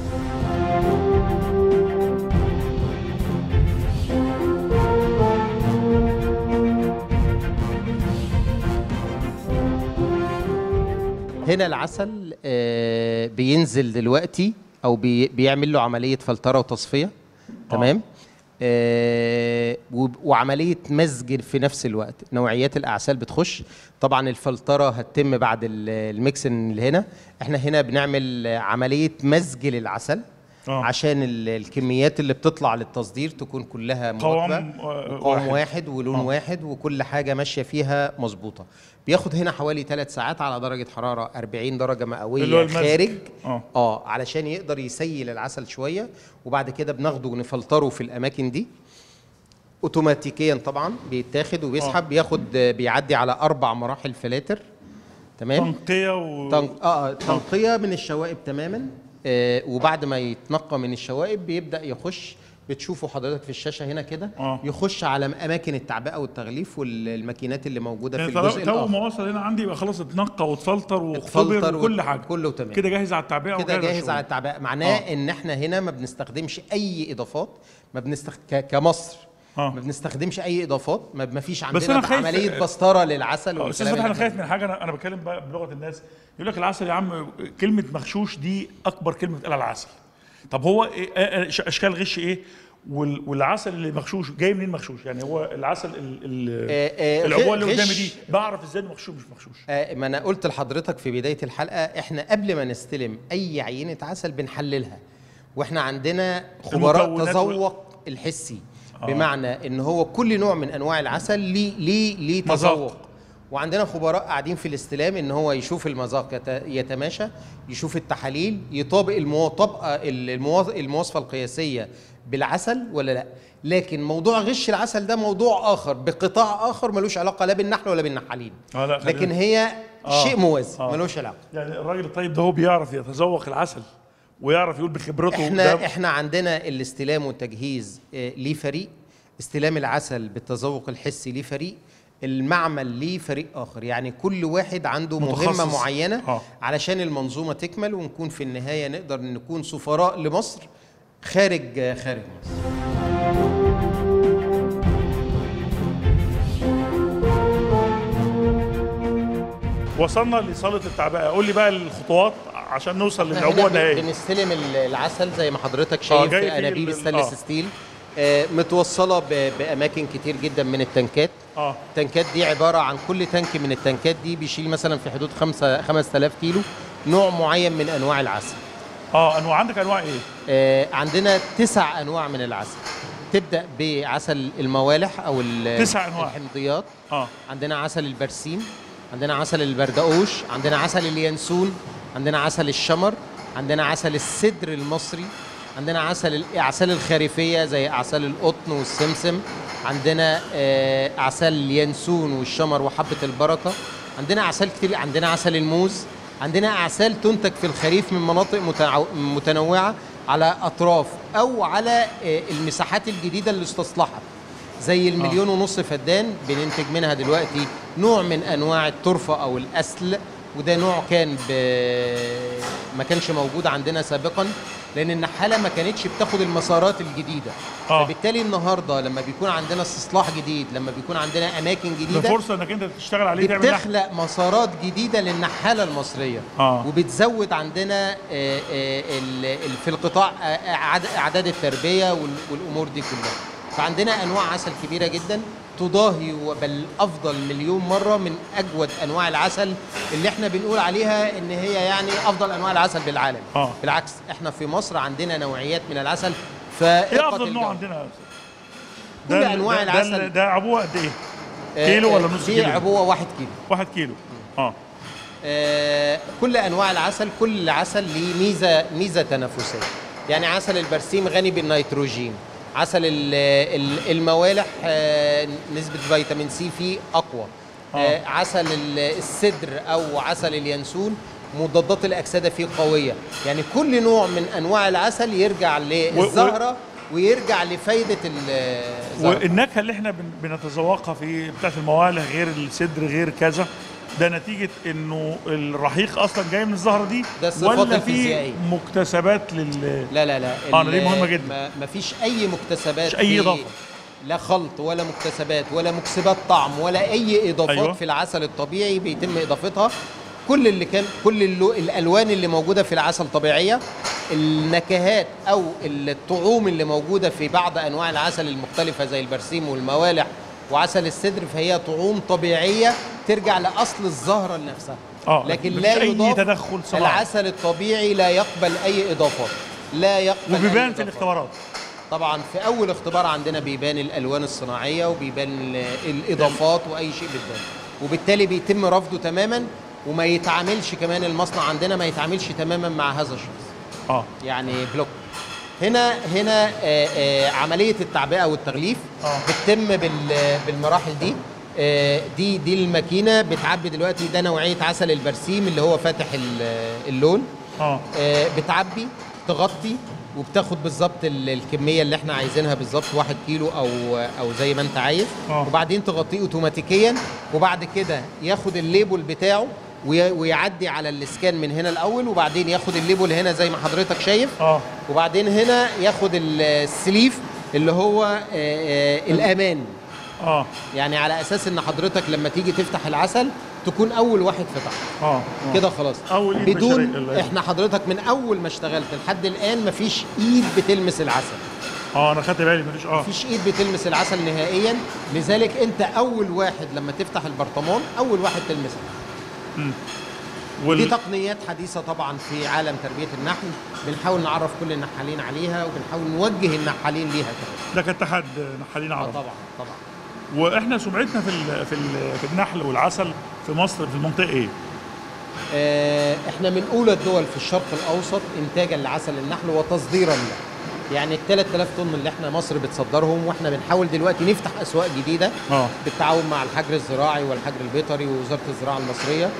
[SPEAKER 2] هنا العسل آه، بينزل دلوقتي او بي بيعمل له عمليه فلتره وتصفيه تمام آه وب- وعمليه مزج في نفس الوقت نوعيات الاعسال بتخش طبعا الفلتره هتتم بعد ال- الميكس اللي هنا احنا هنا بنعمل عمليه مزج للعسل
[SPEAKER 1] آه.
[SPEAKER 2] عشان ال- الكميات اللي بتطلع للتصدير تكون كلها
[SPEAKER 1] قوام
[SPEAKER 2] مواكبه
[SPEAKER 1] آه،
[SPEAKER 2] قوام
[SPEAKER 1] واحد.
[SPEAKER 2] واحد ولون
[SPEAKER 1] آه.
[SPEAKER 2] آه. واحد وكل حاجه ماشيه فيها مظبوطه بياخد هنا حوالي ثلاث ساعات على درجه حراره 40 درجه
[SPEAKER 1] اللي هو
[SPEAKER 2] مئويه
[SPEAKER 1] المزج.
[SPEAKER 2] خارج
[SPEAKER 1] اه
[SPEAKER 2] اه علشان يقدر يسيل العسل شويه وبعد كده بناخده ونفلتره في الاماكن دي اوتوماتيكيا طبعا بيتاخد وبيسحب بياخد بيعدي على اربع مراحل فلاتر تمام
[SPEAKER 1] تنقيه و...
[SPEAKER 2] تن... اه تنقيه من الشوائب تماما آه وبعد ما يتنقى من الشوائب بيبدا يخش بتشوفوا حضرتك في الشاشه هنا كده
[SPEAKER 1] آه.
[SPEAKER 2] يخش على اماكن التعبئه والتغليف والماكينات اللي موجوده
[SPEAKER 1] يعني
[SPEAKER 2] في
[SPEAKER 1] طالما-
[SPEAKER 2] الجزء
[SPEAKER 1] تو
[SPEAKER 2] الاخر
[SPEAKER 1] ما وصل هنا عندي يبقى خلاص اتنقى واتفلتر واختبر
[SPEAKER 2] اتفلتر
[SPEAKER 1] وكل
[SPEAKER 2] وت-
[SPEAKER 1] حاجه
[SPEAKER 2] كله تمام.
[SPEAKER 1] كده جاهز على التعبئه
[SPEAKER 2] كده
[SPEAKER 1] وجاهز
[SPEAKER 2] جاهز
[SPEAKER 1] للشغل.
[SPEAKER 2] على التعبئه معناه
[SPEAKER 1] آه.
[SPEAKER 2] آه. ان احنا هنا ما بنستخدمش اي اضافات ما بنستخ... ك... كمصر
[SPEAKER 1] آه.
[SPEAKER 2] ما بنستخدمش اي اضافات ما ما فيش
[SPEAKER 1] بس
[SPEAKER 2] عندنا
[SPEAKER 1] أنا خايف-
[SPEAKER 2] عمليه بسطره للعسل
[SPEAKER 1] آه، استاذ
[SPEAKER 2] والكلام
[SPEAKER 1] فتحي انا
[SPEAKER 2] اللي
[SPEAKER 1] خايف من حاجه انا انا بتكلم بقى بلغه الناس يقول لك العسل يا عم كلمه مغشوش دي اكبر كلمه بتقال على العسل طب هو إيه آه، آه، ش- اشكال غش ايه وال- والعسل اللي مغشوش جاي منين مغشوش يعني هو العسل ال- ال-
[SPEAKER 2] آه، آه،
[SPEAKER 1] العبوه اللي
[SPEAKER 2] غش-
[SPEAKER 1] قدامي دي بعرف ازاي إنه مغشوش مش مغشوش
[SPEAKER 2] آه، ما انا قلت لحضرتك في بدايه الحلقه احنا قبل ما نستلم اي عينه عسل بنحللها واحنا عندنا خبراء
[SPEAKER 1] المكونات
[SPEAKER 2] تذوق الحسي بمعنى ان هو كل نوع من انواع العسل ليه ليه ليه
[SPEAKER 1] مذاق.
[SPEAKER 2] تذوق وعندنا خبراء قاعدين في الاستلام ان هو يشوف المذاق يت- يتماشى يشوف التحاليل يطابق المطابقه الموا- المواصفه القياسيه بالعسل ولا لا لكن موضوع غش العسل ده موضوع اخر بقطاع اخر ملوش علاقه لا بالنحل ولا بالنحالين
[SPEAKER 1] آه، لا، خلينا-
[SPEAKER 2] لكن هي
[SPEAKER 1] آه.
[SPEAKER 2] شيء موازي
[SPEAKER 1] آه.
[SPEAKER 2] ملوش علاقه
[SPEAKER 1] يعني الراجل الطيب ده هو بيعرف يتذوق العسل ويعرف يقول بخبرته
[SPEAKER 2] احنا
[SPEAKER 1] ده
[SPEAKER 2] احنا عندنا الاستلام والتجهيز آه، ليه فريق استلام العسل بالتذوق الحسي ليه فريق المعمل ليه فريق اخر يعني كل واحد عنده
[SPEAKER 1] متخصص.
[SPEAKER 2] مهمه معينه
[SPEAKER 1] آه.
[SPEAKER 2] علشان المنظومه تكمل ونكون في النهايه نقدر نكون سفراء لمصر خارج آه، خارج مصر
[SPEAKER 1] وصلنا لصاله التعبئه قول لي بقى الخطوات عشان نوصل
[SPEAKER 2] احنا
[SPEAKER 1] للعبوه
[SPEAKER 2] هنا
[SPEAKER 1] النهائيه
[SPEAKER 2] بنستلم ال- العسل زي ما حضرتك شايف
[SPEAKER 1] جاي
[SPEAKER 2] في
[SPEAKER 1] فيه
[SPEAKER 2] انابيب
[SPEAKER 1] ال-
[SPEAKER 2] ستانلس
[SPEAKER 1] آه.
[SPEAKER 2] ستيل آه، متوصله ب- باماكن كتير جدا من التنكات
[SPEAKER 1] اه
[SPEAKER 2] التنكات دي عباره عن كل تانك من التنكات دي بيشيل مثلا في حدود 5 5000 كيلو نوع معين من انواع العسل
[SPEAKER 1] اه انواع عندك انواع ايه
[SPEAKER 2] آه، عندنا تسع انواع من العسل تبدا بعسل الموالح او ال-
[SPEAKER 1] تسع أنواع.
[SPEAKER 2] الحمضيات
[SPEAKER 1] اه
[SPEAKER 2] عندنا عسل البرسيم عندنا عسل البردقوش عندنا عسل اليانسون عندنا عسل الشمر عندنا عسل السدر المصري عندنا عسل الاعسال الخريفيه زي اعسال القطن والسمسم عندنا آه، اعسال اليانسون والشمر وحبه البركه عندنا اعسال كتير عندنا عسل الموز عندنا اعسال تنتج في الخريف من مناطق متنوع- متنوعه على اطراف او على آه، المساحات الجديده اللي استصلحت زي المليون ونص فدان بننتج منها دلوقتي نوع من انواع الترفه او الاسل وده نوع كان ب... ما كانش موجود عندنا سابقا لان النحاله ما كانتش بتاخد المسارات الجديده
[SPEAKER 1] آه.
[SPEAKER 2] فبالتالي النهارده لما بيكون عندنا استصلاح جديد لما بيكون عندنا اماكن
[SPEAKER 1] ده
[SPEAKER 2] جديده
[SPEAKER 1] فرصه انك انت تشتغل عليه تعمل لحم.
[SPEAKER 2] بتخلق مسارات جديده للنحاله المصريه
[SPEAKER 1] آه.
[SPEAKER 2] وبتزود عندنا آه، آه، ال- ال- في القطاع آه، أعد- اعداد التربيه وال- والامور دي كلها فعندنا انواع عسل كبيره جدا تضاهي بل افضل مليون مره من اجود انواع العسل اللي احنا بنقول عليها ان هي يعني افضل انواع العسل بالعالم
[SPEAKER 1] آه.
[SPEAKER 2] بالعكس احنا في مصر عندنا نوعيات من العسل
[SPEAKER 1] ايه
[SPEAKER 2] فائقه
[SPEAKER 1] افضل نوع
[SPEAKER 2] الجودة.
[SPEAKER 1] عندنا
[SPEAKER 2] كل
[SPEAKER 1] ال-
[SPEAKER 2] أنواع
[SPEAKER 1] ده-
[SPEAKER 2] العسل.
[SPEAKER 1] ده, ده عبوه قد ايه
[SPEAKER 2] آه،
[SPEAKER 1] كيلو
[SPEAKER 2] آه،
[SPEAKER 1] ولا نص
[SPEAKER 2] دي
[SPEAKER 1] كيلو
[SPEAKER 2] عبوه واحد كيلو
[SPEAKER 1] واحد كيلو اه
[SPEAKER 2] آه، كل انواع العسل كل عسل ليه ميزه ميزه تنافسيه يعني عسل البرسيم غني بالنيتروجين عسل ال- ال- الموالح آه، نسبه فيتامين سي فيه اقوى
[SPEAKER 1] آه.
[SPEAKER 2] آه، عسل ال- السدر او عسل اليانسون مضادات الاكسده فيه قويه يعني كل نوع من انواع العسل يرجع للزهره ويرجع لفايده ال- الزهره
[SPEAKER 1] والنكهه اللي احنا بن- بنتذوقها في بتاعت الموالح غير الصدر غير كذا ده نتيجه انه الرحيق اصلا جاي من الزهره دي
[SPEAKER 2] ده الصفات
[SPEAKER 1] ولا في
[SPEAKER 2] الفيزيائية.
[SPEAKER 1] مكتسبات لل
[SPEAKER 2] لا لا لا
[SPEAKER 1] آه، دي
[SPEAKER 2] ال-
[SPEAKER 1] مهمة جدا.
[SPEAKER 2] ما ما فيش اي مكتسبات
[SPEAKER 1] مش أي
[SPEAKER 2] في-
[SPEAKER 1] إضافة.
[SPEAKER 2] لا خلط ولا مكتسبات ولا مكسبات طعم ولا اي اضافات
[SPEAKER 1] أيوة.
[SPEAKER 2] أيوة. في العسل الطبيعي بيتم اضافتها كل اللي كان كل اللو الالوان اللي موجوده في العسل طبيعيه النكهات او الطعوم اللي موجوده في بعض انواع العسل المختلفه زي البرسيم والموالح وعسل السدر فهي طعوم طبيعيه ترجع لاصل الزهره نفسها
[SPEAKER 1] آه،
[SPEAKER 2] لكن
[SPEAKER 1] مفيش
[SPEAKER 2] لا
[SPEAKER 1] أي
[SPEAKER 2] يضاف
[SPEAKER 1] تدخل صناعي.
[SPEAKER 2] العسل الطبيعي لا يقبل اي اضافات لا يقبل أي
[SPEAKER 1] وبيبان في
[SPEAKER 2] إضافات.
[SPEAKER 1] الاختبارات
[SPEAKER 2] طبعا في اول اختبار عندنا بيبان الالوان الصناعيه وبيبان ال- الاضافات واي شيء بتبان وبالتالي بيتم رفضه تماما وما يتعاملش كمان المصنع عندنا ما يتعاملش تماما مع هذا الشخص
[SPEAKER 1] اه
[SPEAKER 2] يعني بلوك هنا هنا آه، آه، عمليه التعبئه والتغليف
[SPEAKER 1] آه.
[SPEAKER 2] بتتم بال- بالمراحل دي آه، دي دي الماكينه بتعبي دلوقتي ده نوعيه عسل البرسيم اللي هو فاتح ال- اللون
[SPEAKER 1] اه
[SPEAKER 2] آه، بتعبي تغطي وبتاخد بالظبط ال- الكميه اللي احنا عايزينها بالظبط واحد كيلو او او زي ما انت عايز
[SPEAKER 1] آه.
[SPEAKER 2] وبعدين تغطيه اوتوماتيكيا وبعد كده ياخد الليبل بتاعه وي- ويعدي على الاسكان من هنا الاول وبعدين ياخد الليبل هنا زي ما حضرتك شايف
[SPEAKER 1] اه
[SPEAKER 2] وبعدين هنا ياخد ال- السليف اللي هو آه، آه، الامان
[SPEAKER 1] اه
[SPEAKER 2] يعني على اساس ان حضرتك لما تيجي تفتح العسل تكون اول واحد فتح
[SPEAKER 1] اه آه.
[SPEAKER 2] كده خلاص
[SPEAKER 1] أول إيد
[SPEAKER 2] بدون
[SPEAKER 1] بشرية.
[SPEAKER 2] احنا حضرتك من اول ما اشتغلت لحد الان مفيش ايد بتلمس العسل
[SPEAKER 1] اه انا خدت بالي مفيش اه
[SPEAKER 2] مفيش ايد بتلمس العسل نهائيا لذلك انت اول واحد لما تفتح البرطمان اول واحد تلمسها دي
[SPEAKER 1] وال...
[SPEAKER 2] تقنيات حديثه طبعا في عالم تربيه النحل بنحاول نعرف كل النحالين عليها وبنحاول نوجه النحالين ليها كمان
[SPEAKER 1] ده كاتحاد نحالين
[SPEAKER 2] اه
[SPEAKER 1] عرب
[SPEAKER 2] طبعا طبعا
[SPEAKER 1] واحنا سمعتنا في ال... في ال... في النحل والعسل في مصر في المنطقه ايه؟
[SPEAKER 2] آه، احنا من اولى الدول في الشرق الاوسط انتاجا لعسل النحل وتصديرا له يعني ال 3000 طن اللي احنا مصر بتصدرهم واحنا بنحاول دلوقتي نفتح اسواق جديده
[SPEAKER 1] اه
[SPEAKER 2] بالتعاون مع الحجر الزراعي والحجر البيطري ووزاره الزراعه المصريه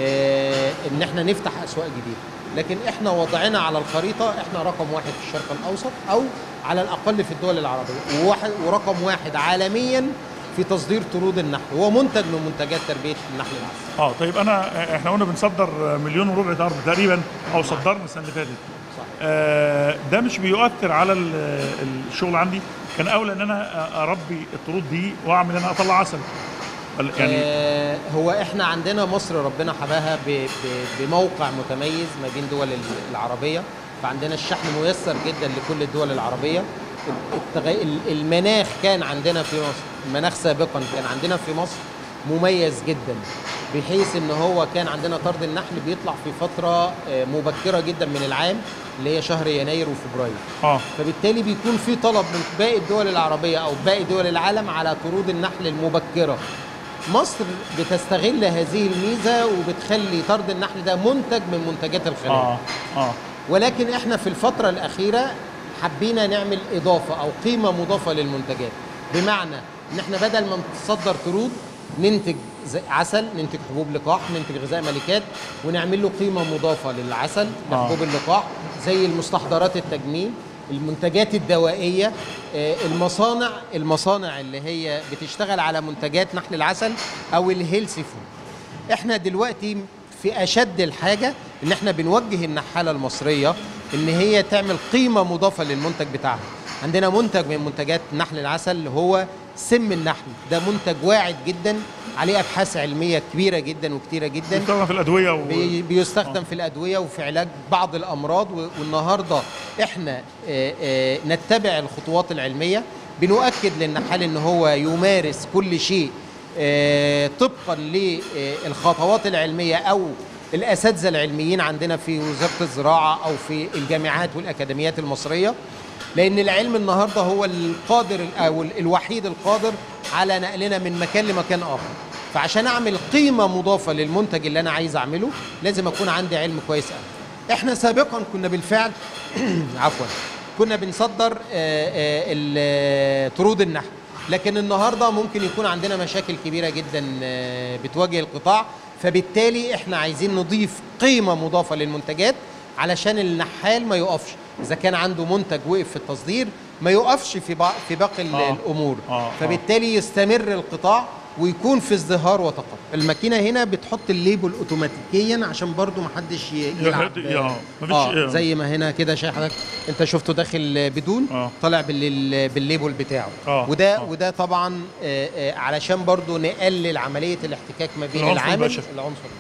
[SPEAKER 2] آه، ان احنا نفتح اسواق جديده لكن احنا وضعنا على الخريطه احنا رقم واحد في الشرق الاوسط او على الاقل في الدول العربيه وواحد ورقم واحد عالميا في تصدير طرود النحل هو منتج من منتجات تربيه النحل العسل
[SPEAKER 1] اه طيب انا احنا قلنا بنصدر مليون وربع طرد تقريبا او صدرنا السنه اللي فاتت
[SPEAKER 2] صح.
[SPEAKER 1] آه ده مش بيؤثر على ال- الشغل عندي كان اولى ان انا اربي الطرود دي واعمل انا اطلع عسل ولا يعني
[SPEAKER 2] آه هو احنا عندنا مصر ربنا حباها ب- ب- بموقع متميز ما بين دول ال- العربيه فعندنا الشحن ميسر جدا لكل الدول العربيه التغ... ال- المناخ كان عندنا في مصر المناخ سابقا كان عندنا في مصر مميز جدا بحيث ان هو كان عندنا طرد النحل بيطلع في فتره آه، مبكره جدا من العام اللي هي شهر يناير وفبراير
[SPEAKER 1] اه
[SPEAKER 2] فبالتالي بيكون في طلب من باقي الدول العربية أو باقي دول العالم على طرود النحل المبكرة مصر بتستغل هذه الميزة وبتخلي طرد النحل ده منتج من منتجات الخلايا
[SPEAKER 1] اه اه
[SPEAKER 2] ولكن احنا في الفترة الأخيرة حبينا نعمل إضافة أو قيمة مضافة للمنتجات بمعنى إن احنا بدل ما نتصدر طرود ننتج زي عسل ننتج حبوب لقاح ننتج غذاء ملكات ونعمل له قيمة مضافة للعسل
[SPEAKER 1] آه.
[SPEAKER 2] لحبوب اللقاح زي المستحضرات التجميل المنتجات الدوائية آه، المصانع المصانع اللي هي بتشتغل على منتجات نحل العسل أو الهيلثي فود احنا دلوقتي في اشد الحاجه ان احنا بنوجه النحاله المصريه ان هي تعمل قيمه مضافه للمنتج بتاعها عندنا منتج من منتجات نحل العسل هو سم النحل ده منتج واعد جدا عليه ابحاث علميه كبيره جدا وكتيره جدا
[SPEAKER 1] بيستخدم في الادويه و...
[SPEAKER 2] بي- بيستخدم في الادويه وفي علاج بعض الامراض و- والنهارده احنا آه، آه، نتبع الخطوات العلميه بنؤكد للنحال ان هو يمارس كل شيء آه، طبقا للخطوات العلميه او الاساتذه العلميين عندنا في وزاره الزراعه او في الجامعات والاكاديميات المصريه لان العلم النهارده هو القادر او الوحيد القادر على نقلنا من مكان لمكان اخر فعشان اعمل قيمه مضافه للمنتج اللي انا عايز اعمله لازم اكون عندي علم كويس قوي احنا سابقا كنا بالفعل عفوا كنا بنصدر آه، آه، ال- آه، طرود النحل لكن النهارده ممكن يكون عندنا مشاكل كبيره جدا آه، بتواجه القطاع فبالتالي احنا عايزين نضيف قيمه مضافه للمنتجات علشان النحال ما يقفش اذا كان عنده منتج وقف في التصدير ما يقفش في بع- في باقي ال-
[SPEAKER 1] آه.
[SPEAKER 2] الامور
[SPEAKER 1] آه، آه.
[SPEAKER 2] فبالتالي يستمر القطاع ويكون في ازدهار وتقدم الماكينه هنا بتحط الليبل اوتوماتيكيا عشان برضو محدش ي- يلعب
[SPEAKER 1] يا- مفيش-
[SPEAKER 2] اه زي ما هنا كده شايف حضرتك انت شفته داخل بدون
[SPEAKER 1] آه.
[SPEAKER 2] طالع بال- بالليبل بتاعه
[SPEAKER 1] آه،
[SPEAKER 2] وده
[SPEAKER 1] آه.
[SPEAKER 2] وده طبعا آه، آه، علشان برضو نقلل عمليه الاحتكاك ما بين
[SPEAKER 1] العنصر
[SPEAKER 2] العامل
[SPEAKER 1] البشري.
[SPEAKER 2] العنصر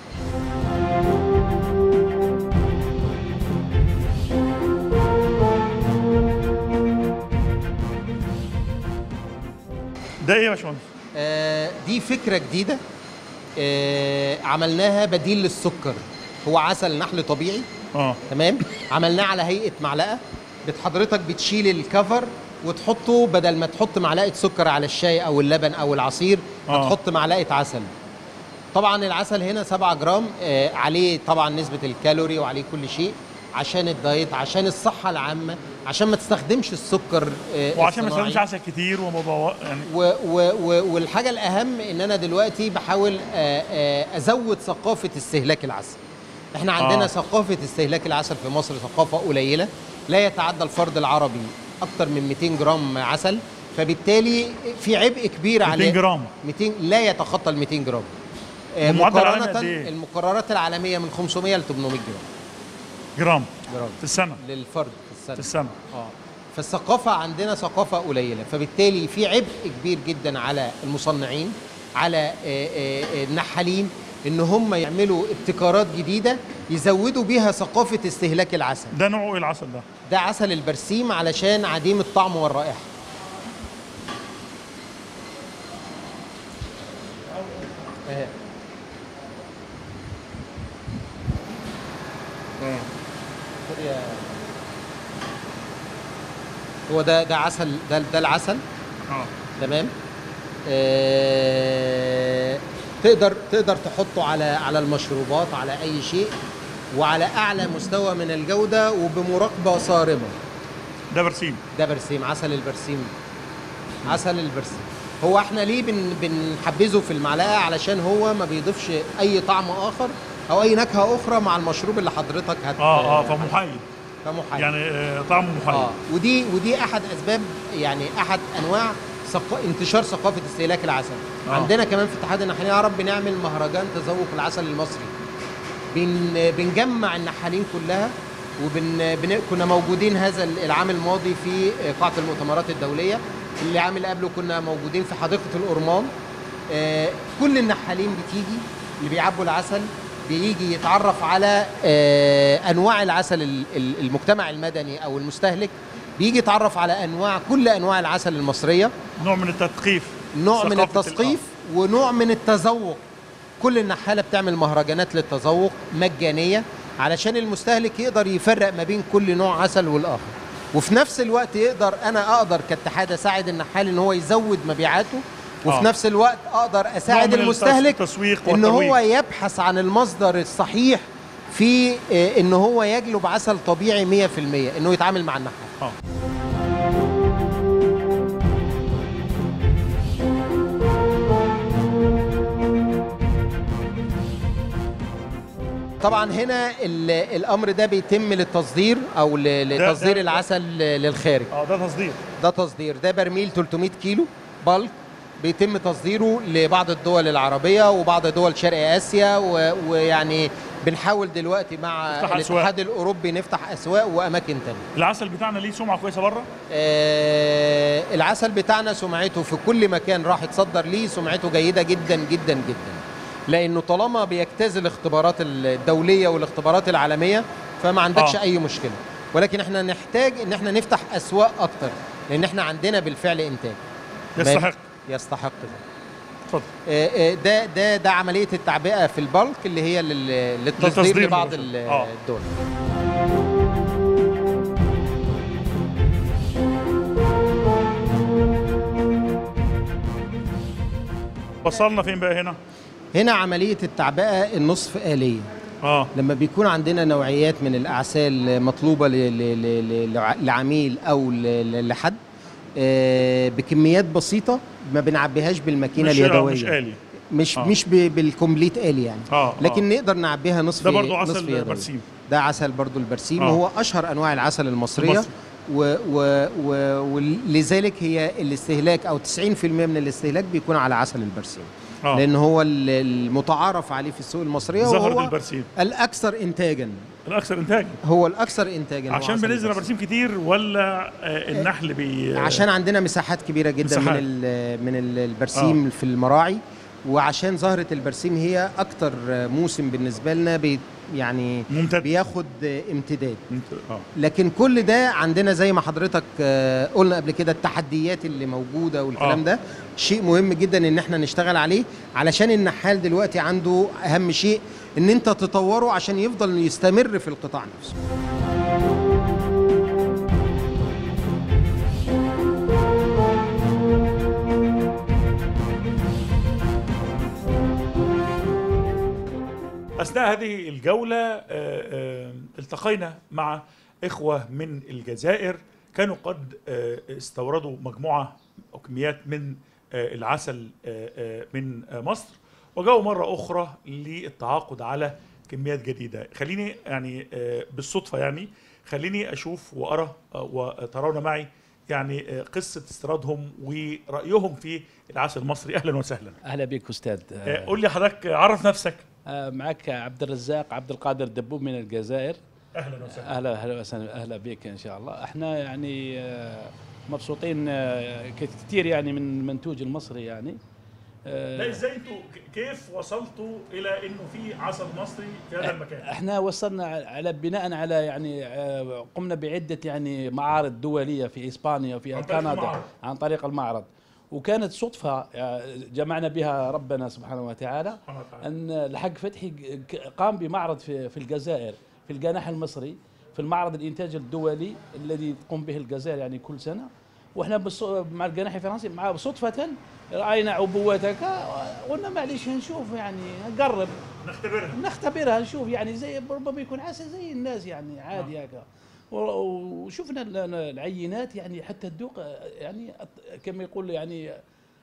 [SPEAKER 1] ده ايه يا باشمهندس؟
[SPEAKER 2] آه، دي فكرة جديدة آه، عملناها بديل للسكر هو عسل نحل طبيعي
[SPEAKER 1] اه
[SPEAKER 2] تمام عملناه على هيئة معلقة بت- حضرتك بتشيل الكفر وتحطه بدل ما تحط معلقة سكر على الشاي أو اللبن أو العصير
[SPEAKER 1] آه.
[SPEAKER 2] هتحط معلقة عسل طبعا العسل هنا 7 جرام آه، عليه طبعا نسبة الكالوري وعليه كل شيء عشان الدايت عشان الصحة العامة عشان ما تستخدمش السكر آه،
[SPEAKER 1] وعشان ما
[SPEAKER 2] الصناعي.
[SPEAKER 1] استخدمش عسل كتير ومبوظ يعني
[SPEAKER 2] و و و والحاجة الأهم إن أنا دلوقتي بحاول آه، آه، أزود ثقافة استهلاك العسل. إحنا عندنا
[SPEAKER 1] آه.
[SPEAKER 2] آه. ثقافة استهلاك العسل في مصر ثقافة قليلة لا يتعدى الفرد العربي أكثر من 200 جرام عسل فبالتالي في عبء كبير
[SPEAKER 1] 200
[SPEAKER 2] عليه
[SPEAKER 1] جرام
[SPEAKER 2] 200 لا يتخطى ال 200 جرام. آه،
[SPEAKER 1] والمعدل العالمي
[SPEAKER 2] مقارنة
[SPEAKER 1] قد إيه؟
[SPEAKER 2] المقررات العالمية من 500 ل 800 جرام
[SPEAKER 1] جرام
[SPEAKER 2] جرام
[SPEAKER 1] في السنه
[SPEAKER 2] للفرد في السنة.
[SPEAKER 1] في السنه
[SPEAKER 2] اه فالثقافه عندنا ثقافه قليله فبالتالي في عبء كبير جدا على المصنعين على آه، آه، آه، النحالين ان هم يعملوا ابتكارات جديده يزودوا بيها ثقافه استهلاك العسل
[SPEAKER 1] ده نوعه ايه العسل ده؟
[SPEAKER 2] ده عسل البرسيم علشان عديم الطعم والرائحه اهي. خد يا- هو ده ده عسل ده ده العسل
[SPEAKER 1] اه
[SPEAKER 2] تمام آه تقدر تقدر تحطه على على المشروبات على اي شيء وعلى اعلى مستوى من الجوده وبمراقبه صارمه
[SPEAKER 1] ده برسيم
[SPEAKER 2] ده برسيم عسل البرسيم عسل البرسيم هو احنا ليه بن بنحبذه في المعلقه علشان هو ما بيضيفش اي طعم اخر او اي نكهه اخرى مع المشروب اللي حضرتك هت
[SPEAKER 1] اه اه فمحايد
[SPEAKER 2] فمحايد
[SPEAKER 1] يعني آه طعمه محايد
[SPEAKER 2] اه ودي ودي احد اسباب يعني احد انواع ثق... انتشار ثقافه استهلاك العسل
[SPEAKER 1] آه.
[SPEAKER 2] آه. عندنا كمان في اتحاد النحالين العرب بنعمل مهرجان تذوق العسل المصري بن... بنجمع النحالين كلها وبن بن... كنا موجودين هذا العام الماضي في قاعه المؤتمرات الدوليه اللي عام اللي قبله كنا موجودين في حديقه الأورمان آه كل النحالين بتيجي اللي بيعبوا العسل بيجي يتعرف على آه انواع العسل ال- ال- المجتمع المدني او المستهلك بيجي يتعرف على انواع كل انواع العسل المصريه
[SPEAKER 1] نوع من التثقيف
[SPEAKER 2] نوع من
[SPEAKER 1] ثقافة
[SPEAKER 2] التثقيف ونوع من التذوق كل النحاله بتعمل مهرجانات للتذوق مجانيه علشان المستهلك يقدر يفرق ما بين كل نوع عسل والاخر وفي نفس الوقت يقدر انا اقدر كاتحاد اساعد النحال ان هو يزود مبيعاته وفي
[SPEAKER 1] آه.
[SPEAKER 2] نفس الوقت اقدر
[SPEAKER 1] نوع
[SPEAKER 2] اساعد
[SPEAKER 1] من
[SPEAKER 2] المستهلك
[SPEAKER 1] التسويق
[SPEAKER 2] ان هو
[SPEAKER 1] والترويج.
[SPEAKER 2] يبحث عن المصدر الصحيح في آه، ان هو يجلب عسل طبيعي 100% انه يتعامل مع النحال
[SPEAKER 1] اه
[SPEAKER 2] طبعا هنا ال- الامر ده بيتم للتصدير او ل- لتصدير
[SPEAKER 1] ده-
[SPEAKER 2] العسل للخارج
[SPEAKER 1] اه ده تصدير
[SPEAKER 2] ده تصدير ده برميل 300 كيلو بالك بيتم تصديره لبعض الدول العربية وبعض دول شرق آسيا و- ويعني بنحاول دلوقتي مع
[SPEAKER 1] نفتح أسواق.
[SPEAKER 2] الاتحاد الأوروبي نفتح أسواق وأماكن تانية
[SPEAKER 1] العسل بتاعنا ليه سمعه كويسه بره
[SPEAKER 2] آه العسل بتاعنا سمعته في كل مكان راح يتصدر ليه سمعته جيدة جدا جدا جدا لأنه طالما بيجتاز الاختبارات الدولية والاختبارات العالمية فما عندكش
[SPEAKER 1] آه.
[SPEAKER 2] أي مشكلة ولكن احنا نحتاج ان احنا نفتح أسواق أكتر لأن احنا عندنا بالفعل إنتاج
[SPEAKER 1] يستحق
[SPEAKER 2] يستحق ده
[SPEAKER 1] اتفضل
[SPEAKER 2] آه، آه، ده ده ده عمليه التعبئه في البلك اللي هي لل- للتصدير
[SPEAKER 1] للتصدير
[SPEAKER 2] لبعض
[SPEAKER 1] مباشر.
[SPEAKER 2] ال-
[SPEAKER 1] آه.
[SPEAKER 2] الدول
[SPEAKER 1] وصلنا فين بقى هنا
[SPEAKER 2] هنا عمليه التعبئه النصف آلية
[SPEAKER 1] اه
[SPEAKER 2] لما بيكون عندنا نوعيات من الاعسال مطلوبه ل- ل- ل- ل- لعميل او ل- ل- لحد آه، بكميات بسيطه ما بنعبيهاش بالماكينه
[SPEAKER 1] مش
[SPEAKER 2] اليدويه
[SPEAKER 1] مش آلي
[SPEAKER 2] مش
[SPEAKER 1] آه.
[SPEAKER 2] مش ب- بالكومبليت آلي يعني
[SPEAKER 1] اه
[SPEAKER 2] لكن
[SPEAKER 1] آه.
[SPEAKER 2] نقدر نعبيها نصف
[SPEAKER 1] ده برضو
[SPEAKER 2] نصف
[SPEAKER 1] عسل
[SPEAKER 2] يدوي.
[SPEAKER 1] برسيم
[SPEAKER 2] ده عسل برضو البرسيم
[SPEAKER 1] آه.
[SPEAKER 2] وهو اشهر انواع العسل المصريه
[SPEAKER 1] المصري.
[SPEAKER 2] و و و ولذلك هي الاستهلاك او 90% من الاستهلاك بيكون على عسل البرسيم
[SPEAKER 1] اه
[SPEAKER 2] لان هو ال- المتعارف عليه في السوق المصريه
[SPEAKER 1] زهرة
[SPEAKER 2] وهو
[SPEAKER 1] البرسيم
[SPEAKER 2] الاكثر انتاجا
[SPEAKER 1] الاكثر انتاجا
[SPEAKER 2] هو الاكثر انتاجا هو
[SPEAKER 1] عشان
[SPEAKER 2] عسل
[SPEAKER 1] بنزرع
[SPEAKER 2] البرسيم.
[SPEAKER 1] برسيم كتير ولا آه النحل بي
[SPEAKER 2] عشان عندنا مساحات كبيره جدا
[SPEAKER 1] مساحات.
[SPEAKER 2] من ال- من ال- البرسيم في المراعي وعشان زهره البرسيم هي اكتر موسم بالنسبه لنا بي يعني
[SPEAKER 1] ممتد
[SPEAKER 2] بياخد امتداد
[SPEAKER 1] اه
[SPEAKER 2] لكن كل ده عندنا زي ما حضرتك آه، قلنا قبل كده التحديات اللي موجوده والكلام
[SPEAKER 1] آه.
[SPEAKER 2] ده شيء مهم جدا ان احنا نشتغل عليه علشان النحال دلوقتي عنده اهم شيء ان انت تطوره عشان يفضل يستمر في القطاع نفسه
[SPEAKER 1] أثناء هذه الجولة آه، آه، التقينا مع إخوة من الجزائر كانوا قد آه، استوردوا مجموعة أو كميات من آه، العسل آه، آه، من آه، مصر وجاءوا مرة أخرى للتعاقد على كميات جديدة خليني يعني آه، بالصدفة يعني خليني أشوف وأرى آه، وترون معي يعني آه، قصة استيرادهم ورأيهم في العسل المصري أهلا وسهلا
[SPEAKER 5] اهلا بك استاذ
[SPEAKER 1] آه، قول لي حضرتك عرف نفسك
[SPEAKER 5] آه، معك عبد الرزاق عبد القادر دبوب من الجزائر
[SPEAKER 1] اهلا وسهلا
[SPEAKER 5] اهلا اهلا وسهلا اهلا بك ان شاء الله احنا يعني آه، مبسوطين آه، كثير يعني من المنتوج المصري يعني آه،
[SPEAKER 1] لا ازاي انتوا ك- كيف وصلتوا الى انه في عسل مصري في هذا المكان؟
[SPEAKER 5] احنا وصلنا على بناء على يعني آه، قمنا بعده يعني معارض دوليه في اسبانيا وفي
[SPEAKER 1] عن طريق
[SPEAKER 5] كندا
[SPEAKER 1] المعرض.
[SPEAKER 5] عن طريق المعرض وكانت صدفه آه، جمعنا بها ربنا سبحانه وتعالى
[SPEAKER 1] سبحانه وتعالى.
[SPEAKER 5] ان الحق فتحي ك- قام بمعرض في في الجزائر في الجناح المصري في المعرض الانتاج الدولي الذي تقوم به الجزائر يعني كل سنه واحنا بالص- مع الجناح الفرنسي مع صدفه راينا عبوتك قلنا معليش نشوف يعني نقرب
[SPEAKER 1] نختبرها
[SPEAKER 5] نختبرها نشوف يعني زي ربما يكون عسل زي الناس يعني عادي هكا و- وشفنا ال- ال- العينات يعني حتى الذوق يعني أط- كما يقول يعني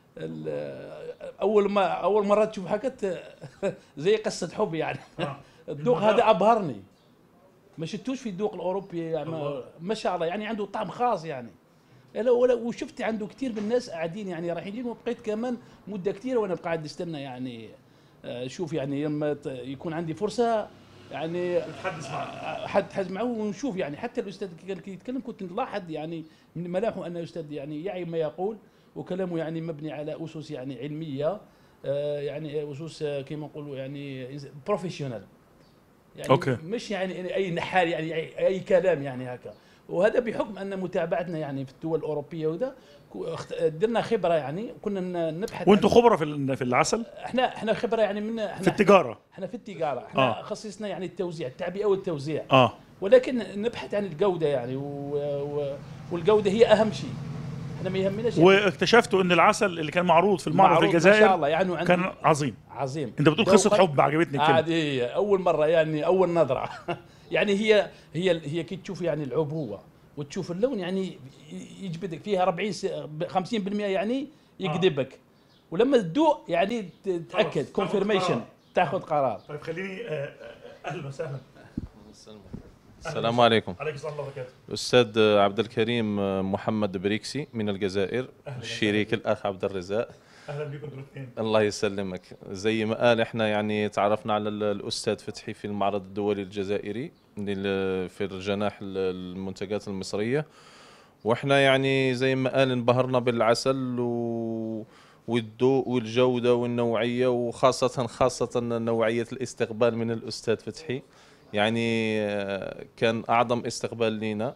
[SPEAKER 5] ال- اول ما اول مره تشوف حاجات زي قصه حب يعني
[SPEAKER 1] آه.
[SPEAKER 5] الذوق
[SPEAKER 1] المذاق.
[SPEAKER 5] هذا ابهرني ما شفتوش في الذوق الاوروبي يعني ما,
[SPEAKER 1] الله.
[SPEAKER 5] ما شاء الله يعني عنده طعم خاص يعني لا ولا وشفت عنده كثير من الناس قاعدين يعني رايحين وبقيت كمان مده كثيره وانا قاعد استنى يعني آه، شوف يعني لما ت- يكون عندي فرصه يعني
[SPEAKER 1] نتحدث معك
[SPEAKER 5] حد حد معه ونشوف يعني حتى الاستاذ كان كي يتكلم كنت نلاحظ يعني من ملامحه ان الاستاذ يعني يعي ما يقول وكلامه يعني مبني على اسس يعني علميه آه، يعني اسس آه، كما نقولوا يعني بروفيشنال يعني
[SPEAKER 1] أوكي.
[SPEAKER 5] مش يعني اي نحال يعني اي, أي كلام يعني هكا وهذا بحكم ان متابعتنا يعني في الدول الاوروبيه وده كو- اخت- درنا خبره يعني كنا ن- نبحث
[SPEAKER 1] وانتوا
[SPEAKER 5] عن-
[SPEAKER 1] خبره في ال- في العسل
[SPEAKER 5] احنا احنا خبره يعني من احنا
[SPEAKER 1] في التجاره
[SPEAKER 5] احنا في التجاره احنا
[SPEAKER 1] آه.
[SPEAKER 5] آه. خصصنا يعني التوزيع التعبئه والتوزيع
[SPEAKER 1] اه
[SPEAKER 5] ولكن نبحث عن الجوده يعني و... و... والجوده هي اهم شيء احنا ما يهمناش يعني
[SPEAKER 1] واكتشفتوا ان العسل اللي كان معروض في المعرض في
[SPEAKER 5] معروض ما
[SPEAKER 1] الجزائر
[SPEAKER 5] شاء الله يعني عندي
[SPEAKER 1] كان عظيم
[SPEAKER 5] عظيم
[SPEAKER 1] انت بتقول قصه
[SPEAKER 5] ذوقاً-
[SPEAKER 1] حب عجبتني الكلمه
[SPEAKER 5] عادي هي اول مره يعني اول نظره يعني هي هي هي كي تشوف يعني العبوه وتشوف اللون يعني يجبدك فيها 40 س- 50% يعني يجذبك ولما تدوق يعني تتاكد
[SPEAKER 1] تاخذ
[SPEAKER 5] كونفirmation
[SPEAKER 1] قرار.
[SPEAKER 5] تاخذ قرار
[SPEAKER 1] طيب خليني آه، آه، اهلا وسهلا
[SPEAKER 6] السلام عليكم
[SPEAKER 1] عليكم السلام ورحمه الله وبركاته
[SPEAKER 6] أستاذ عبد الكريم محمد بريكسي من الجزائر الشريك الأخ عبد الرزاق
[SPEAKER 1] اهلا بكم انتوا الاثنين
[SPEAKER 6] الله يسلمك زي ما قال احنا يعني تعرفنا على ال- الأستاذ فتحي في المعرض الدولي الجزائري لل- في الجناح ال- المنتجات المصرية واحنا يعني زي ما قال انبهرنا بالعسل و والذوق والجودة والنوعية وخاصة خاصة نوعية الاستقبال من الأستاذ فتحي يعني آه، كان أعظم استقبال لينا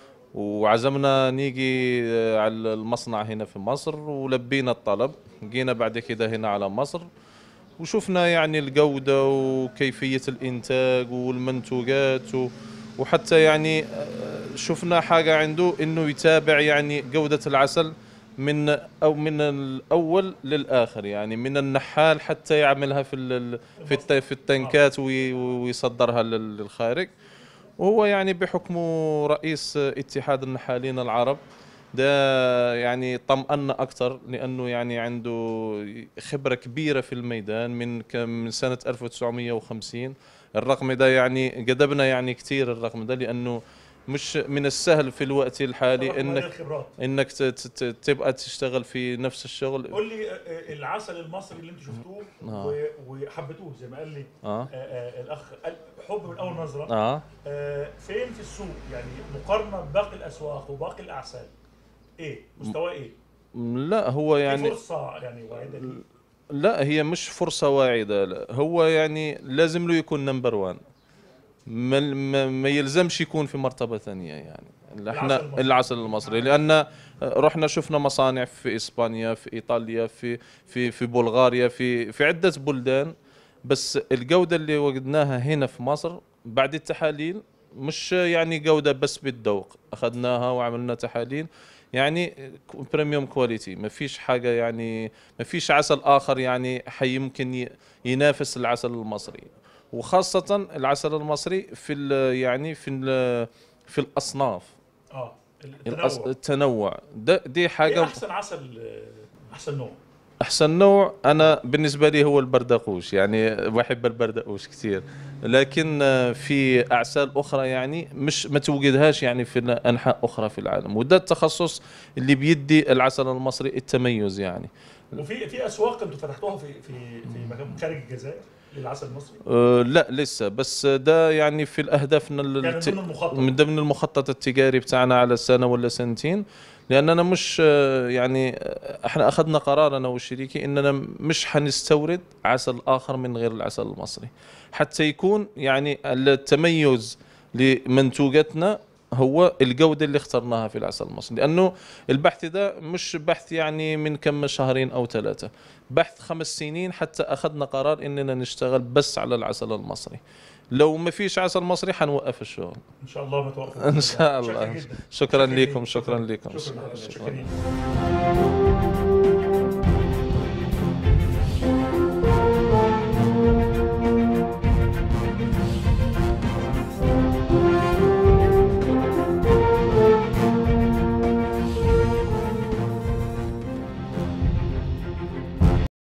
[SPEAKER 6] وعزمنا نيجي آه، على المصنع هنا في مصر ولبينا الطلب جينا بعد كده هنا على مصر وشفنا يعني الجودة وكيفية الإنتاج والمنتوجات و وحتى يعني آه، شفنا حاجة عنده إنه يتابع يعني جودة العسل من أو من الأول للآخر يعني من النحال حتى يعملها في ال- في الت- في التنكات وي- ويصدرها لل- للخارج وهو يعني بحكمه رئيس اتحاد النحالين العرب ده يعني طمأنا أكثر لأنه يعني عنده خبرة كبيرة في الميدان من ك- من سنة 1950 الرقم ده يعني قدبنا يعني كثير الرقم ده لأنه مش من السهل في الوقت الحالي
[SPEAKER 1] طبعاً هذه
[SPEAKER 6] انك
[SPEAKER 1] الخبرات
[SPEAKER 6] انك ت- ت- ت- تبقى تشتغل في نفس الشغل
[SPEAKER 1] قول لي آه، آه، العسل المصري اللي انتوا شفتوه
[SPEAKER 6] آه.
[SPEAKER 1] و- وحبيتوه زي ما قال لي
[SPEAKER 6] اه
[SPEAKER 1] آه، آه، الاخ قال حب من اول نظره
[SPEAKER 6] اه
[SPEAKER 1] آه، فين في السوق يعني مقارنه بباقي الاسواق وباقي الاعسال ايه مستواه ايه
[SPEAKER 6] لا هو
[SPEAKER 1] يعني
[SPEAKER 6] يعني
[SPEAKER 1] فرصه يعني واحده ليه؟
[SPEAKER 6] لا هي مش فرصة واعدة لا. هو يعني لازم له يكون نمبر وان ما, ما, ما يلزمش يكون في مرتبة ثانية يعني
[SPEAKER 1] العسل
[SPEAKER 6] احنا
[SPEAKER 1] المصري.
[SPEAKER 6] العسل المصري لأن رحنا شفنا مصانع في إسبانيا في إيطاليا في في في بلغاريا في في عدة بلدان بس الجودة اللي وجدناها هنا في مصر بعد التحاليل مش يعني جودة بس بالذوق أخذناها وعملنا تحاليل يعني بريميوم كواليتي ما فيش حاجة يعني ما فيش عسل آخر يعني حيمكن ي- ينافس العسل المصري وخاصة العسل المصري في ال- يعني في ال- في الأصناف
[SPEAKER 1] اه
[SPEAKER 6] الأص-
[SPEAKER 1] التنوع
[SPEAKER 6] التنوع ده دي
[SPEAKER 1] ايه
[SPEAKER 6] حاجة
[SPEAKER 1] احسن عسل آه، احسن نوع
[SPEAKER 6] احسن نوع انا بالنسبه لي هو البردقوش يعني بحب البردقوش كثير لكن آه، في اعسال اخرى يعني مش ما توجدهاش يعني في انحاء اخرى في العالم وده التخصص اللي بيدي العسل المصري التميز يعني
[SPEAKER 1] وفي في اسواق انتوا فتحتوها في في في مكان خارج الجزائر للعسل المصري
[SPEAKER 6] أه لا لسه بس ده يعني في الاهدافنا
[SPEAKER 1] يعني
[SPEAKER 6] الت-
[SPEAKER 1] ضمن المخطط
[SPEAKER 6] من ضمن المخطط التجاري بتاعنا على سنه ولا سنتين لاننا مش آه، يعني آه، احنا اخذنا قرار انا وشريكي اننا مش حنستورد عسل اخر من غير العسل المصري حتى يكون يعني التميز لمنتوجاتنا هو الجودة اللي اخترناها في العسل المصري لأنه البحث ده مش بحث يعني من كم شهرين أو ثلاثة بحث خمس سنين حتى أخذنا قرار إننا نشتغل بس على العسل المصري لو ما فيش عسل مصري حنوقف الشغل
[SPEAKER 1] ان شاء الله ما توقف
[SPEAKER 6] ان شاء
[SPEAKER 1] شكراً
[SPEAKER 6] الله
[SPEAKER 1] جداً.
[SPEAKER 6] شكرا لكم شكرا لكم
[SPEAKER 1] شكرا
[SPEAKER 6] شكرا
[SPEAKER 1] شكرا